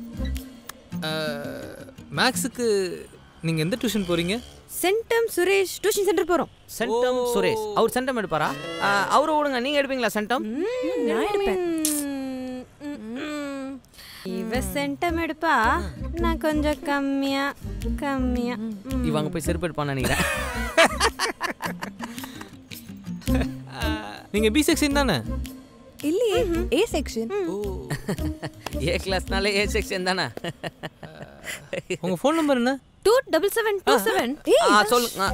மேக்ஸுக்கு நீங்க எந்த டியூஷன் போறீங்க சென்டம் சுரேஷ் டியூஷன் சென்டர் போறோம் சென்டம் சுரேஷ் அவர் சென்டம் எடுப்பாரா ஆ, அவரை விடுங்க நீங்க எடுப்பீங்களா சென்டம் நான் எடுப்பேன் இவ சென்டம் எடுப்பா நான் கொஞ்சம் கம்மியா கம்மியா ம். இவங்க போய் செருப்பு எடுப்பான்னு நினைக்கிறேன் நீங்க பி செக்ஷன் தானே இல்லையே A section A கிளாஸ்னாலே A section தானே உங்க ஃபோன் நம்பர் என்ன two double seven two seven ஆ சொல்லுங்க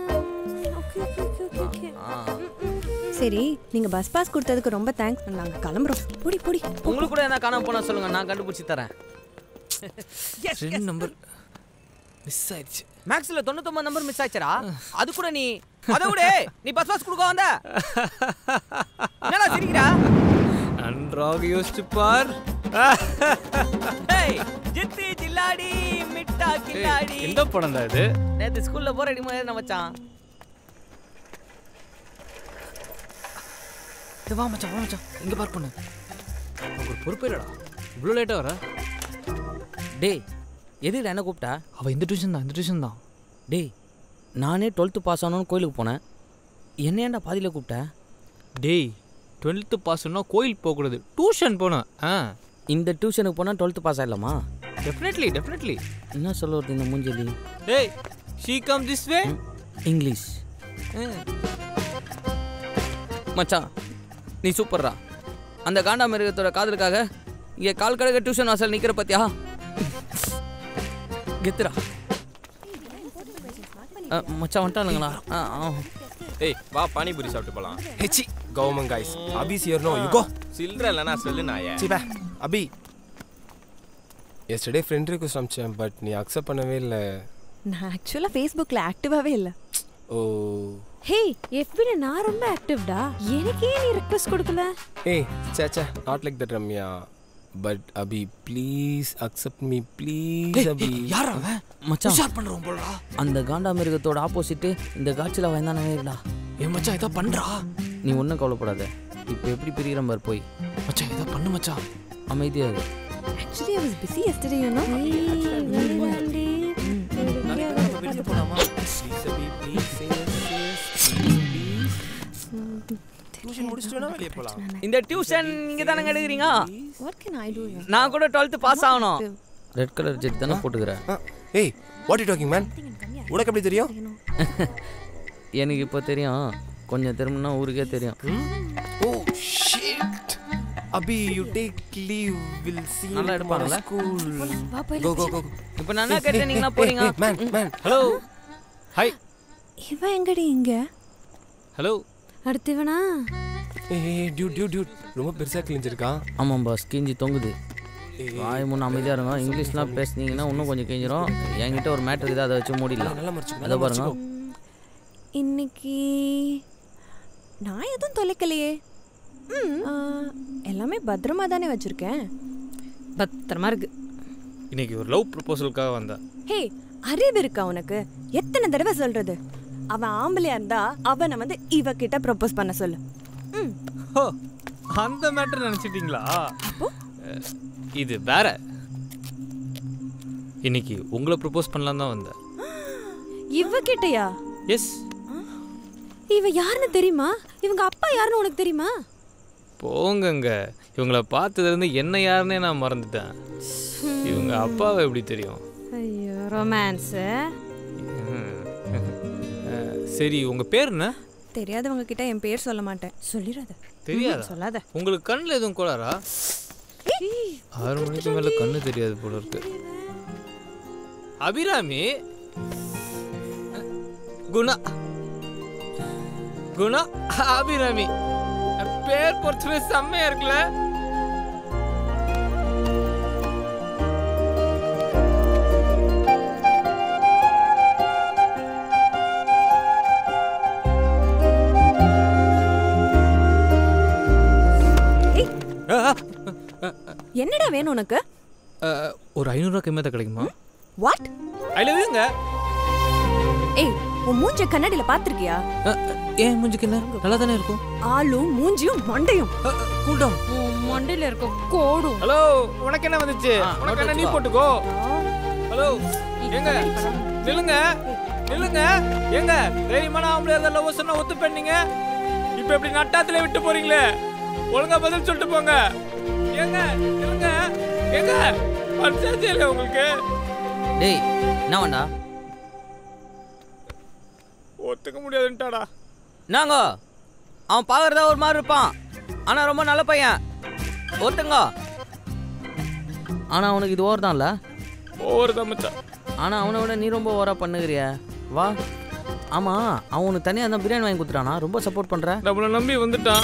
சரி நீங்க பஸ் பாஸ் கொடுத்ததுக்கு ரொம்ப தேங்க்ஸ் நாங்க கிளம்புறோம் பொடி பொடி உங்களுக்கு கூட என்ன காணாம போனா சொல்லுங்க நான் கண்டுபிடிச்சி தரேன் ரெண்டு நம்பர் மிஸ் ஆயிடுச்சு மேக்ஸ்ல தொண்ணூத்தொன்பது நம்பர் மிஸ் ஆச்சுடா அது கூட நீ அதை விட நீ பஸ் பாஸ் கொடுக்க வந்த என்னடா சிரிக்கிறா நன்றாக யோசிச்சு பார் டேய் ஜித்தி ஜில்லாடி மிட்டா கில்லாடி எந்த படம் தான் இது நேத்து ஸ்கூல்ல போற அடி மாதிரி மச்சான் இது வா மச்சான் வா மச்சான் இங்க பார்க் பண்ணு உனக்கு ஒரு பொறுப்பே இல்லடா இவ்வளோ லேட்டாக வர டேய் எதுக்குடா என்ன கூப்பிட்டா அவ இந்த டியூஷன் தான் இந்த டியூஷன் தான் டேய் நானே டுவெல்த்து பாஸ் ஆனோன்னு கோயிலுக்கு போனேன் என்ன ஏன்டா பாதியில் கூப்பிட்ட டேய் டுவெல்த்து பாஸ் பண்ணால் கோயில் போகக்கூடாது டியூஷன் போனேன் ஆ இந்த டியூஷனுக்கு போனால் டுவெல்த்து பாஸ் ஆயிடலாமா டெஃபினெட்லி டெஃபினெட்லி என்ன சொல்ல வருது இந்த மூஞ்சலி டேய் she come this way English மச்சான் நீ சூப்பர்ரா அந்த காண்டா மிருகத்தோட காதலுக்காக இங்கே கால் கடக டியூஷன் வாசல் நிற்கிற பத்தியா கெத்துரா அ, மச்சான் வந்துட்டானுங்களா ஆ ஆ ஏய் வா பானிபூரி சாப்பிட்டு போலாம் ஹெச்சி கவர்மெண்ட் கைஸ் அபிஸ் ஹியர் நோ யூ கோ சில்ட்ர இல்லனா சொல்லு நாயே சி பே அபி எஸ்டர்டே ஃப்ரெண்ட் ரிக்வெஸ்ட் அனுப்பிச்சேன் பட் நீ அக்செப்ட் பண்ணவே இல்லை நான் ஆக்சுவலாக ஃபேஸ்புக்கில் ஆக்டிவாகவே இல்லை ஓ ஹே எஃபில நான் ரொம்ப ஆக்டிவ்டா எனக்கே நீ ரெக்வெஸ்ட் கொடுக்கல ஏய் சேச்சா not like that Ramya but Abhi please accept me please Abhi யார் அவன் மச்சான் உஷார் பண்றவன் போலடா அந்த காண்டா மிருகத்தோட ஆப்போசிட்டு இந்த காட்சியில் வந்தானவே இல்லடா ஏ மச்சான் இதை பண்றா நீ ஒன்றும் கவலைப்படாத இப்போ எப்படி பிரிகிற மாதிரி போய் மச்சான் இதை பண்ணு மச்சான் அமைதியாக இரு actually I was busy yesterday you know வெளியே போலாமா ப்ளீஸ் அபி ப்ளீஸ் டியூஷன் முடிச்சிட்டோனா வெளியே போலாம் இந்த டியூஷன் நீங்க தானங்க எடுக்கிறீங்க வாட் கேன் ஐ டு நான் கூட டுவெல்த்து பாஸ் ஆகணும் ரெட் கலர் ஜெட் தானே போட்டுக்கிறேன் ஏய் வாட் யூ டாக்கிங் மேன் உனக்கு எப்படி தெரியும் எனக்கு இப்போ தெரியும் கொஞ்சம் திரும்பினா ஊருக்கே தெரியும் oh shit Abhi you take leave will see நல்லா எடுப்பாங்கல்ல? ஸ்கூல் கோ கோ கோ இப்போ நான் என்ன கேட்டேன் நீங்களா போறீங்க மேன் மேன் ஹலோ ஹாய் இவன் எங்கடி இங்க ஹலோ அடுத்து இவனா ஏய் டியூட் டியூட் டியூட் ரொம்ப பெருசா கிழிஞ்சிருக்கான் ஆமாம் பாஸ் கிஞ்சி தொங்குது வாய் முன்ன அமைதியாக இருங்க இங்கிலீஷ்லாம் பேசுனீங்கன்னா இன்னும் கொஞ்சம் கிஞ்சிரும் என்கிட்ட ஒரு மேட்ரு இருக்குது அதை வச்சு மூடிடலாம் நல்லா மறைச்சுக்கோ, அதை நல்லா பாருங்க இன்னைக்கு நான் எதுவும் தொலைக்கலையே ஆ, எல்லாமே பத்திரமா தானே வச்சிருக்கேன் பத்திரமா இருக்கு இன்னைக்கு ஒரு லவ் ப்ரொபோசலுக்காக வந்தேன் ஹே அறிவு இருக்கா உனக்கு எத்தனை தடவை சொல்றது அவன் ஆம்பளையா இருந்தா அவனை வந்து இவ கிட்ட ப்ரொபோஸ் பண்ண சொல்லு ம் ஹோ அந்த மேட்டர் நினச்சிட்டிங்களா இது வேற இன்னைக்கு உங்களை ப்ரப்போஸ் பண்ணலாம் தான் வந்தேன் இவ கிட்டயா எஸ் இவ யாருன்னு தெரியுமா இவங்க அப்பா யாருன்னு உனக்கு தெரியுமா போங்கங்க இவங்களை பார்த்ததுலேருந்து என்ன யாருன்னே நான் மறந்துட்டேன் இவங்க அப்பாவை எப்படி தெரியும் ஐயோ ரொமான்ஸ் அஹ், சரி உங்க பேர் என்ன தெரியாதவங்க கிட்ட என் பேர் சொல்ல மாட்டேன் சொல்லிடாத தெரியாதா சொல்லாத உங்களுக்கு கண்ணில் எதுவும் கோளாரா ஆறு மணிக்கு மேல கண்ணு தெரியாது போல இருக்கு அபிராமி குணா குணா அபிராமி பேர் பொறுத்தவரை செம்மையா இருக்குல்ல என்னடா வேணும் உனக்கு அஹ், ஒரு ஐநூறுரூவா கம்மியாக கிடைக்குமா வாட் ஐ லவ் யூங்க ஏய் உன் மூஞ்ச கண்ணாடியில பாத்திருக்கியா ஏன் மூஞ்சிக்கு என்ன நல்லா தானே இருக்கும் ஆளும் மூஞ்சியும் மண்டையும் கூல் டவுன் மண்டையில இருக்க கோடும் ஹலோ உனக்கு என்ன வந்துச்சு உனக்கு என்ன நீ போட்டுக்கோ ஹலோ எங்க நில்லுங்க நில்லுங்க எங்க தைரியமான ஆம்பளை இருந்தா லவ் சொன்னா ஒத்து பண்ணீங்க இப்போ இப்படி நட்டாத்துல விட்டு போறீங்களே ஒழுங்கா பதில் சொல்லிட்டு போங்க ஏங்க நில்லுங்க எங்க பரிசாச்சு இல்லை உங்களுக்கு டேய் என்ன வேண்டா ஒத்துக்க முடியாதுன்ட்டாடா நாங்க அவன் பார்க்கறதா ஒரு மாதிரி இருப்பான் ஆனா ரொம்ப நல்ல பையன் ஒருத்தங்க ஆனா அவனுக்கு இது ஓவர் தான்ல ஓவர் தான் மச்சான் ஆனா அவனை விட நீ ரொம்ப ஓவரா பண்ணுகிறிய வா ஆமா அவன் உனக்கு தனியா தான் பிரியாணி வாங்கி கொடுத்துட்டானா ரொம்ப சப்போர்ட் பண்ற நம்மளை நம்பி வந்துட்டான்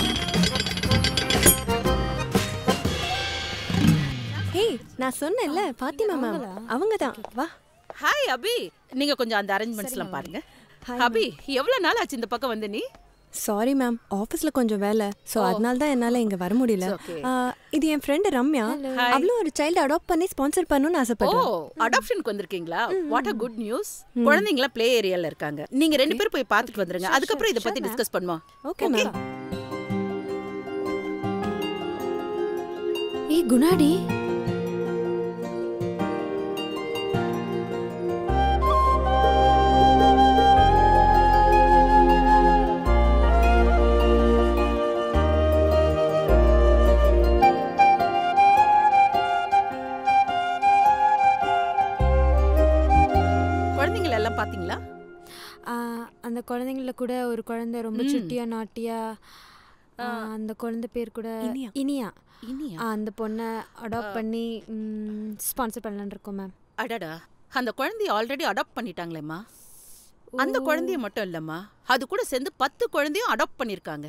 ஹேய் நான் சொன்னேன்ல பாத்திமா மேம் அவங்க தான் வா ஹாய் அபி நீங்க கொஞ்சம் அந்த அரேஞ்ச்மெண்ட்ஸ்லாம் பாருங்க அபி எவ்வளவு நாள் ஆச்சு இந்த பக்கம் வந்து நீ சாரி மேம் ஆஃபீஸில் கொஞ்சம் வேலை ஸோ அதனால தான் என்னால் இங்கே வர முடியல It's okay. ஆ, இது என் ஃப்ரெண்டு ரம்யா Hi. அவளும் ஒரு சைல்டு அடாப்ட் பண்ணி ஸ்பான்சர் பண்ணணும்னு ஓ ஆசைப்படுறேன் அடாப்ஷனுக்கு வந்திருக்கீங்களா வாட் அ குட் நியூஸ் குழந்தைங்களா ப்ளே ஏரியால இருக்காங்க நீங்க ரெண்டு பேரும் போய் பார்த்துட்டு வந்துருங்க அதுக்கப்புறம் இத பத்தி டிஸ்கஸ் பண்ணுவோம் ஓகே மேம் ஏய் குணாடி குழந்தைங்கள எல்லாம் பாத்தீங்களா ஆ, அந்த குழந்தைங்கள கூட ஒரு குழந்தை ரொம்ப ம். சுட்டியா நாட்டியா ஆ, அந்த குழந்தை பேர் கூட இனியா. இனியா இனியா? ஆ, அந்த பொண்ணை அடாப்ட் பண்ணி ஸ்பான்சர் பண்ணலான்னு இருக்கோம் மேம் அடடா அந்த குழந்தைய ஆல்ரெடி அடாப்ட் பண்ணிட்டாங்களேம்மா அந்த குழந்தைய மட்டும் இல்லம்மா அது கூட சேர்ந்து பத்து குழந்தையும் அடாப்ட் பண்ணிருக்காங்க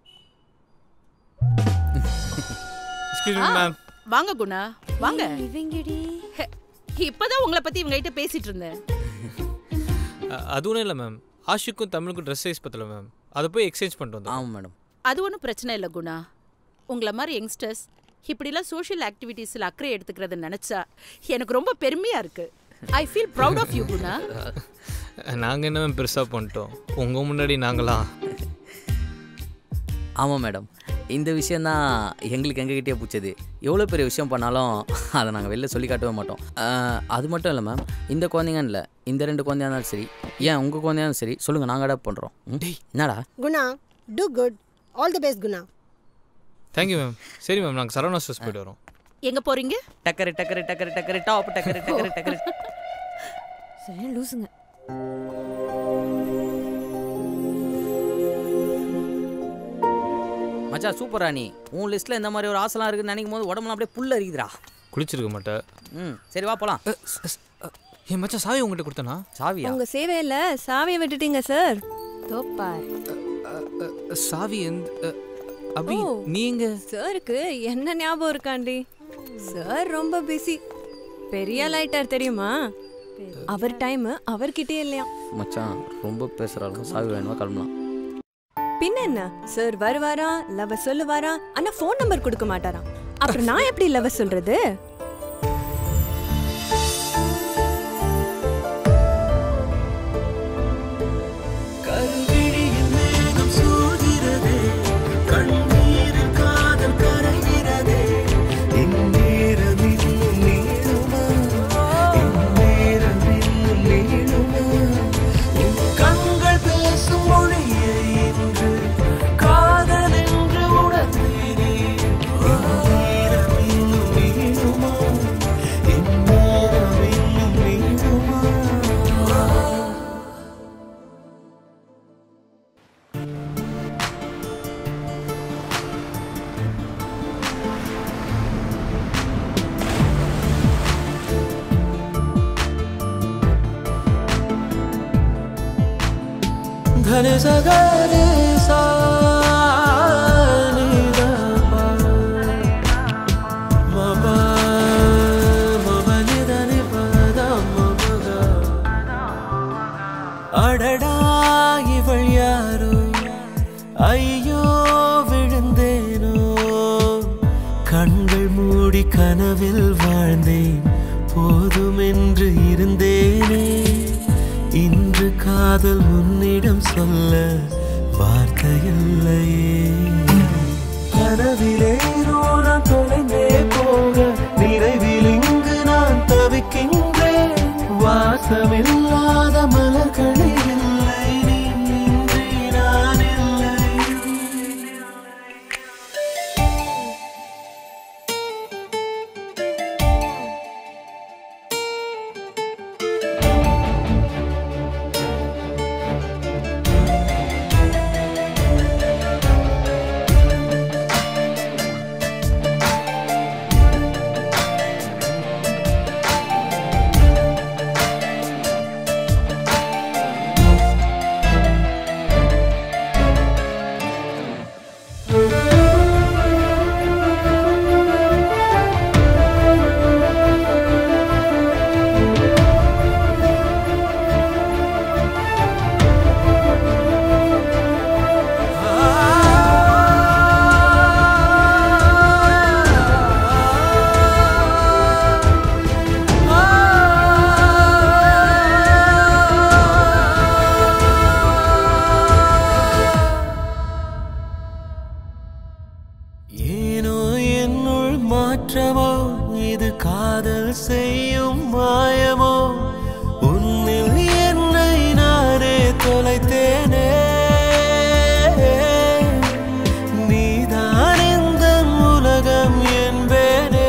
எக்ஸ்கியூஸ் மீ மேம் வாங்க குணா வாங்க இவங்கடி ஹே, இப்பதான் உங்களை பத்தி இவங்க கிட்ட பேசிட்டு இருந்தேன் அது ஒன்றும் இல்லை மேம் ஆஷுக்கும் தமிழுக்கும் ட்ரெஸ் சைஸ் பத்தல மேம் அதை போய் எக்ஸ்சேஞ்ச் பண்ணிட்டு வந்தோம் ஆமாம் மேடம் அது ஒன்றும் பிரச்சனை இல்லை குணா உங்களை மாதிரி யங்ஸ்டர்ஸ் இப்படிலாம் சோஷியல் ஆக்டிவிட்டீஸில் அக்கறை எடுத்துக்கிறத நினச்சா எனக்கு ரொம்ப பெருமையாக இருக்கு I feel proud of you Guna நாங்கள் என்ன மேம் பெருசாக பண்ணிட்டோம் உங்கள் முன்னாடி நாங்களாம் ஆமாம் மேடம் இந்த விஷயந்தான் எங்களுக்கு எங்ககிட்டயே பிடிச்சது எவ்வளோ பெரிய விஷயம் பண்ணாலும் அதை நாங்கள் வெளில சொல்லி காட்டவே மாட்டோம் ஆஹ், அது மட்டும் இல்லை மேம் இந்த குழந்தைங்கன்னு இல்லை இந்த ரெண்டு குழந்தையா இருந்தாலும் சரி ஏன் உங்கள் குழந்தையா இருந்தாலும் சரி சொல்லுங்கள் நாங்கள் அடாப்ட் பண்ணுறோம் என்னடா Guna do good all the best Guna thank you ma'am சரி மேம் நாங்கள் சரவணா ஸ்டோர்ஸ் போயிட்டு வரோம் எங்க போறீங்க டக்கரு டக்கரு டக்கரு டக்கரு டாப் டக்கரு டக்கரு டக்கரு சரி லூசுங்க மச்சான் சூப்பரா நீ உன் லிஸ்ட்ல இந்த மாதிரி ஒரு ஆசைலாம் இருக்குன்னு நினைக்கும் போது உடம்புலாம் அப்படியே புல்ல அரிக்குதுடா குளிச்சிருக்க மாட்டேன் ம் சரி வா போலாம் என் மச்சான் சாவி உங்ககிட்ட கொடுத்தனா சாவியா உங்க சேவையில சாவியை விட்டுட்டீங்க சார் தோப்பார் சாவி எந்த அபி ஓ. நீங்க சாருக்கு என்ன ஞாபகம் இருக்காண்டி சார் ரொம்ப பிஸி பெரிய லைட்டர் தெரியுமா அவர் டைம் அவர்கிட்டே இல்லையா மச்சான் ரொம்ப பேசுறாலும் சாவி வேணுமா கிளம்பலாம் பின்ன என்ன சார் வருவாரா லவ் சொல்லுவாரா ஆனா ஃபோன் நம்பர் கொடுக்க மாட்டாராம் அப்புறம் நான் எப்படி லவ் சொல்றது கருவிழியில் மேகம் சூழ்கிறதே கண்ணீரில் காதல் கரைகிறதே இந்நேரம் இன்னும் நீளுமா இந்நேரம் இன்னும் நீளுமா உன் கண்கள் பேசும் மொழியை இன்று காதல் என்று உணர்ந்தேனே இந்நேரம் இன்னும் நீளுமா இந்நேரம் இன்னும் நீளுமா धने सगरे सा नि ध पा म पा म प नि ध नि प த ம ப க. அடடா இவள் யாரோ ஐயோ விழுந்தேனோ கண்கள் மூடி கனவில் வாழ்ந்தேன் போதுமென்று இருந்தேனே இன்று காதல் உன்னிடம் சொல்ல வார்த்தையில்லையே கனவிலே நான் தொலைந்தே போக நிறைவில் இங்கு நான் தவிக்கின்றேன் வாசமில்லாத மலர்களே இல்லை நீ இன்றி நான் இல்லை ஏனோ என்னுள் மாற்றமோ இது காதல் செய்யும் மாயமோ உன்னில் என்னை நானே தொலைத்தேனே நீதான் இந்த உலகம் என்பேனே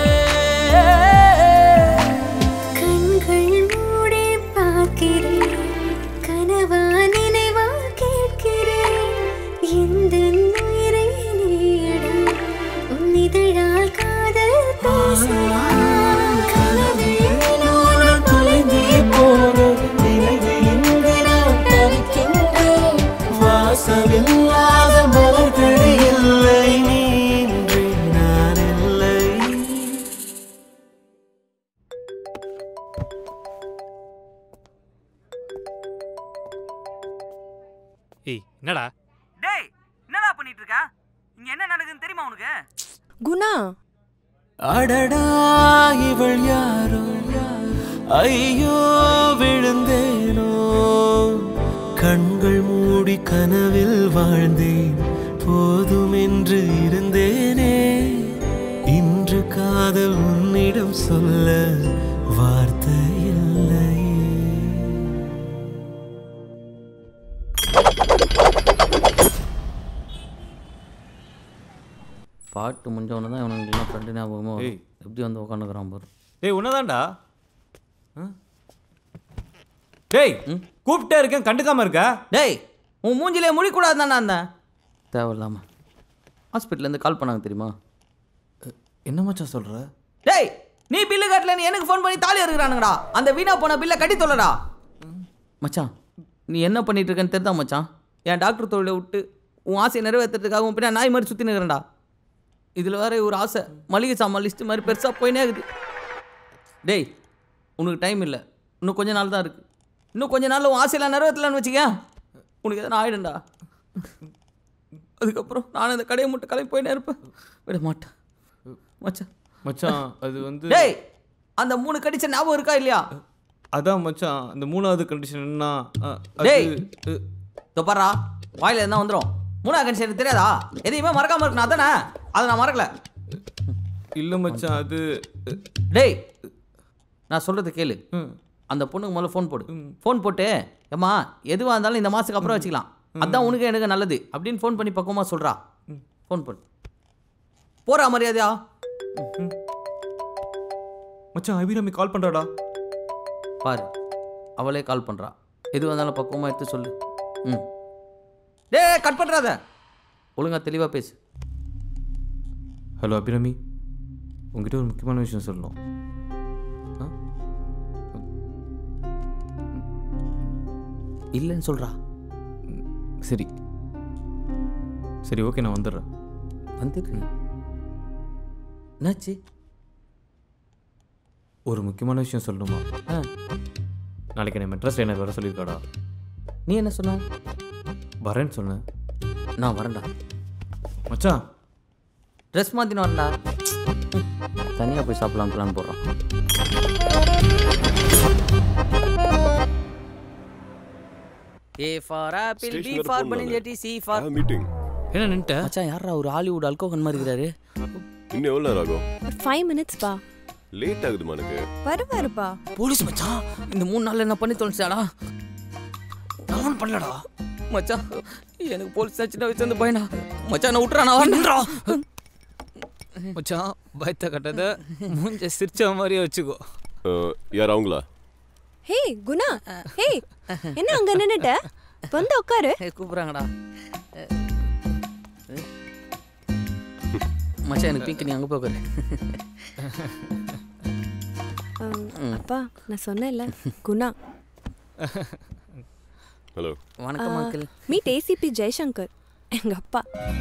கண்கள் மூடி பார்க்கிறேன் கனவா நினைவா கேட்கிறேன் எந்த உயிரை நீடா உன் இதழால் காதல் பேசலாம் கனவில் நான் தொலைந்தே போனேன் நினைவில் இங்கு நான் தவிக்கின்றேன் வாசமில்லாத மலர்கள் இல்லை நீ இன்றி நான் இல்லை ஏய் என்னடா டேய் என்னடா பண்ணிட்டு இருக்க இங்க என்ன நடக்குதுன்னு தெரியுமா உனக்கு குணா அடடா இவள் யாரோ ஐயோ விழுந்தேனோ கண்கள் மூடி கனவில் வாழ்ந்தேன் போதும் என்று இருந்தேனே இன்று காதல் உன்னிடம் சொல்ல வார்த்தை இல்லை பாட்டு முடிஞ்சவொன்னே தான் இவனுங்கெல்லாம் ஃப்ரெண்டு ஞாபகமாக வரும். எப்படி வந்து உட்காந்துக்கிறான் பாரு டேய் உன்னதான்டா டேய் கூப்பிட்டே இருக்கேன் கண்டுக்காம இருக்க டேய் உன் மூஞ்சிலே முடிக்கூடாது தானே அந்த தேவையில்லாமல் ஹாஸ்பிட்டல்லேருந்து கால் பண்ணாங்க தெரியுமா என்ன மச்சான் சொல்ற டேய் நீ பில்லு கட்டலன்னு எனக்கு ஃபோன் பண்ணி தாலி இருக்கிறானுங்கடா அந்த வீணா போன பில்லை கட்டி தொல்லடா மச்சான் நீ என்ன பண்ணிட்டு இருக்கேன்னு தெரிதா மச்சான் என் டாக்டர் தொழிலை விட்டு உன் ஆசையை நிறைவேற்றுறதுக்காக உன் பின்னா நாய் மாதிரி சுற்றி நிற்கிறேன்டா இதில் வேற ஒரு ஆசை மளிகை சாமான் லிஸ்ட்டு மாதிரி பெருசாக போயினே இருக்குது டேய் உனக்கு டைம் இல்லை இன்னும் கொஞ்ச நாள் தான் இருக்குது இன்னும் கொஞ்ச நாளில் உன் ஆசையெல்லாம் நிறைவேற்றலான்னு வச்சுக்க உனக்கு எதனா ஆயிடும்டா அதுக்கப்புறம் நான் இந்த கடையை மட்டும் கிளம்பி போயினே இருப்பேன் விட மாட்டேன் மச்சான் மச்சான் அது வந்து டேய் அந்த மூணு கடிச்ச ஞாபகம் இருக்கா இல்லையா அதான் மச்சான் அந்த மூணாவது கண்டிஷன் என்ன டேய் இதோ பாரா வாயில என்ன வந்துடும் மூணாவது கண்டிஷன் எனக்கு தெரியாதா எதையுமே மறக்காம இருக்கணும் அதானே அதை நான் மறக்கல இல்ல மச்சான் அது டேய் நான் சொல்றது கேளு அந்த பொண்ணுக்கு முதல்ல ஃபோன் போடு ஃபோன் போட்டு ஏம்மா எதுவாக இருந்தாலும் இந்த மாதத்துக்கு அப்புறம் வச்சுக்கலாம் அதான் உனக்கு எனக்கு நல்லது அப்படின்னு ஃபோன் பண்ணி பக்குவமாக சொல்கிறா ஃபோன் போடு போறா மரியாதையா மச்சான் அபிராமி கால் பண்றாடா பாரு அவளே கால் பண்ணுறா எது வந்தாலும் பக்குவமாக எடுத்து சொல்லு ம் டேய் கட் பண்ணுறாத ஒழுங்கா தெளிவாக பேசு ஹலோ அபிராமி உங்ககிட்ட ஒரு முக்கியமான விஷயம் சொல்லணும் ஆ? இல்லைன்னு சொல்கிறா சரி சரி ஓகே நான் வந்துடுறேன் வந்துடு என்னாச்சு ஒரு முக்கியமான விஷயம் சொல்லணுமா ஆ நாளைக்கு என்ன மெட்ராஸ் ட்ரெயினர் வர சொல்லியிருக்காடா நீ என்ன சொன்ன வரேன்னு சொன்னேன் நான் வரேன்டா மச்சான் ட்ரெஸ் மாற்றின வரேன்டா தனியாக போய் சாப்பிடலாம் பிளான் போடுறான் A for apple B Stationer for phone பனிஞ்சட்டி சி ஃபார் மீட்டிங் என்ன நின்ட்ட மச்சான் யாரா ஒரு ஹாலிவுட் அல்கோகன் மாதிரி இருக்கிறாரு இன்னும் எவ்வளோ நேரம் ஆகும் ஒரு ஃபைவ் மினிட்ஸ் பா லேட் ஆகுதுமா எனக்கு வருவாருப்பா போலீஸ் மச்சான் இந்த மூணு நாள்ல என்ன பண்ணி தொலைச்சாடா நான் பண்ணலடா மச்சான் எனக்கு போலீஸ் சின்ன வயசுல இருந்து பயனா மச்சான் நான் விட்டுறா நான் வரேன்டா மச்சான் பயத்த கட்டத மூஞ்ச சிரிச்ச மாதிரியே வச்சுக்கோ அஹ், யார் அவங்களா ஹே குணா ஹே என்ன அங்க நின்னுட்ட வந்து உட்காரு கூப்பிடுறாங்கடா மச்சான் எனக்கு பிங்க் நீ அங்கே போய் உட்காரு. அம், அப்பா நான் சொன்னேன்ல குணா ஹலோ வணக்கம் அங்கிள் மீட் ஏசிபி ஜெய்சங்கர் எங்க அப்பா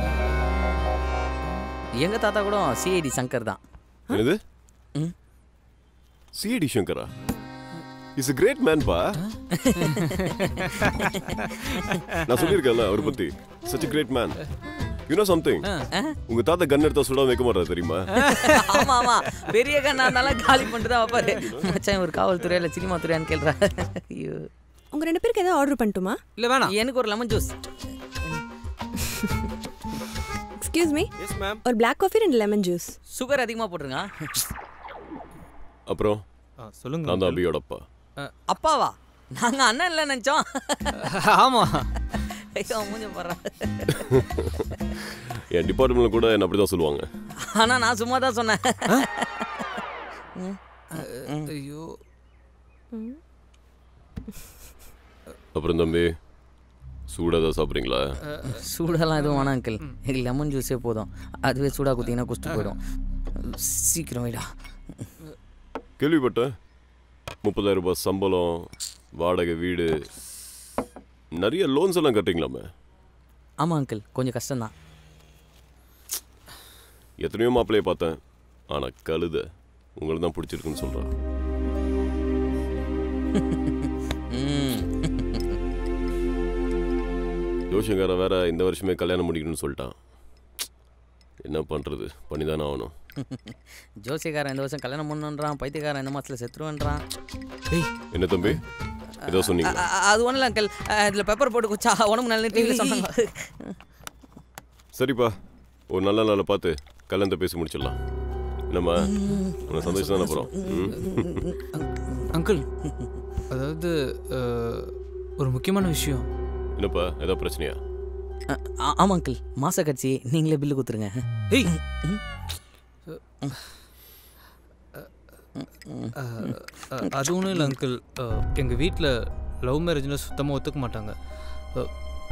எங்க தாத்தா கூட சிஐடி சங்கர் தான் என்னது சிஐடி சங்கரா இஸ் a கிரேட் மேன் பா நான் சொல்லியிருக்கேன்ல அவரை பத்தி such a great man you know something உங்க தாத்தா கன் எடுத்தா சுடாம வைக்க மாட்டாரு தெரியுமா ஆமா ஆமா பெரிய கண்ணா இருந்தாலும் காலி பண்ணிட்டு தான் வைப்பாரு மச்சான் ஒரு காவல்துறையா இல்லை சினிமா துறையான்னு கேள்றா ஐயோ உங்க ரெண்டு பேருக்கு ஏதாவது ஆர்டர் பண்ணட்டுமா இல்ல வேணாம் எனக்கு ஒரு லெமன் ஜூஸ் எக்ஸ்கியூஸ் மீ ஒரு பிளாக் காஃபி ரெண்டு லெமன் ஜூஸ் சுகர் அதிகமா போட்டுருங்க அப்புறம் சொல்லுங்க நான் தான் அபியோட அப்பா அப்பாவா நாங்க அண்ணன் இல்லை நினைச்சோம் ஆமா ஐயோ மூஞ்ச போடுறா என் டிபார்ட்மெண்ட்ல கூட என்ன அப்படிதான் சொல்லுவாங்க ஆனா நான் சும்மா தான் சொன்னேன் ம். ஐயோ அப்புறம் தம்பி சூடாக தான் சாப்பிட்றீங்களா சூடெல்லாம் எதுவும் வேணாம் அங்கிள் எங்களுக்கு லெமன் ஜூஸே போதும் அதுவே சூடாக குத்திங்கன்னா குடிச்சிட்டு போயிடும் சீக்கிரம் வைடா கேள்விப்பட்டேன் முப்பதாயிரம் ரூபாய் சம்பளம் வாடகை வீடு நிறைய லோன்ஸ் எல்லாம் கட்டுறீங்களாமே ஆமாம் அங்கிள் கொஞ்சம் கஷ்டம்தான் எத்தனையோ மாப்பிள்ளைய பார்த்தேன் ஆனால் கழுத உங்களை தான் பிடிச்சிருக்குன்னு சொல்கிறேன் ஜோஷங்கார வேற இந்த வருஷமே கல்யாணம் முடிக்கணும்னு சொல்லிட்டான் என்ன பண்ணுறது பண்ணி தானே ஆகணும் ஜோசியக்காரன் இந்த வருஷம் கல்யாணம் பண்ணுன்றான் பைத்தியக்காரன் இந்த மாதத்தில் செத்துருவேன்றான் ஏய் என்ன தம்பி ஏதோ சொன்னீங்க அ- அ- அது ஒன்றும் இல்லை அங்கிள் இதில் பெப்பர் போட்டு குச்சா உடம்பு நல்ல டிவியில் சொன்னாங்க சரிப்பா ஒரு நல்ல நாளை பார்த்து கல்யாணத்தை பேசி முடிச்சிடலாம் என்னம்மா உனக்கு சந்தோஷம் தானே போகிறோம் அங்கிள் அதாவது அஹ், ஒரு முக்கியமான விஷயம் என்னப்பா ஏதோ பிரச்சனையா ஆ- ஆமா அங்கிள் மாச கட்சி நீங்களே பில்லு கொடுத்துருங்க ஏய் அது ஒன்றும் இல்லை அங்கிள் எங்கள் வீட்டில் லவ் மேரேஜ்னா சுத்தமாக ஒத்துக்க மாட்டாங்க அ,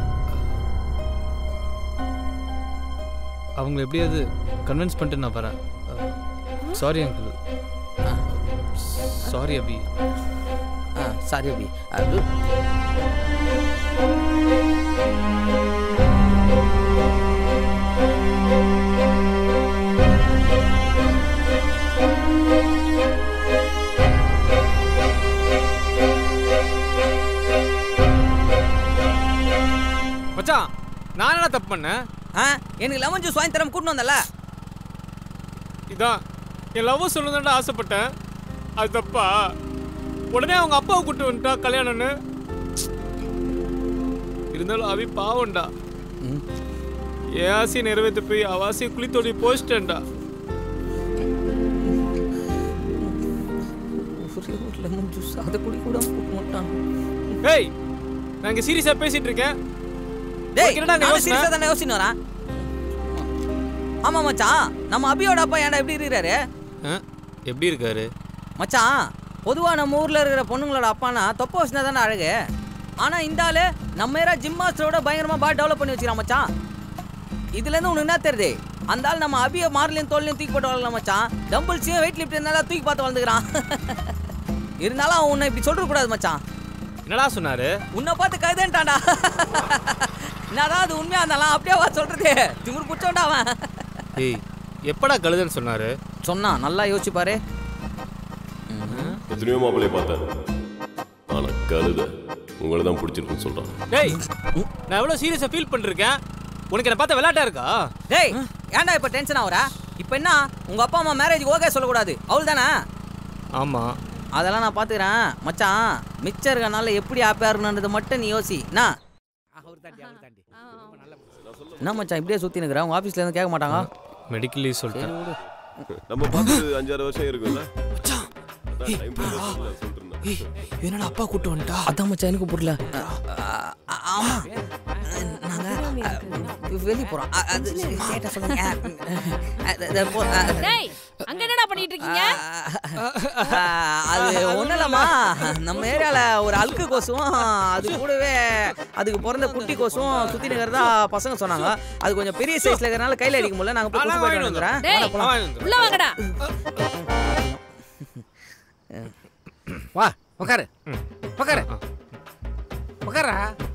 அவங்கள எப்படியாவது கன்வின்ஸ் பண்ணிட்டு நான் வரேன் sorry uncle sorry Abhi sorry Abhi அது மச்சான் நான் என்ன தப்பு பண்ணேன் ஆ எனக்கு லெமன் ஜூஸ் வாங்கி தரம் கூட்டின்னு வந்தல இதான் என் லவ் சொல்லணும்னு ஆசைப்பட்டேன் அது தப்பா உடனே அவங்க அப்பாவை கூட்டு வந்துட்டா கல்யாணம்னு இருந்தாலும் அவி பாவம்டா என் ஆசையை நிறைவேற்ற போய் அவ ஆசையை குளித்தோடி போச்சிட்டேன்டா ஒரே ஒரு லெமன் ஜூஸ் அதை குடி கூட கொடுக்க மாட்டான் ஏய் நான் இங்க சீரியஸா பேசிட்டு இருக்கேன் டேய் உனக்கு என்னடா அங்க நான் யோசனை? சீரியஸா தானே யோசிச்சு வரேன் ஆமா மச்சான் நம்ம அபியோட அப்பா ஏன்டா எப்படி இருக்கிறாரு எப்படி இருக்காரு மச்சான் பொதுவா நம்ம ஊர்ல இருக்கிற பொண்ணுங்களோட அப்பானா தொப்பை வச்சுனா தானே அழகு ஆனா இந்த ஆளு நம்ம ஏரா ஜிம் மாஸ்டரோட பயங்கரமா பாடி டெவலப் பண்ணி வச்சுக்கிறான் மச்சான் இதுல இருந்து உனக்கு என்ன தெரியுது அந்த ஆள் நம்ம அபிய மார்லையும் தோல்லையும் தூக்கி போட்டு வளரலாம் மச்சான் டம்பிள்ஸையும் வெயிட் லிஃப்ட் இருந்தாலும் தூக்கி பார்த்து வளர்ந்துக்கிறான் இருந்தாலும் அவன் உன்னை இப்படி சொல்ற கூடாது மச்சான் என்னடா சொன்னாரு உன்னை பார்த்து கழுதேன்ட்டான்டா என்னதான் அது உண்மையா இருந்தாலும் அப்படியே வா சொல்றது திமிர் பிடிச்சோண்டா அவன் ஏய் எப்படா கழுதன்னு சொன்னாரு சொன்னா நல்லா யோசிச்சு பாரு எத்தனையோ மாப்பிள்ளைய பார்த்தேன் ஆனா கழுத உங்களை தான் பிடிச்சிருக்குன்னு சொல்றான் டேய் நான் எவ்வளவு சீரியஸா ஃபீல் பண்ணிருக்கேன் உனக்கு என்ன பார்த்தா விளையாட்டா இருக்கா டேய் ஏன்டா இப்ப டென்ஷன் ஆகுற இப்போ என்ன உங்க அப்பா அம்மா மேரேஜ் ஓகே சொல்லக்கூடாது அவள் தானே ஆமா அதெல்லாம் நான் பாத்துக்கிறேன் மச்சான் மிச்சம் இருக்கனால எப்படி ஹாப்பியா இருக்கணுன்றது மட்டும் நீ யோசி என்ன என்ன மச்சான் இப்படியே சுத்தி நிக்கிற உங்க ஆபீஸ்ல இருந்து கேட்க மாட்டாங்க மெடிக்கல் லீவ் சொல்லிட்டேன் நம்ம பார்த்து அஞ்சாறு வருஷம் இருக்குல்ல அதான் time pass ஆகல, சொல்லிட்டு இருந்தேன். என்னடா அப்பா கூட்டு வந்துட்டா அதான் மச்சான் எனக்கு புரியல ஆமா நாங்க வெளியே போறோம் அ- அது கேட்ட சொல்லுங்க அது- அது போ- அ- டேய் அங்க என்னடா பண்ணிட்டு இருக்கீங்க ஆ, அது ஒன்றும் இல்லைம்மா நம்ம ஏரியாவில் ஒரு அழுக்கு கொசுவும் அது கூடவே அதுக்கு பிறந்த குட்டி கொசுவும் சுற்றி நிற்கிறதா பசங்க சொன்னாங்க அது கொஞ்சம் பெரிய சைஸில் இருக்கிறனால கையில் அடிக்க முடியல நாங்கள் போய் கொசு போயிட்டு வந்துடுறேன் டேய் உள்ள வாங்கடா வா உட்காரு உட்காரு உட்காரா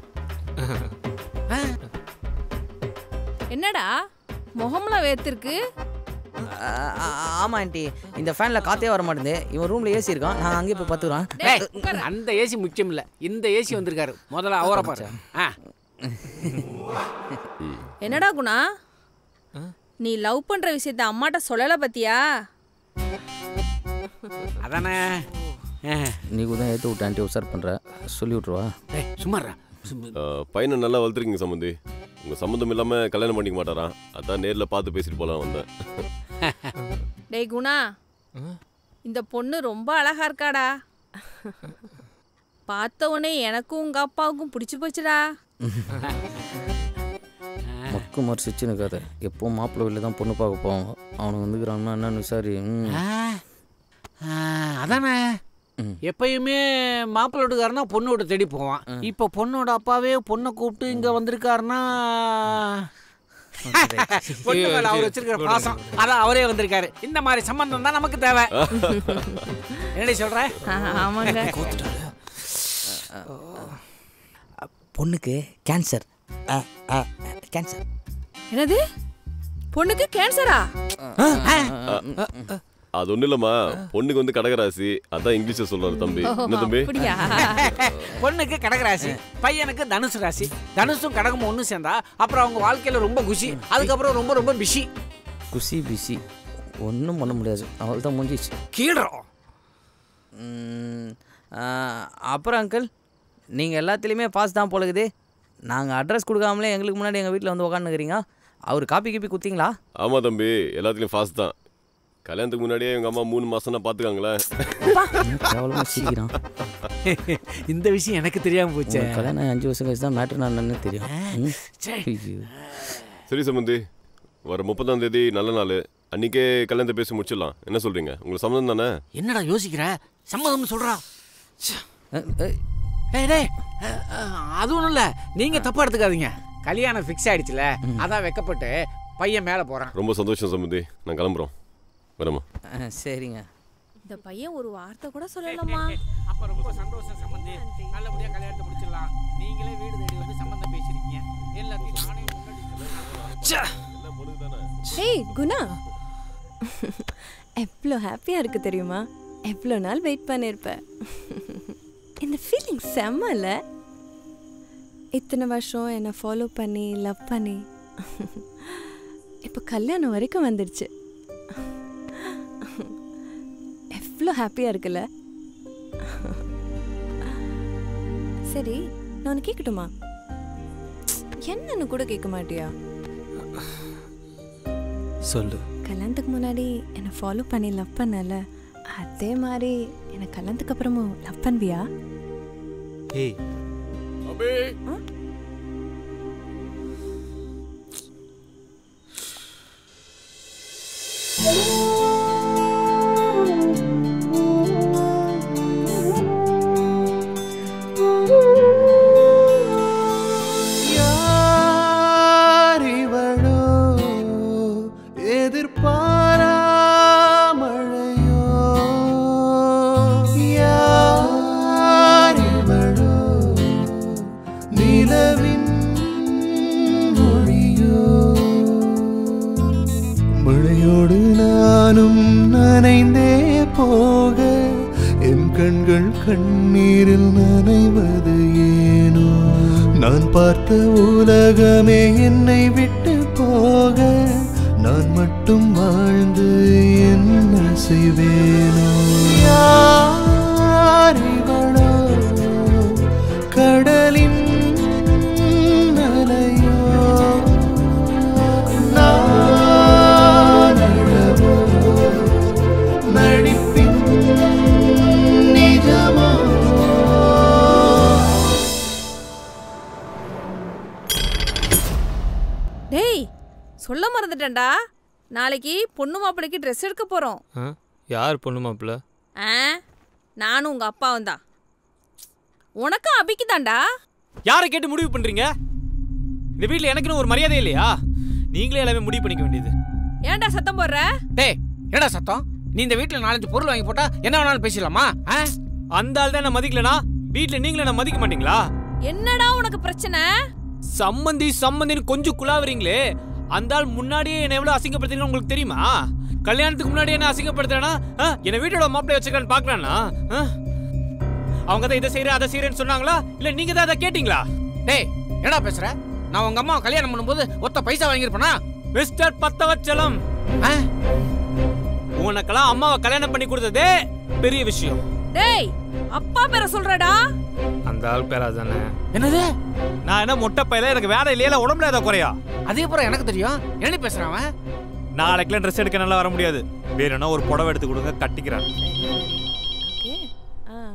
என்னடா முகம்லாம் வேர்த்திருக்கு ஆமாம் ஆண்டி இந்த ஃபேனில் காற்றே வர மாட்டேங்குது இவன் ரூமில் ஏசி இருக்கான் நான் அங்கேயே போய் பார்த்துக்குறேன் டேய், அந்த ஏசி முக்கியம் இல்ல இந்த ஏசி வந்திருக்காரு முதல்ல அவரை பாரு ஆ என்னடா குணா நீ லவ் பண்ற விஷயத்த அம்மாட்ட சொல்லல பத்தியா அதானே நீ கூட ஏற்று விட்டு ஆண்டி உசார் பண்ணுற சொல்லி விட்ருவா டேய் சும்மாறா ஆ, பையனை நல்லா வளர்த்துருக்கீங்க சம்பந்தி உங்க சம்மந்தம் இல்லாம கல்யாணம் பண்ணிக்க மாட்டாராம் அதான் நேர்ல பார்த்து பேசிட்டு போலாம் வந்தேன் டேய் குணா இந்த பொண்ணு ரொம்ப அழகா இருக்காடா பார்த்த உடனே எனக்கும் உங்க அப்பாவுக்கும் பிடிச்சு போச்சுடா மக்கு மாதிரி சிச்சு நிற்காத எப்போ மாப்பிள்ளை வீட்டில் தான் பொண்ணு பார்க்க போவாங்க அவனுக்கு வந்துக்கிறான்னா என்னன்னு விசாரி ம். ஆ, அதானே எப்பயுமே மாப்பிள்ளை வீட்டுக்காரனா பொண்ணு வீட்டை தேடி போவான் இப்போ பொண்ணோட அப்பாவே பொண்ணை கூப்பிட்டு இங்க வந்திருக்காருன்னா பொண்ணு மேல அவர் வச்சிருக்கிற பாசம் அதான் அவரே வந்திருக்காரு இந்த மாதிரி சம்பந்தம் தான் நமக்கு தேவை என்னடி சொல்ற ஆமாங்க பொண்ணுக்கு கேன்சர் கேன்சர் என்னது பொண்ணுக்கு கேன்சரா அது ஒண்ணும் இல்லம்மா பொண்ணுக்கு வந்து கடகராசி அதான் இங்கிலீஷ்ல சொல்றாரு தம்பி என்ன தம்பி பொண்ணுக்கு கடகராசி பையனுக்கு தனுசு ராசி தனுசும் கடகமும் ஒன்று சேர்ந்தா அப்புறம் அவங்க வாழ்க்கையில ரொம்ப குஷி அதுக்கப்புறம் ரொம்ப ரொம்ப பிஷி குசி பிசி ஒன்றும் பண்ண முடியாது அவள் தான் முடிஞ்சிச்சு கீழோம் ம், ஆ, அப்புறம் அங்கிள் நீங்கள் எல்லாத்துலேயுமே பாஸ் தான் போலகுது நாங்கள் அட்ரஸ் கொடுக்காமலே எங்களுக்கு முன்னாடி எங்கள் வீட்டில் வந்து உட்காந்துக்கிறீங்க அவர் காப்பி கீப்பி குத்திங்களா ஆமா தம்பி எல்லாத்துலயும் ஃபாஸ்ட் தான் கல்யாணத்துக்கு முன்னாடியே எங்க அம்மா மூணு மாசம் தான் பாத்துக்காங்களே கேவலமாக சிரிக்கிறான் இந்த விஷயம் எனக்கு தெரியாம போச்சே உனக்கு கல்யாணம் ஆகி அஞ்சு வருஷம் கழிச்சு தான் மேட்ரு நான் என்னன்னு தெரியும் ம்? ஐயோ. சரி சம்பந்தி வர முப்பதாம் தேதி நல்ல நாள் அன்னைக்கே கல்யாணத்தை பேசி முடிச்சிடலாம் என்ன சொல்றீங்க உங்களுக்கு சம்மதம் தானே என்னடா யோசிக்கிற சம்மதம்னு சொல்றா ச்சே. ஏய் டேய் அஹ், அஹ், அது ஒன்றும் இல்லை நீங்க தப்பா எடுத்துக்காதீங்க கல்யாணம் ஃபிக்ஸ் ஆயிடுச்சுல அதான் வெக்கப்பட்டு பையன் மேலே போறான் ரொம்ப சந்தோஷம் சம்பந்தி நான் கிளம்புறோம் வரமா ஆ, சரிங்க இந்த பையன் ஒரு வார்த்தை கூட சொல்லலாமா அப்ப ரொம்ப சந்தோஷம் சம்பந்தி நல்லபடியா கல்யாணத்தை முடிச்சிடலாம் நீங்களே வீடு தேடி வந்து சம்பந்தம் பேசிருக்கீங்க எல்லாத்தையும் நானே ஹேய் குணா எவ்வளோ ஹாப்பியாக இருக்கு தெரியுமா எவ்வளோ நாள் வெயிட் பண்ணியிருப்ப இந்த ஃபீலிங் செம்மல இத்தனை வருஷம் என்னை ஃபாலோ பண்ணி லவ் பண்ணி இப்போ கல்யாணம் வரைக்கும் வந்துடுச்சு எவ்வளோ ஹாப்பியாக இருக்குல்ல சரி நான் உன்னை கேட்கட்டுமா என்னன்னு கூட கேட்க மாட்டியா சொல்லு கல்யாணத்துக்கு முன்னாடி என்னை ஃபாலோ பண்ணி லவ் பண்ணல அதே மாதிரி என்னை கல்யாணத்துக்கு அப்புறமும் லவ் பண்ணுவியா ஏய் யாரிவளோ எதிர்பாரா மழையோ யாரிவளோ நிலவின் மொழியோ மழையோடு நானும் நனைந்தே போக என் கண்கள் கண்ணீரில் நனைவது ஏனோ நான் பார்த்த உலகமே என்னை விட்டு போக நான் மட்டும் வாழ்ந்து என்ன செய்வேனோ யாரிவளோ கடலின் அலையோ நான் அழவோ நடிப்பின் நிஜமோ டேய் சொல்ல மறந்துட்டேன்டா நாளைக்கு பொண்ணு மாப்பிள்ளைக்கு ட்ரெஸ் எடுக்க போறோம் ஆ யார் பொண்ணு மாப்பிள்ள ஆ நானும் உங்க அப்பாவும் தான் உனக்கும் அபிக்கு தான்டா யாரை கேட்டு முடிவு பண்றீங்க இந்த வீட்ல எனக்குன்னு ஒரு மரியாதை இல்லையா நீங்களே எல்லாமே முடிவு பண்ணிக்க வேண்டியது ஏன்டா சத்தம் போடுற டேய் என்னடா சத்தம் நீ இந்த வீட்ல நாலஞ்சு பொருள் வாங்கி போட்டா என்ன வேணாலும் பேசலாமா ஆ? அந்த ஆள் தான் என்ன மதிக்கலனா வீட்ல நீங்களே என்ன மதிக்க மாட்டீங்களா என்னடா உனக்கு பிரச்சனை சம்மந்தி சம்மந்தின்னு கொஞ்சம் குலாவுறீங்களே அந்த ஆள் முன்னாடியே என்ன எவ்வளவு அசிங்கப்படுத்துறீங்கன்னு உங்களுக்கு தெரியுமா கல்யாணத்துக்கு முன்னாடி என்ன அசிங்கப்படுத்துறானா ஆ, என்ன வீட்டோட மாப்பிள்ளை வச்சுக்கலான்னு பாக்குறானா ஆ? அவங்க தான் இதை செய்யற அதை செய்யறேன்னு சொன்னாங்களா இல்ல நீங்க தான் அதை கேட்டீங்களா டேய் என்னடா பேசுற நான் உங்க அம்மா கல்யாணம் பண்ணும்போது ஒத்த பைசா வாங்கியிருப்பேனா மிஸ்டர் பத்தவச்சலம் உனக்கெல்லாம் அம்மாவை கல்யாணம் பண்ணி கொடுத்ததே பெரிய விஷயம் டேய் அப்பா பேரை சொல்றடா அந்த ஆள் பேரா தானே என்னது நான் என்ன மொட்டை பையல எனக்கு வேலை இல்லையா உடம்புல ஏதோ குறையா அதே அப்புறம் எனக்கு தெரியும் என்ன பேசுறான் அவன் நாளைக்குலாம் ட்ரெஸ் எடுக்க நல்லா வர முடியாது வேணும்னா ஒரு புடவை எடுத்து கொடுங்க கட்டிக்கிறேன் ஓகே ஆ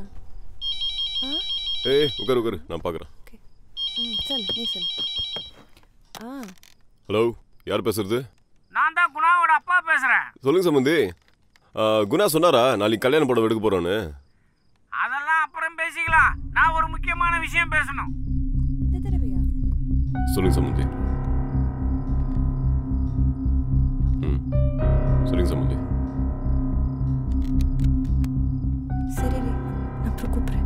ஏய் உட்காரு உட்காரு நான் பார்க்குறேன் ம் சொல்லு நீ சொல்லு ஆ ஹலோ யார் பேசுறது நான் தான் குணாவோட அப்பா பேசுறேன் சொல்லுங்க சம்பந்தி ஆ, குணா சொன்னாரா நாளைக்கு கல்யாண புடவை எடுக்க போறோன்னு அதெல்லாம் அப்புறம் பேசிக்கலாம் நான் ஒரு முக்கியமான விஷயம் பேசணும் இந்த தடவையா சொல்லுங்க சம்பந்தி ம் சொல்லுங்க சம்பந்தி சரி டி, நான் அப்புறம் கூப்பிடுறேன்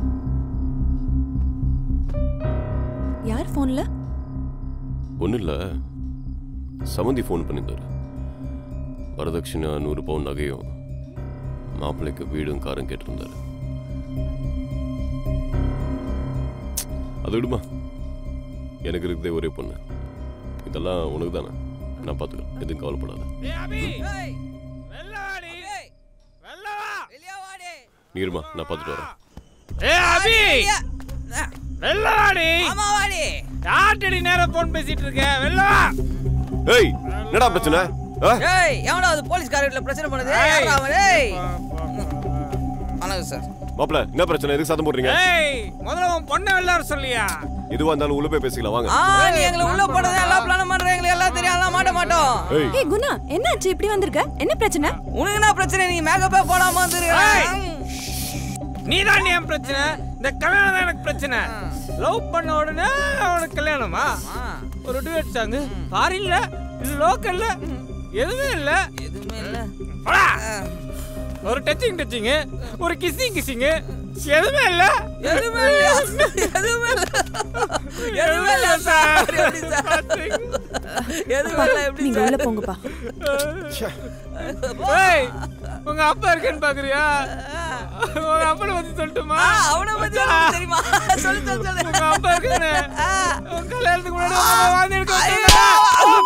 யார் ஃபோன்ல ஒன்றும் இல்லை சமந்தி ஃபோன் பண்ணியிருந்தாரு வரதட்சணை நூறு பவுன் நகையும் மாப்பிள்ளைக்கு வீடும் காரும் கேட்டிருந்தாரு அது விடுமா எனக்கு இருக்குதே ஒரே பொண்ணு இதெல்லாம் உனக்கு தானே நான் பார்த்துக்கிறேன் எதுவும் கவலைப்படாத நீ இருமா நான் பார்த்துட்டு வரேன் ஏ அபி வெள்ள வாடி வாடி யார்கிட்டடி நேரம் போன் பேசிட்டு இருக்க வெள்ள வா ஏய் என்னடா பிரச்சனை ஆ? ஏய் எவனோ அது போலீஸ்கார வீட்ல பிரச்சனை பண்ணுது ஏய், யார்றா அவன் ஏய் வணக்கம் சார் மாப்பிள என்ன பிரச்சனை எதுக்கு சத்தம் போடுறீங்க ஏய் முதல்ல உன் பொண்ணை வெளில சொல்லியா எதுவா இருந்தாலும் உள்ள போய் பேசிக்கலாம் வாங்க ஆ நீ எங்களை உள்ள போடுறது எல்லாம் பிளான் பண்ற எங்களுக்கு எல்லாம் தெரியும் எல்லாம் மாட்ட மாட்டோம் ஏய் ஏய் குணா என்னாச்சு இப்படி வந்திருக்க என்ன பிரச்சனை உனக்கு என்ன பிரச்சனை நீ மேக்கப்பே போடாம வந்துருக்க நீ தான் என் பிரச்சனை இந்த கல்யாணம் தான் எனக்கு பிரச்சனை லவ் பண்ண உடனே அவனுக்கு கல்யாணமா ஒரு டுவெட் சாங் ஃபாரின்ல இல்ல லோக்கல்ல எதுவுமே இல்ல எதுவுமே இல்ல போடா. ஒரு டச்சிங் டச்சிங் ஒரு கிஸ்ஸிங் கிஸ்ஸிங் எதுவுமே இல்ல எதுவுமே இல்லையா? எதுவுமே இல்ல எதுவுமே இல்ல சார் எப்படி சார் எதுவுமே இல்ல எப்படி நீங்க உள்ள போங்கப்பா ஏய் உங்க அப்பா இருக்கேன்னு பாக்குறியா உங்க அப்பனை பத்தி சொல்லட்டுமா அவனை பத்தி உனக்கு தெரியுமா சொல்லு சொல்லு சொல்லு உங்க அப்பா இருக்கானே உங்க கல்யாணத்துக்கு முன்னாடி உங்க அம்மா வாழ்ந்து எடுக்க வந்தாங்க.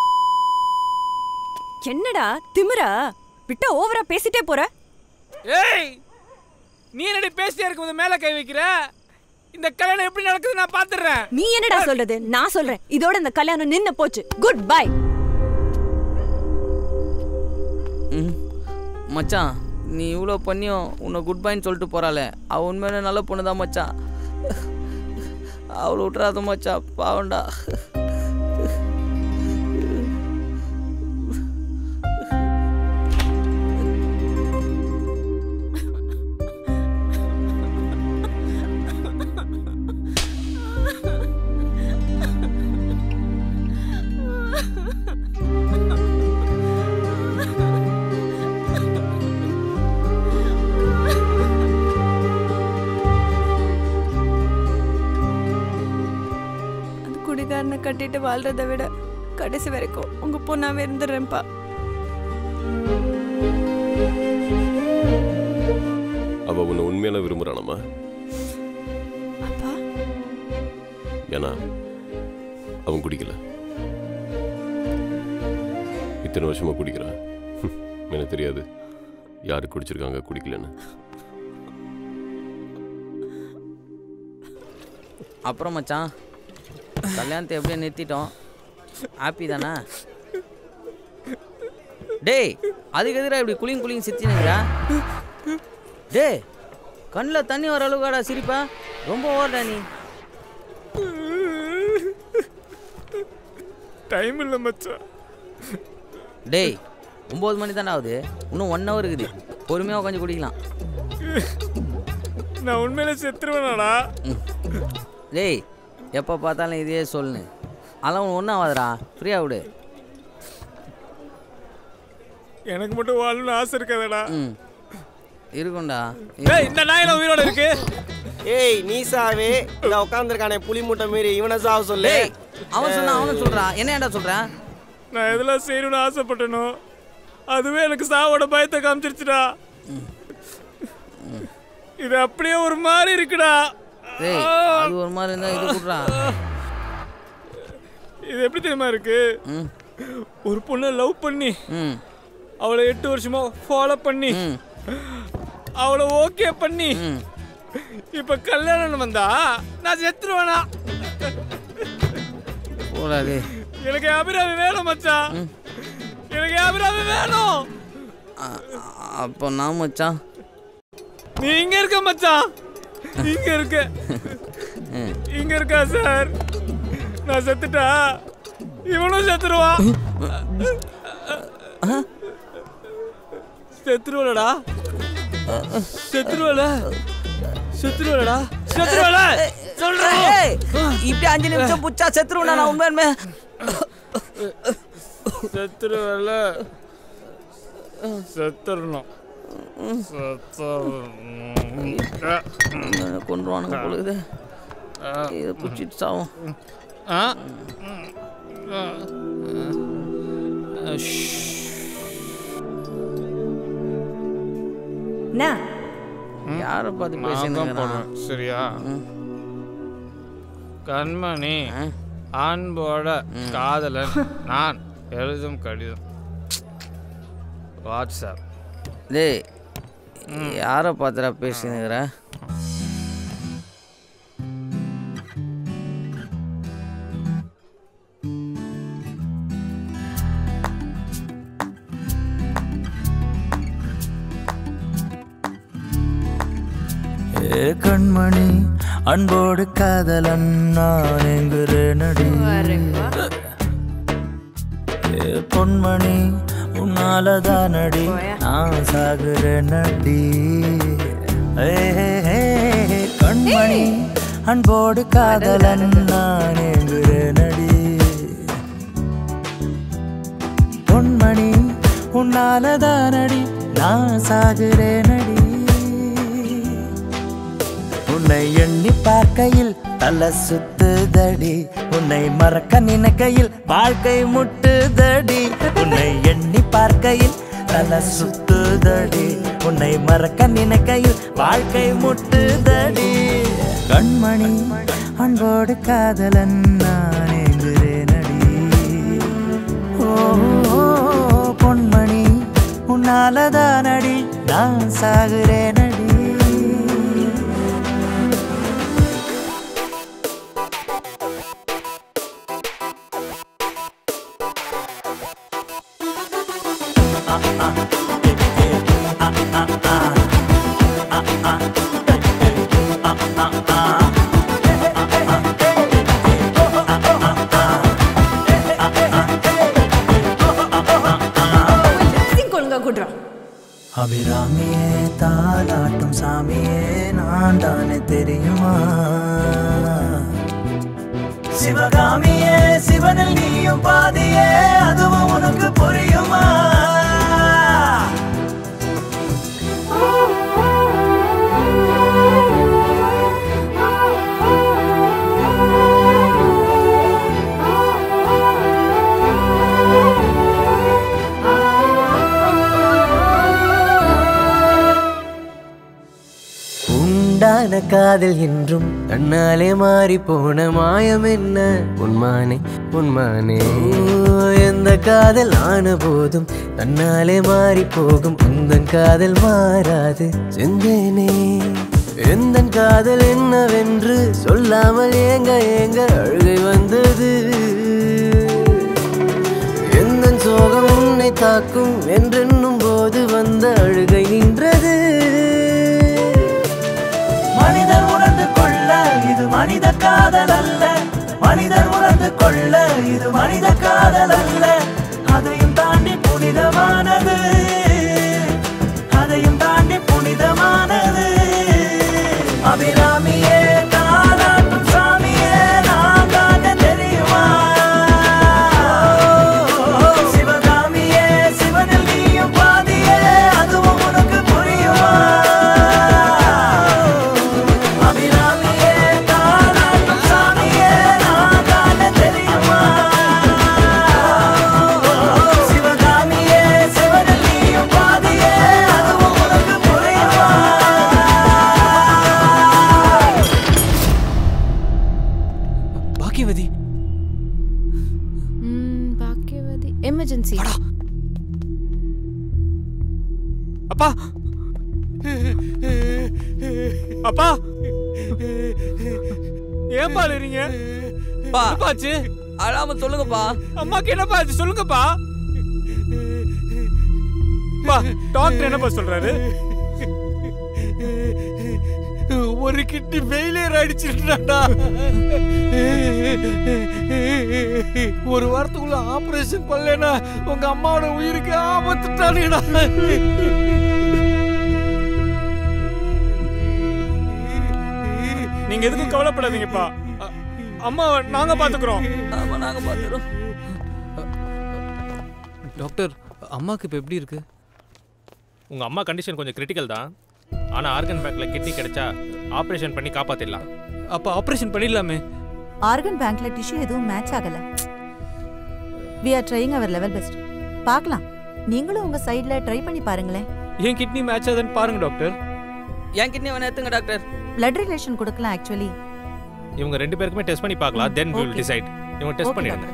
என்னடா திமிரா விட்டா ஓவரா பேசிட்டே போற ஏய் நீ என்னடி பேசிட்டே இருக்கும்போது மேல கை வைக்கிற இந்த கல்யாணம் எப்படி நடக்குது நான் பாத்துறேன் நீ என்னடா சொல்றது நான் சொல்றேன் இதோட இந்த கல்யாணம் நின்னு போச்சு குட் பை ம். மச்சான் நீ இவ்வளோ பண்ணியும் உன்னை குட் பைன்னு சொல்லிட்டு போறாளே அவ உண்மையான நல்ல பொண்ணு தான் மச்சான் அவளை விட்டுறாத மச்சான் பாவண்டா அந்த குடிகாரனை கட்டிட்டு வாழ்றதை விட கடைசி வரைக்கும் உங்க பொண்ணாவே இருந்துடுறேன்ப்பா அவ உன்னை உண்மையில விரும்புறானம்மா அப்பா ஏன்னா அவன் குடிக்கல இத்தனை வருஷமா குடிக்கிறான் ஹம், எனக்கு தெரியாது யாரு குடிச்சிருக்காங்க குடிக்கலன்னு அப்புறம் மச்சான் கல்யாணத்தை எப்படியோ நிறுத்திட்டோம் ஹாப்பி தானே டேய் அதுக்கு எதிராக இப்படி குளிங் குளிங் சித்தினுங்கிறா டேய் கண்ணில் தண்ணி வர அளவுக்காடா சிரிப்பா ரொம்ப ஓவர்டா நீ டைம் இல்ல மச்சான் டேய் ஒம்பது மணி தானே ஆகுது இன்னும் ஒன் ஹவர் இருக்குது பொறுமையாக உட்காந்து குடிக்கலாம் நான் உண்மையில செத்துருவேனாடா டேய் எப்போ பார்த்தாலும் இதே சொல்லு அதெல்லாம் ஒன்றும் ஆகாதுடா ஃப்ரீயாக விடு எனக்கு மட்டும் வாழணும்னு ஆசை இருக்காதடா ம் இருக்கும்டா ஏய் இந்த நாயில உயிரோட இருக்கு ஏய் நீ சாவே இந்த உட்காந்துருக்கானே புலி மூட்டை மாரி இவனை சாவ சொல்லு டேய், அவன் சொன்னா அவனும் சொல்றான் என்ன ஏன்டா சொல்றான் நான் எதெல்லாம் செய்யணும்னு ஆசைப்பட்டனோ அதுவே எனக்கு சாவோட பயத்தை காமிச்சிருச்சுடா இது அப்படியே ஒரு மாதிரி இருக்குடா டேய் அது ஒரு மாதிரி இருந்தா இது குடுறா இது எப்படி தெரியுமா இருக்கு ஒரு பொண்ணை லவ் பண்ணி ம் அவளை எட்டு வருஷமா ஃபாலோ பண்ணி அவளை ஓகே பண்ணி இப்ப கல்யாணம் வந்தா நான் செத்துருவேனா போடா டேய் எனக்கு அபிராமி வேணும் மச்சான் எனக்கு அபிராமி வேணும் அப்போ நான் மச்சான் நீ இங்க இருக்க மச்சான் இங்க இருக்க இங்க இருக்கா சார் நான் செத்துட்டா இவனும் செத்துருவான் செத்துருவலடா செத்துருவல செத்துருவலடா செத்துருவல சொல்றேன் ஏய், இப்படி அஞ்சு நிமிஷம் புச்சா செத்துருவேன் நான் உண்மையுமே செத்துருவல செத்துறணும் செத்துறணும் கொண்டுருவானுங்க பொழுது இதை பிடிச்சிட்டு சாவும் ஆ என்ன யாரை பார்த்து நான் தான் பேசுறீங்க போடுவேன் சரியா கண்மணி அன்போட காதலன் நான் எழுதும் கடிதம் வாட்ஸ்அப் டேய் யாரை பார்த்துடா பேசினுங்கிற ஏ கண்மணி அன்போடு காதலன் நான் எங்குறேனடி ஏ பொன்மணி உன்னாலதானடி நான் சாகுறேனடி ஏ, ஏ, ஏ, கண்மணி அன்போடு காதலன் நான் எங்குறேனடி பொன்மணி உன்னாலதானடி நான் சாகுறேனடி உன்னை எண்ணி பார்க்கையில் தலை சுத்துதடி உன்னை மறக்க நினைக்கையில் வாழ்க்கை முட்டுதடி உன்னை எண்ணி பார்க்கையில் தலை சுத்துதடி உன்னை மறக்க நினைக்கையில் வாழ்க்கை முட்டுதடி கண்மணி அன்போடு காதலன் நான் எங்குறேனடி ஓ ஓ, பொன்மணி உன்னாலதானடி நான் சாகுறேனடி சிங் ஒழுங்கா கூட்டுறோம் அபிராமியே தாலாட்டும் சாமியே நான் தானே தெரியுமா சிவகாமியே சிவனில் நீயும் பாதியே அதுவும் உனக்கு புரியுமா உண்டான காதல் என்றும் தன்னாலே மாறி போன மாயம் என்ன உன்மானே உன்மானே ஓ, எந்த காதல் ஆன போதும் தன்னாலே மாறி போகும் உந்தன் காதல் மாறாது செந்தேனே எந்த காதல் என்னவென்று சொல்லாமல் ஏங்க ஏங்க அழுகை வந்தது எந்த சோகம் உன்னை தாக்கும் என்றென்னும் போது வந்த அழுகை நின்றது மனிதர் உணர்ந்து கொள்ள இது மனித காதல் அல்ல மனிதர் உணர்ந்து கொள்ள இது மனித காதல் அல்ல அதையும் தாண்டி புனிதமானது அதையும் தாண்டி புனிதமானது அபிராமியே தாலாட்டும் சாமியே நான் தானே தெரியுமா சிவகாமியே சிவனில் நீயும் பாதியே அதுவும் உனக்கு புரியுமா அபிராமியே தாலாட்டும் சாமியே நான் தானே தெரியுமா சிவகாமியே சிவனில் நீயும் பாதியே அதுவும் உனக்கு புரியுமா பாக்கியவதி ம், பாக்கியவதி எமர்ஜென்சி அப்பா அப்பா ஏன்பா அழுறீங்க பா. என்னப்பாச்சு அழாம சொல்லுங்கப்பா அம்மாக்கு என்னப்பா ஆச்சு சொல்லுங்கப்பா பா டாக்டர் என்னப்பா சொல்றாரு ஒரு கிட்னி ஃபெயிலியர் ஆயிடுச்சுடாடா ஒரு வாரத்துக்குள்ள ஆபரேஷன் பண்ணலனா உங்க அம்மாவோட உயிருக்கு ஆபத்துட்டானுடா நீங்க எதுக்கும் கவலைப்படாதீங்கப்பா அ- அம்மாவை நாங்க பாத்துக்கிறோம் ஆமா நாங்க பாத்துறோம் டாக்டர் அம்மாக்கு இப்போ எப்படி இருக்கு உங்க அம்மா கண்டிஷன் கொஞ்சம் கிரிட்டிக்கல் தான் ஆனா ஆர்கன் பேங்க்ல கிட்னி கிடைச்சா ஆபரேஷன் பண்ணி காப்பாத்திடலாம் அப்ப ஆபரேஷன் பண்ணிடலாமே ஆர்கன் பேங்க்ல டிஷ்யூ எதுவும் மேட்ச் ஆகல we are trying our level best பார்க்கலாம் நீங்களும் உங்க சைடுல ட்ரை பண்ணி பாருங்களேன் ஏன் கிட்னி மேட்ச் ஆகுதுன்னு பாருங்க டாக்டர் என் கிட்னி வேணா எடுத்துங்க டாக்டர் பிளட் ரிலேஷன் கொடுக்கலாம் ஆக்சுவலி இவங்க ரெண்டு பேருக்குமே டெஸ்ட் பண்ணி பார்க்கலாம் தென் வில் Okay. டிசைட் இவங்க டெஸ்ட் Okay, பண்ணிடுங்க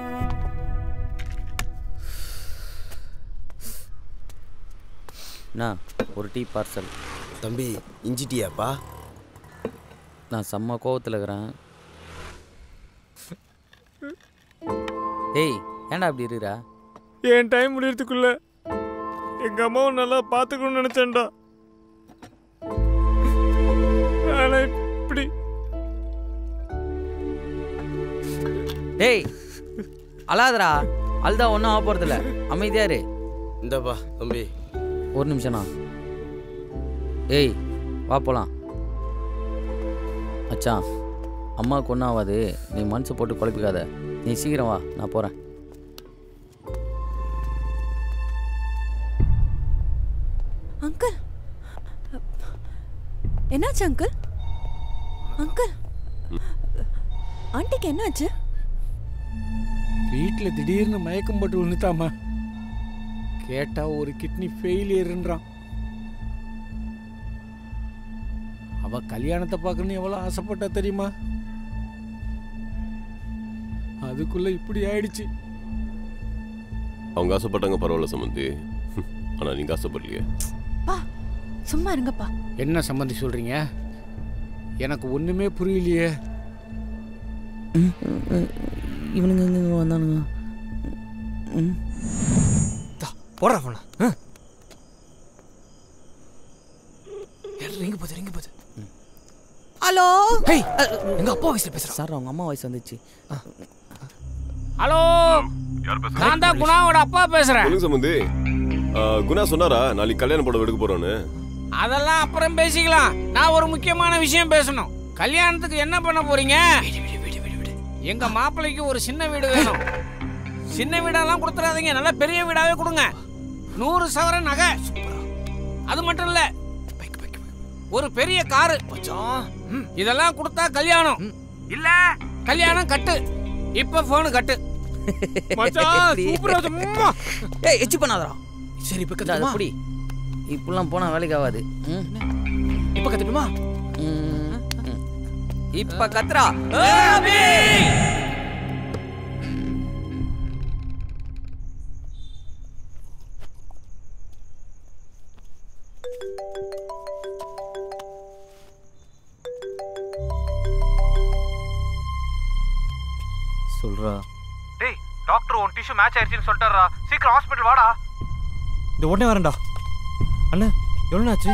நான் ஒரு டீ பார்சல் தம்பி இஞ்சி டீயாப்பா நான் செம்ம கோவத்தில் இருக்கிறேன் ஏய் ஏன்டா அப்படி இருக்கிறா என் டைம் முடியறதுக்குள்ள எங்க அம்மாவை நல்லா பாத்துக்கணும்னு நினைச்சேன்டா டேய் அழாதடா அழுதா ஒன்றும் ஆக போகிறதில்ல அமைதியா இரு இந்தப்பா தம்பி ஒரு நிமிஷம்ண்ணா ஏய் வா போலாம் மச்சான் அம்மாவுக்கு ஒன்றும் ஆகாது நீ மனசு போட்டு குழப்பிக்காத நீ சீக்கிரம் வா நான் போகிறேன் அங்கிள் என்னாச்சு அங்கிள் அங்கிள் ஆண்டிக்கு என்னாச்சு வீட்டில் திடீர்னு மயக்கம் போட்டு விழுந்துட்டாமா கேட்டா ஒரு கிட்னி ஃபெயிலியர்ன்றான் அவ கல்யாணத்தை பார்க்கணும்னு எவ்வளோ ஆசைப்பட்டா தெரியுமா அதுக்குள்ள இப்படி ஆயிடுச்சு அவங்க ஆசைப்பட்டாங்க பரவாயில்ல சம்மந்தி ஆனா நீங்க ஆசைப்படலையே பா சும்மா இருங்கப்பா என்ன சம்மந்தி சொல்றீங்க எனக்கு ஒண்ணுமே புரியலையே இவனுங்க எங்க வந்தானுங்க ம் போடுறா போனா எங்க போகுது எங்க போகுது ஹலோ ஹேய் எங்க அப்பா வயசுல பேசுறா சார் அவங்க அம்மா வயசு வந்துச்சு ஹலோ நான் தான் குணாவோட அப்பா பேசுறேன் சொல்லுங்க சம்மந்தி ஆ, குணா சொன்னாரா நாளைக்கு கல்யாணம் படம் எடுக்க போறோன்னு அதெல்லாம் அப்புறம் பேசிக்கலாம் நான் ஒரு முக்கியமான விஷயம் பேசணும் கல்யாணத்துக்கு என்ன பண்ண போறீங்க எங்க மாப்பிள்ளைக்கு ஒரு சின்ன வீடு வேணும் சின்ன வீடெல்லாம் கொடுத்துறாதீங்க நல்ல பெரிய வீடாவே கொடுங்க நூறு சவரன் நகை அது மட்டும் இல்ல ஒரு பெரிய காரு ம், இதெல்லாம் கொடுத்தா கல்யாணம் இல்ல கல்யாணம் கட்டு இப்ப போன் கட்டு மச்சான் சூப்பரா சும்மா ஏய் எச்சி பண்ணாதடா சரி இப்ப அது கத்துமா புடி இப்படிலாம் போனால் வேலைக்கு ஆகாது ம் இப்ப கத்துட்டுமா ம், ம். இப்ப கத்துறா சொல்றா டேய் டாக்டர் உன் டிஷ்யூ மேட்ச் ஆயிடுச்சுன்னு சொல்லிட்டாரா சீக்கிரம் ஹாஸ்பிட்டல் வாடா இந்த உடனே வரேன்டா அண்ணா எவ்வளோ ஆச்சு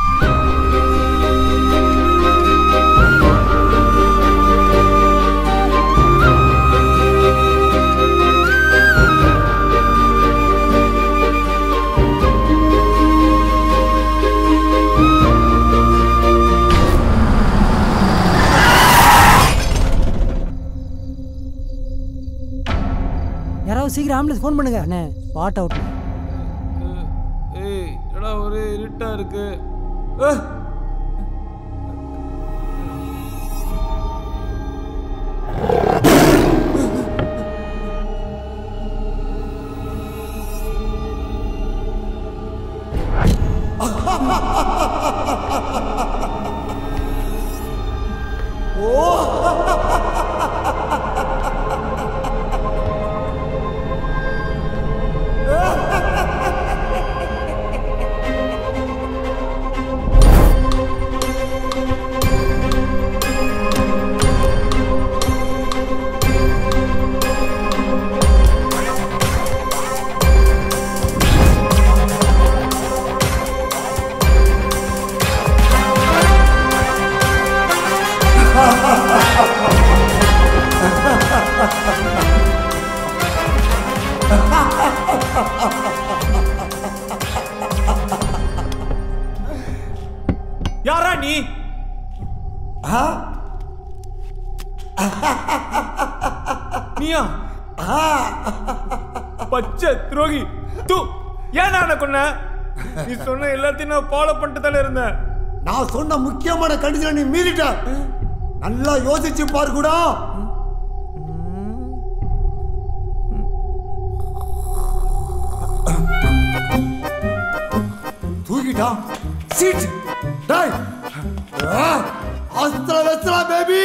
யாராவது சீக்கிரம் ஆம்புலன்ஸ் ஃபோன் பண்ணுங்க அண்ணே ஸ்பாட் அவுட் ஏய் எடா ஒரே இருட்டா இருக்கு யாரா நீ நீயா பச்சை துரோகி தூ ஏன் நான் கொன்ன நீ சொன்ன எல்லாத்தையும் நான் ஃபாலோ பண்ணிட்டு தானே இருந்தேன் நான் சொன்ன முக்கியமான கண்டிஷனை நீ மீறிட்ட நல்லா யோசிச்சு பாரு கூட தூக்கிட்டா சீட் டேய் அஸ்திர வெஸ்திரா பேபி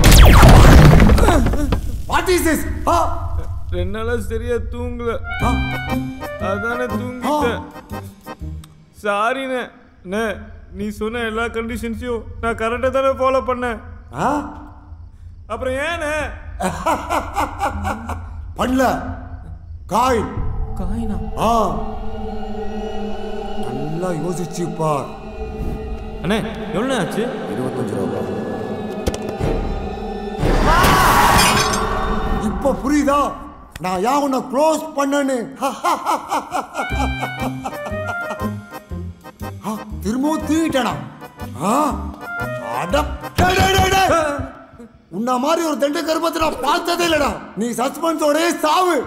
வாட் இஸ் திஸ் ரெண்டு நாளா சரியா தூங்கல அதானே தூங்கிட்டேன் சாரிண்ணே அண்ணே நீ சொன்ன எல்லா கண்டிஷன்ஸையும் நான் கரெக்டாக தானே ஃபாலோ பண்ணேன் அப்புறம் ஏண்ணே பண்ணல காயின் காயினா ஆ நல்லா யோசிச்சு பார் அண்ணே எவ்வளோ ஆச்சு இருபத்தஞ்சு ரூபா இப்போ புரியுதா நான் ஏன் உன்னை க்ளோஸ் பண்ணேன்னு ஆ, திரும்பவும் தூங்கிட்டேனா ஆ, அட, டேய், டேய், டேய், டேய். உன்ன மாதிரி ஒரு தண்டு கருப்பத்தை நான் பார்த்ததே இல்லடா நீ சஸ்பென்ஸோட சாவு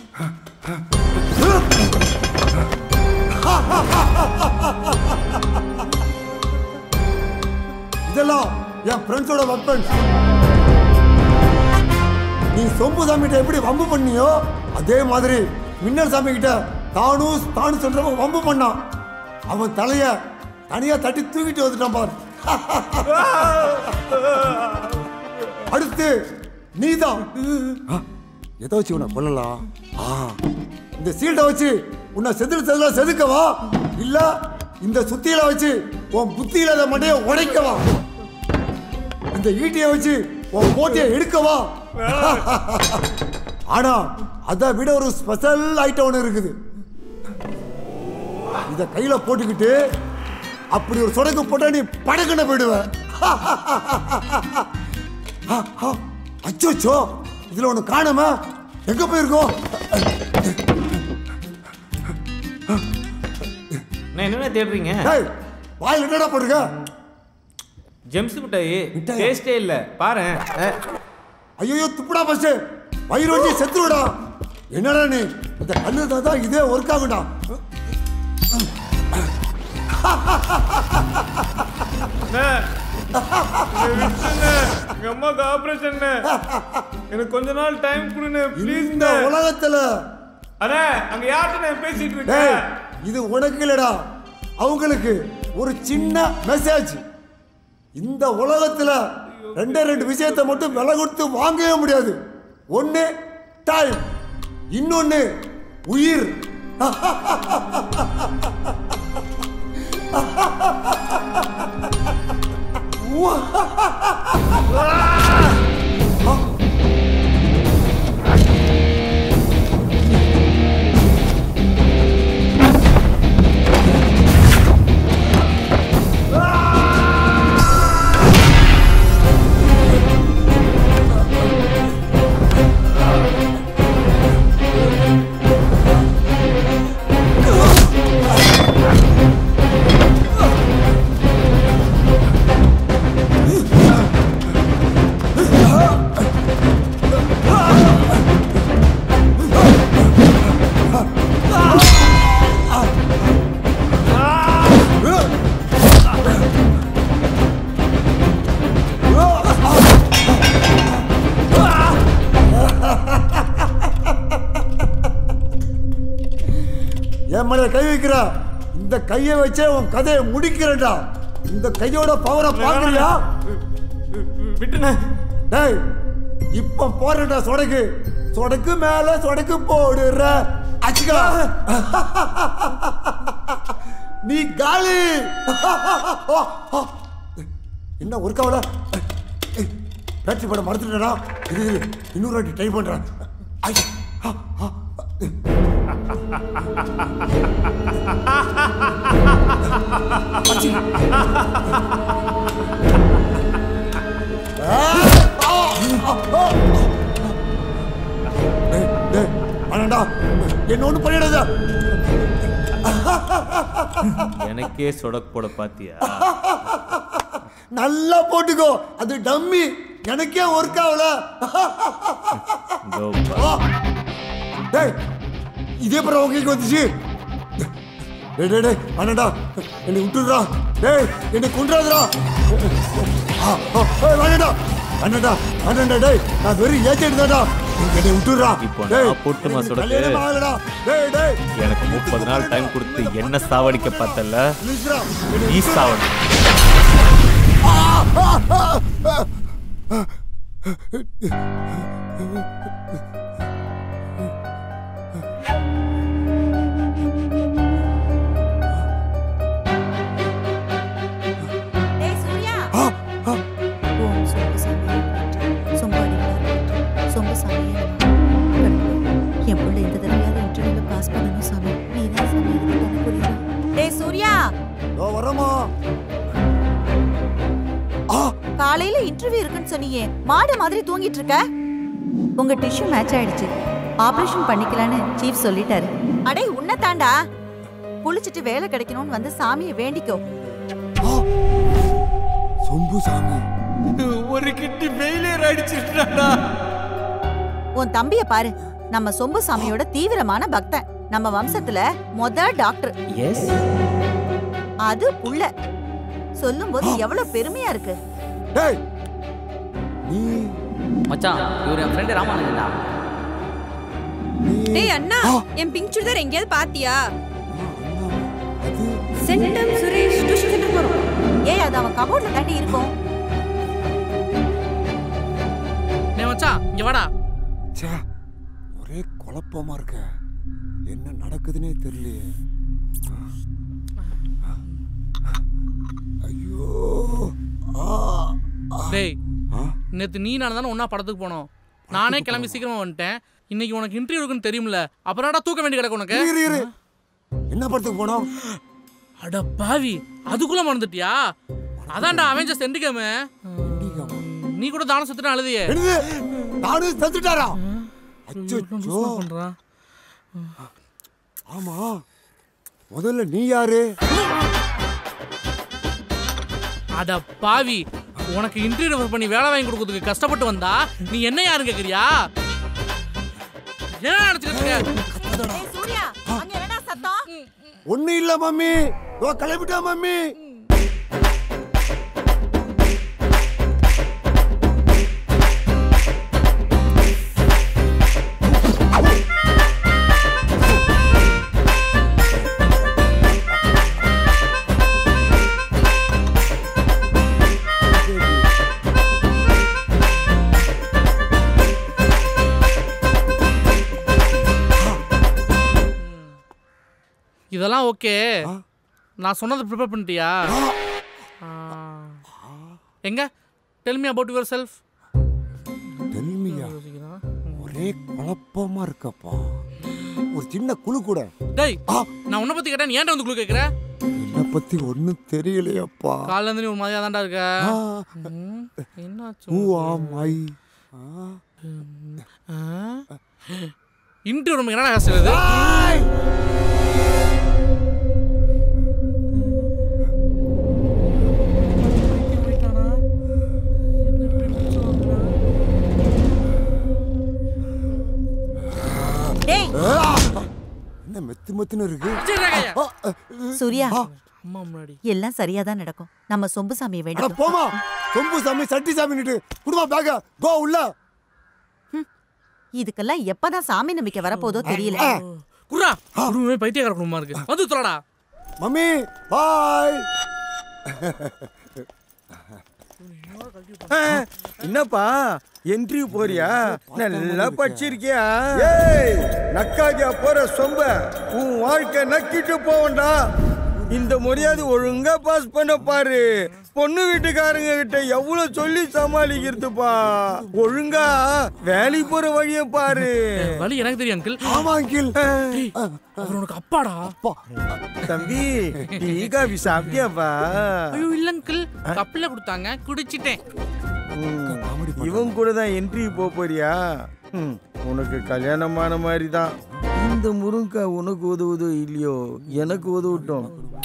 இதெல்லாம் என் ஃப்ரெண்ட்ஸோட வெப்பன்ஸ் நீ சொம்பு சாமி கிட்ட எப்படி வம்பு பண்ணியோ அதே மாதிரி மின்னல் சாமி கிட்ட தானும் தானு சொல்றவன் வம்பு பண்ணான் அவன் தலைய தனியா தட்டி தூக்கிட்டு வந்துட்டான் பாரு அடுத்து நீதான் ஆ, எதை வச்சு உன்னை கொல்லலாம் ஆ, இந்த சீல்டை வச்சு உன்னை செதில் செதில செதுக்கவா இல்ல இந்த சுத்தியில வச்சு உன் புத்தியில அதை மண்டைய உடைக்கவா இந்த ஈட்டியை வச்சு உன் போட்டியை எடுக்கவா ஆனா அதை விட ஒரு ஸ்பெஷல் ஐட்டம் ஒன்று இருக்குது இத கையில போட்டுக்கிட்டு அப்படி ஒரு சொடக்கு போட்டா நீ படக்குன போயிடுவ அச்சோச்சோ இதுல ஒண்ணு காணாம எங்க போயிருக்கோம் நான் என்னென்ன தேடுறீங்க டேய் வாயில் என்னடா போட்டுருக்க ஜெம்ஸ் மிட்டாய் டேஸ்டே இல்ல பாரு ஐயோ துப்புடா ஃபர்ஸ்ட் வயிறு வச்சு செத்துருடா என்னடா நீ இந்த கண்ணு தான் இதே ஒர்க் ஆகும்டா எங்க அம்மாக்கு ஆபரேஷன் எனக்கு கொஞ்ச நாள் டைம் கொடுங்க ப்ளீஸ் இந்த உலகத்துல அண்ணே அங்க யார்கிட்ட நான் பேசிட்டு டேய் இருக்கேன் இது உனக்கு இல்லடா அவங்களுக்கு ஒரு சின்ன மெசேஜ் இந்த உலகத்துல ரெண்டே ரெண்டு விஷயத்தை மட்டும் விலை கொடுத்து வாங்கவே முடியாது ஒண்ணு டைம் இன்னொன்னு உயிர் என் மேல கை வைக்கிற இந்த கையை வச்சே உன் கதையை முடிக்கிறேன்டா இந்த கையோட பவரை பாக்குறியா விட்டுன டேய் இப்ப போறேன்டா சொடக்கு சொடக்கு மேல சொடக்கு போடுற அச்சுக்கா நீ காலி என்ன ஒர்க் ஆகல பேட்டரி போட மறந்துட்டா இது இரு, இன்னொரு வாட்டி ட்ரை பண்றேன் ஐ, ஆ, ஆ. அச்சி. டேய், டேய், வேணாம்டா. என்ன ஒண்ணு பண்ணிடாத எனக்கே சொடக் போட பாத்தியா நல்லா போட்டுக்கோ அது டம்மி எனக்கே ஒர்க் ஆகல இதோ ஆ. டேய் இதே பிறகு உங்களுக்கு வந்துச்சு டேய் டேய் டேய் வேணாம்டா என்னை விட்டுடுறா டேய் என்னை கொண்டுறாதடா ஆ, ஆ, ஏய், வேணாம்டா வேணாம்டா வேணாம்டா டேய் நான் வெறும் ஏஜென்ட் தான்டா என்னை விட்டுடுறா இப்போ டேய் நான் போட்டுமா எனக்கு சொடக்கு? கல்யாணம் ஆகலடா டேய் டேய் எனக்கு முப்பது நாள் டைம் கொடுத்து என்ன சாவடிக்க பார்த்தல ப்ளீஸ்டா நீ சாவடி டேய் சூர்யா ஓம் சொம்பு சாமியே போற்றி சொம்பு அடிகளார் போற்றி சொம்பு சாமியே நமः. என் பிள்ளை இந்த தடவையாவது இன்டர்வியூல பாஸ் பண்ணணும் சாமி நீ தான் சாமி எனக்கு தானே புரியுது டேய் சூர்யா இதோ வரமா காலையில இன்டர்வியூ இருக்குன்னு சொன்னியே மாடு மாதிரி தூங்கிட்டு இருக்க உங்க டிஷ்யூ மேட்ச் ஆயிடுச்சு ஆபரேஷன் பண்ணிக்கலான்னு சீஃப் சொல்லிட்டாரு அடே உன்னை தாண்டா குளிச்சிட்டு வேலை கிடைக்கணும்னு வந்து சாமியை வேண்டிக்கோ சொம்பு சாமி ஒரு கிட்டி ஃபெயிலியர் அடிச்சிட்டாடா உன் தம்பிய பாரு நம்ம சொம்பு சாமியோட தீவிரமான பக்தன் நம்ம வம்சத்துல மொத டாக்டர் எஸ் அது புள்ள சொல்லும்போது எவ்வளவு பெருமையா இருக்கு மச்சான் இவர் என் ஃப்ரெண்டு ராமானுஜன்டா டேய் அண்ணா என் பிங்க் சுடிதார் எங்கேயாவது பாத்தியா சென்டம் சுரேஷ் டியூஷன் போறோம் ஏய் அது அவன் கபோர்ட்ல தாண்டி இருக்கும் டேய் மச்சான் இங்க வாடா ச்சே ஒரே குழப்பமா இருக்க என்ன நடக்குதுன்னே தெரியலையே ஐயோ ஆ டேய் நேத்து நீ நான் தானே ஒண்ணா படத்துக்கு போனோம் நானே கிளம்பி சீக்கிரமா வந்துட்டேன் இன்னைக்கு உனக்கு இன்டர்வியூ இருக்குன்னு தெரியும்ல அப்புறம்டா தூக்க வேண்டி கிடக்கு உனக்கு இரு, இரு. என்ன படத்துக்கு போனோம் அட பாவி அதுக்குள்ள மறந்துட்டியா அதான்டா அவெஞ்சர்ஸ் எண்டு கேமு நீ கூட தானம் சுத்தினா அழுதியே என்னது நானும் செத்துட்டாரா அச்சோ பண்றான் ஆமா முதல்ல நீ யாரு அட பாவி உனக்கு இன்டர்வியூ பண்ணி வேலை வாங்கி கொடுக்கறதுக்கு கஷ்டப்பட்டு வந்தா நீ என்ன யாரு கேக்குறியா என்ன நினைச்சுக்கிட்டு இருக்க? சூர்யா அங்க என்னடா சத்தம் ஒண்ணு இல்ல மம்மி ஓ கிளம்பிட்டா மம்மி இதெல்லாம் ஓகே நான் சொன்னதை ப்ரிப்பேர் பண்ணிட்டியா ஆ. எங்க டெல் மீ அபவுட் யுவர் செல்ஃப் டெல்மியா ஒரே குழப்பமா இருக்கப்பா ஒரு சின்ன குழு கூட டேய் நான் உன்னை பத்தி கேட்டா நீ ஏன்டா வந்து குழு கேக்குற என்னை பத்தி ஒண்ணும் தெரியலையப்பா காலைல இருந்து நீ ஒரு மாதிரியா தான்டா இருக்க ம், என்னாச்சு ஊ ஆம் ஐ இன்டர்வியூ நம்ம என்னடா பேசுறது டேய் என்ன மெத்து மெத்துன்னு இருக்கு சூர்யா அம்மா முன்னாடி எல்லாம் சரியா தான் நடக்கும் நம்ம சொம்பு சாமியை அட வேண்டிக்கோ போமா சொம்பு சாமி சட்டி சாமின்னுட்டு குடும்பா பேக கோ உள்ள இதுக்கெல்லாம் எப்பதான் சாமி நம்பிக்கை வரப்போதோ தெரியல குர்ரா குடும்பமே பைத்தியக்கார குடும்பமா இருக்கு வந்து தொலைடா மம்மி பாய் என்னப்பா என்ட்ரி போறியா நல்லா படிச்சிருக்கியா ஏய் நக்காஜா போற சொம்ப உன் வாழ்க்கை நக்கிட்டு போவண்டா இந்த முறையாவது ஒழுங்கா பாஸ் பண்ண பாரு பொண்ணு வீட்டுக்காரங்க கிட்ட எவ்வளவு சொல்லி சமாளிக்கிறதுப்பா ஒழுங்கா வேலைக்கு போற வழிய பாரு வழி எனக்கு தெரியும் அங்கிள் ஆமா அங்கிள் அவர் உனக்கு அப்பாடா தம்பி டீ காபி சாப்பிட்டியாப்பா ஐயோ இல்ல அங்கிள் கப்பில கொடுத்தாங்க குடிச்சிட்டேன் இவன் கூட தான் என்ட்ரி போக போறியா ம், உனக்கு கல்யாணமான மாதிரி தான் இந்த முருங்கா உனக்கு உதவுதோ இல்லையோ எனக்கு உதவட்டும்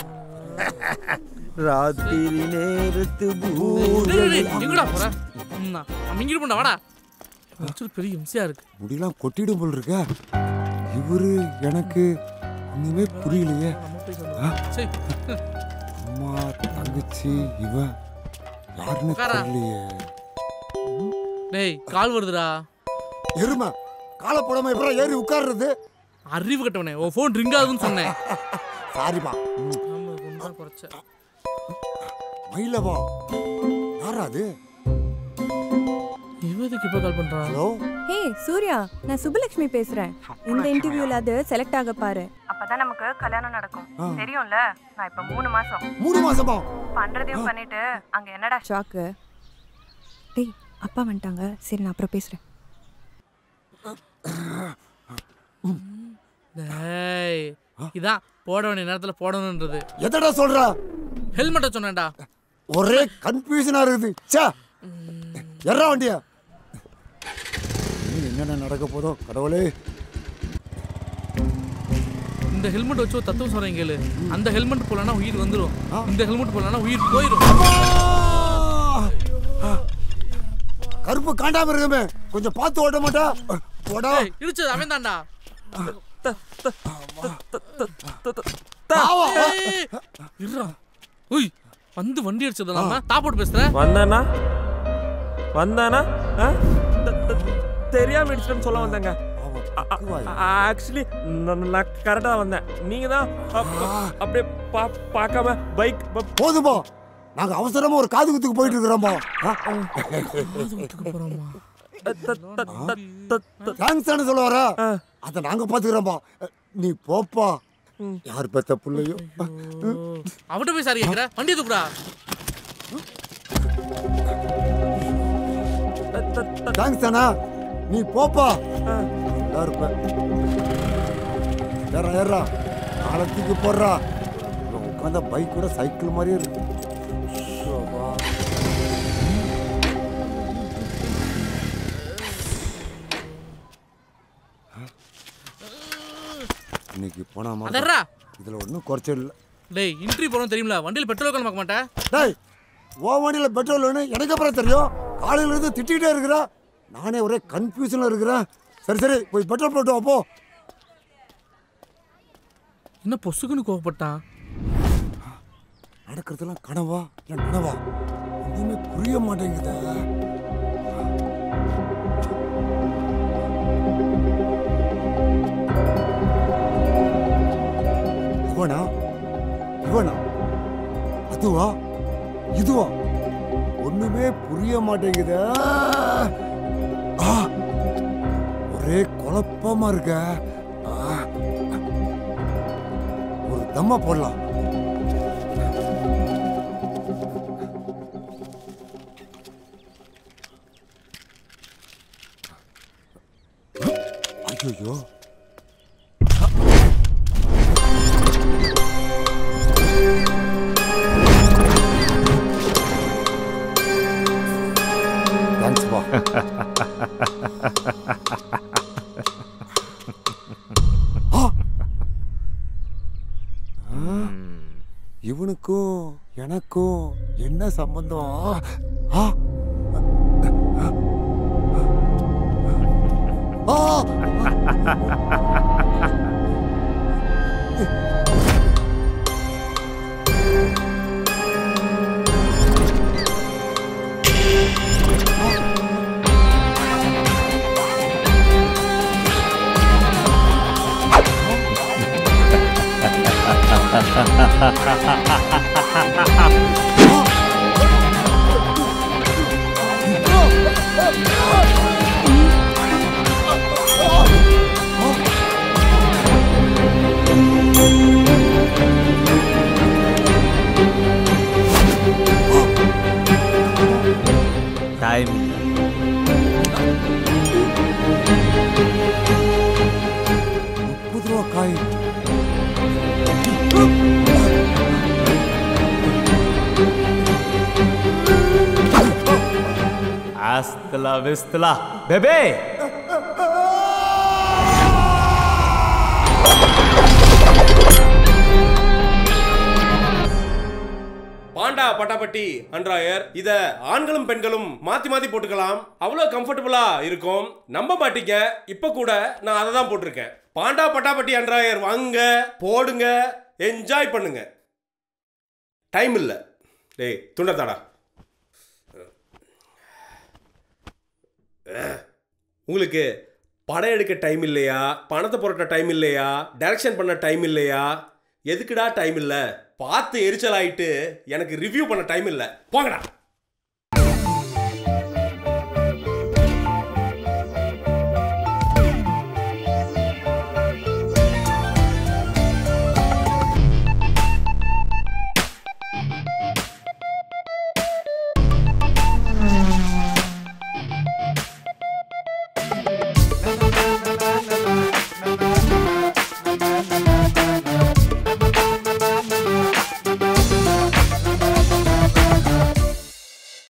ராத்திரி நேரத்து டேய், டேய், டேய், பூ எங்கடா போற ம், நான் மிங்கிட்டு போண்டா வாடா வச்சுட்டு பெரிய இம்சையா இருக்கு முடியெல்லாம் கொட்டிடும் போல் இருக்க இவரு எனக்கு ஒண்ணுமே புரியலையே ஆ? சரி அம்மா தங்கச்சி இவ யாருன்னு உட்காரா. தெரியலையே டேய் கால் வருதுடா எருமை காலை போடாம எப்பறம் ஏறி உட்கார்றது அறிவு கட்டவனே உன் ஃபோன் ரிங் ஆகுதுன்னு சொன்னேன் சாரிப்பா ஆமா கொஞ்சம் குறைச்ச மயிலவா யாரா அது இவதுக்கு இப்ப கால் பண்றான் ஹலோ ஹே சூர்யா நான் சுபலட்சுமி பேசுறேன் இந்த இன்டர்வியூல அது செலக்ட் ஆக பாரு அப்பதான் நமக்கு கல்யாணம் நடக்கும் ஆ. தெரியும்ல நான் இப்ப மூணு மாசம் மூணு மாசமா பண்றதையும் பண்ணிட்டு அங்க என்னடா ஷாக்கு டேய் அப்பா வந்துட்டாங்க சரி நான் அப்புறம் பேசுறேன் டேய் இதான் போட வேண்டிய நேரத்துல போடணும்ன்றது எதடா சொல்ற ஹெல்மெட்டை சொன்னேன்டா ஒரே கன்ஃபியூஷனா இருக்குது ச்சே எறா வண்டியா நீ என்னென்ன நடக்க போதோ கடவுளே இந்த ஹெல்மெட் வச்சு ஒரு தத்துவம் சொல்றேன் கேளு அந்த ஹெல்மெட் போலனா உயிர் வந்துடும் இந்த ஹெல்மெட் போலனா உயிர் போயிடும் கருப்பு காண்டாம இருக்குமே கொஞ்சம் பார்த்து ஓட்ட மாட்டா போடா ஏய், இடிச்சது அவன் தான்டா தாவா. இருடா உய் வந்து வண்டி அடிச்சது இல்லாம தாப்போட்டு பேசுற வந்தானா வந்தானா ஆ? த- த- தெரியாம இடிச்சிட்டேன்னு சொல்ல வந்தேங்க ஆக்சுவலி நான் கரெக்டாக வந்தேன் நீங்க தான் அப்- அப்- அப்படியே பா பார்க்காம பைக் போதுமா நாங்க அவசரமா ஒரு காது குத்துக்கு போயிட்டு இருக்கிறோமா தேங்க்ஸ் சொல்ல வர அதை நாங்க பாத்துக்கிறோமா நீ போப்பா யார் பெத்த பிள்ளையோ அவட்ட போய் சாரி கேக்குற வண்டி தூக்குடா தேங்க்ஸ் அண்ணா நீ போப்பா நல்லா இருப்ப ஏறா ஏறா காலத்துக்கு போடுறா உட்காந்த பைக் கூட சைக்கிள் மாதிரியே இருக்கு ஷோபா. இன்னைக்கு போனா அதர்றா. இதுல ஒன்றும் குறைச்சல் இல்லை டேய் இன்ட்ரி போறோம் தெரியுமில வண்டியில் பெட்ரோல் கலந்து பார்க்க மாட்டேன் டேய் ஓ வண்டியில் பெட்ரோல் வேணும் எனக்கு அப்புறம் தெரியும் காலையில இருந்து திட்டிகிட்டே இருக்கிறா நானே ஒரே கன்ஃபியூஷனில் இருக்கிறேன் சரி சரி போய் பெட்ரோல் போட்டு வா, போ என்ன பொசுக்குன்னு கோவப்பட்டான் நடக்கிறதெல்லாம் கனவா இல்லை நனவா ஒன்றுமே புரிய மாட்டேங்குதே இவனா இவனா அதுவா இதுவா ஒண்ணுமே புரிய மாட்டேங்குதே ஆ! ஒரே குழப்பமா இருக்க ஆ! ஒரு தம்மா போடலாம் ஐயோ தேங்க்ஸ் பா இவனுக்கும் எனக்கும் என்ன சம்பந்தம் ஆ! ஆ! டைம் முப்பது ரூபா காய் ஆஸ்தலா விஸ்தலா பேபே பாண்டா பட்டாப்பட்டி அன்றாயர் இத ஆண்களும் பெண்களும் மாத்தி மாத்தி போட்டுக்கலாம் அவ்வளோ கம்ஃபர்டபுளா இருக்கும் நம்ப மாட்டீங்க இப்ப கூட நான் அதை தான் போட்டிருக்கேன் பாண்டா பட்டாப்பட்டி அன்றாயர் வாங்க போடுங்க என்ஜாய் பண்ணுங்க டைம் இல்லை டேய் துண்டத்தாடா உங்களுக்கு படம் எடுக்க டைம் இல்லையா பணத்தை புரட்ட டைம் இல்லையா டைரக்ஷன் பண்ண டைம் இல்லையா எதுக்குடா டைம் இல்லை பார்த்து எரிச்சல் ஆயிட்டு எனக்கு ரிவ்யூ பண்ண டைம் இல்லை போங்கடா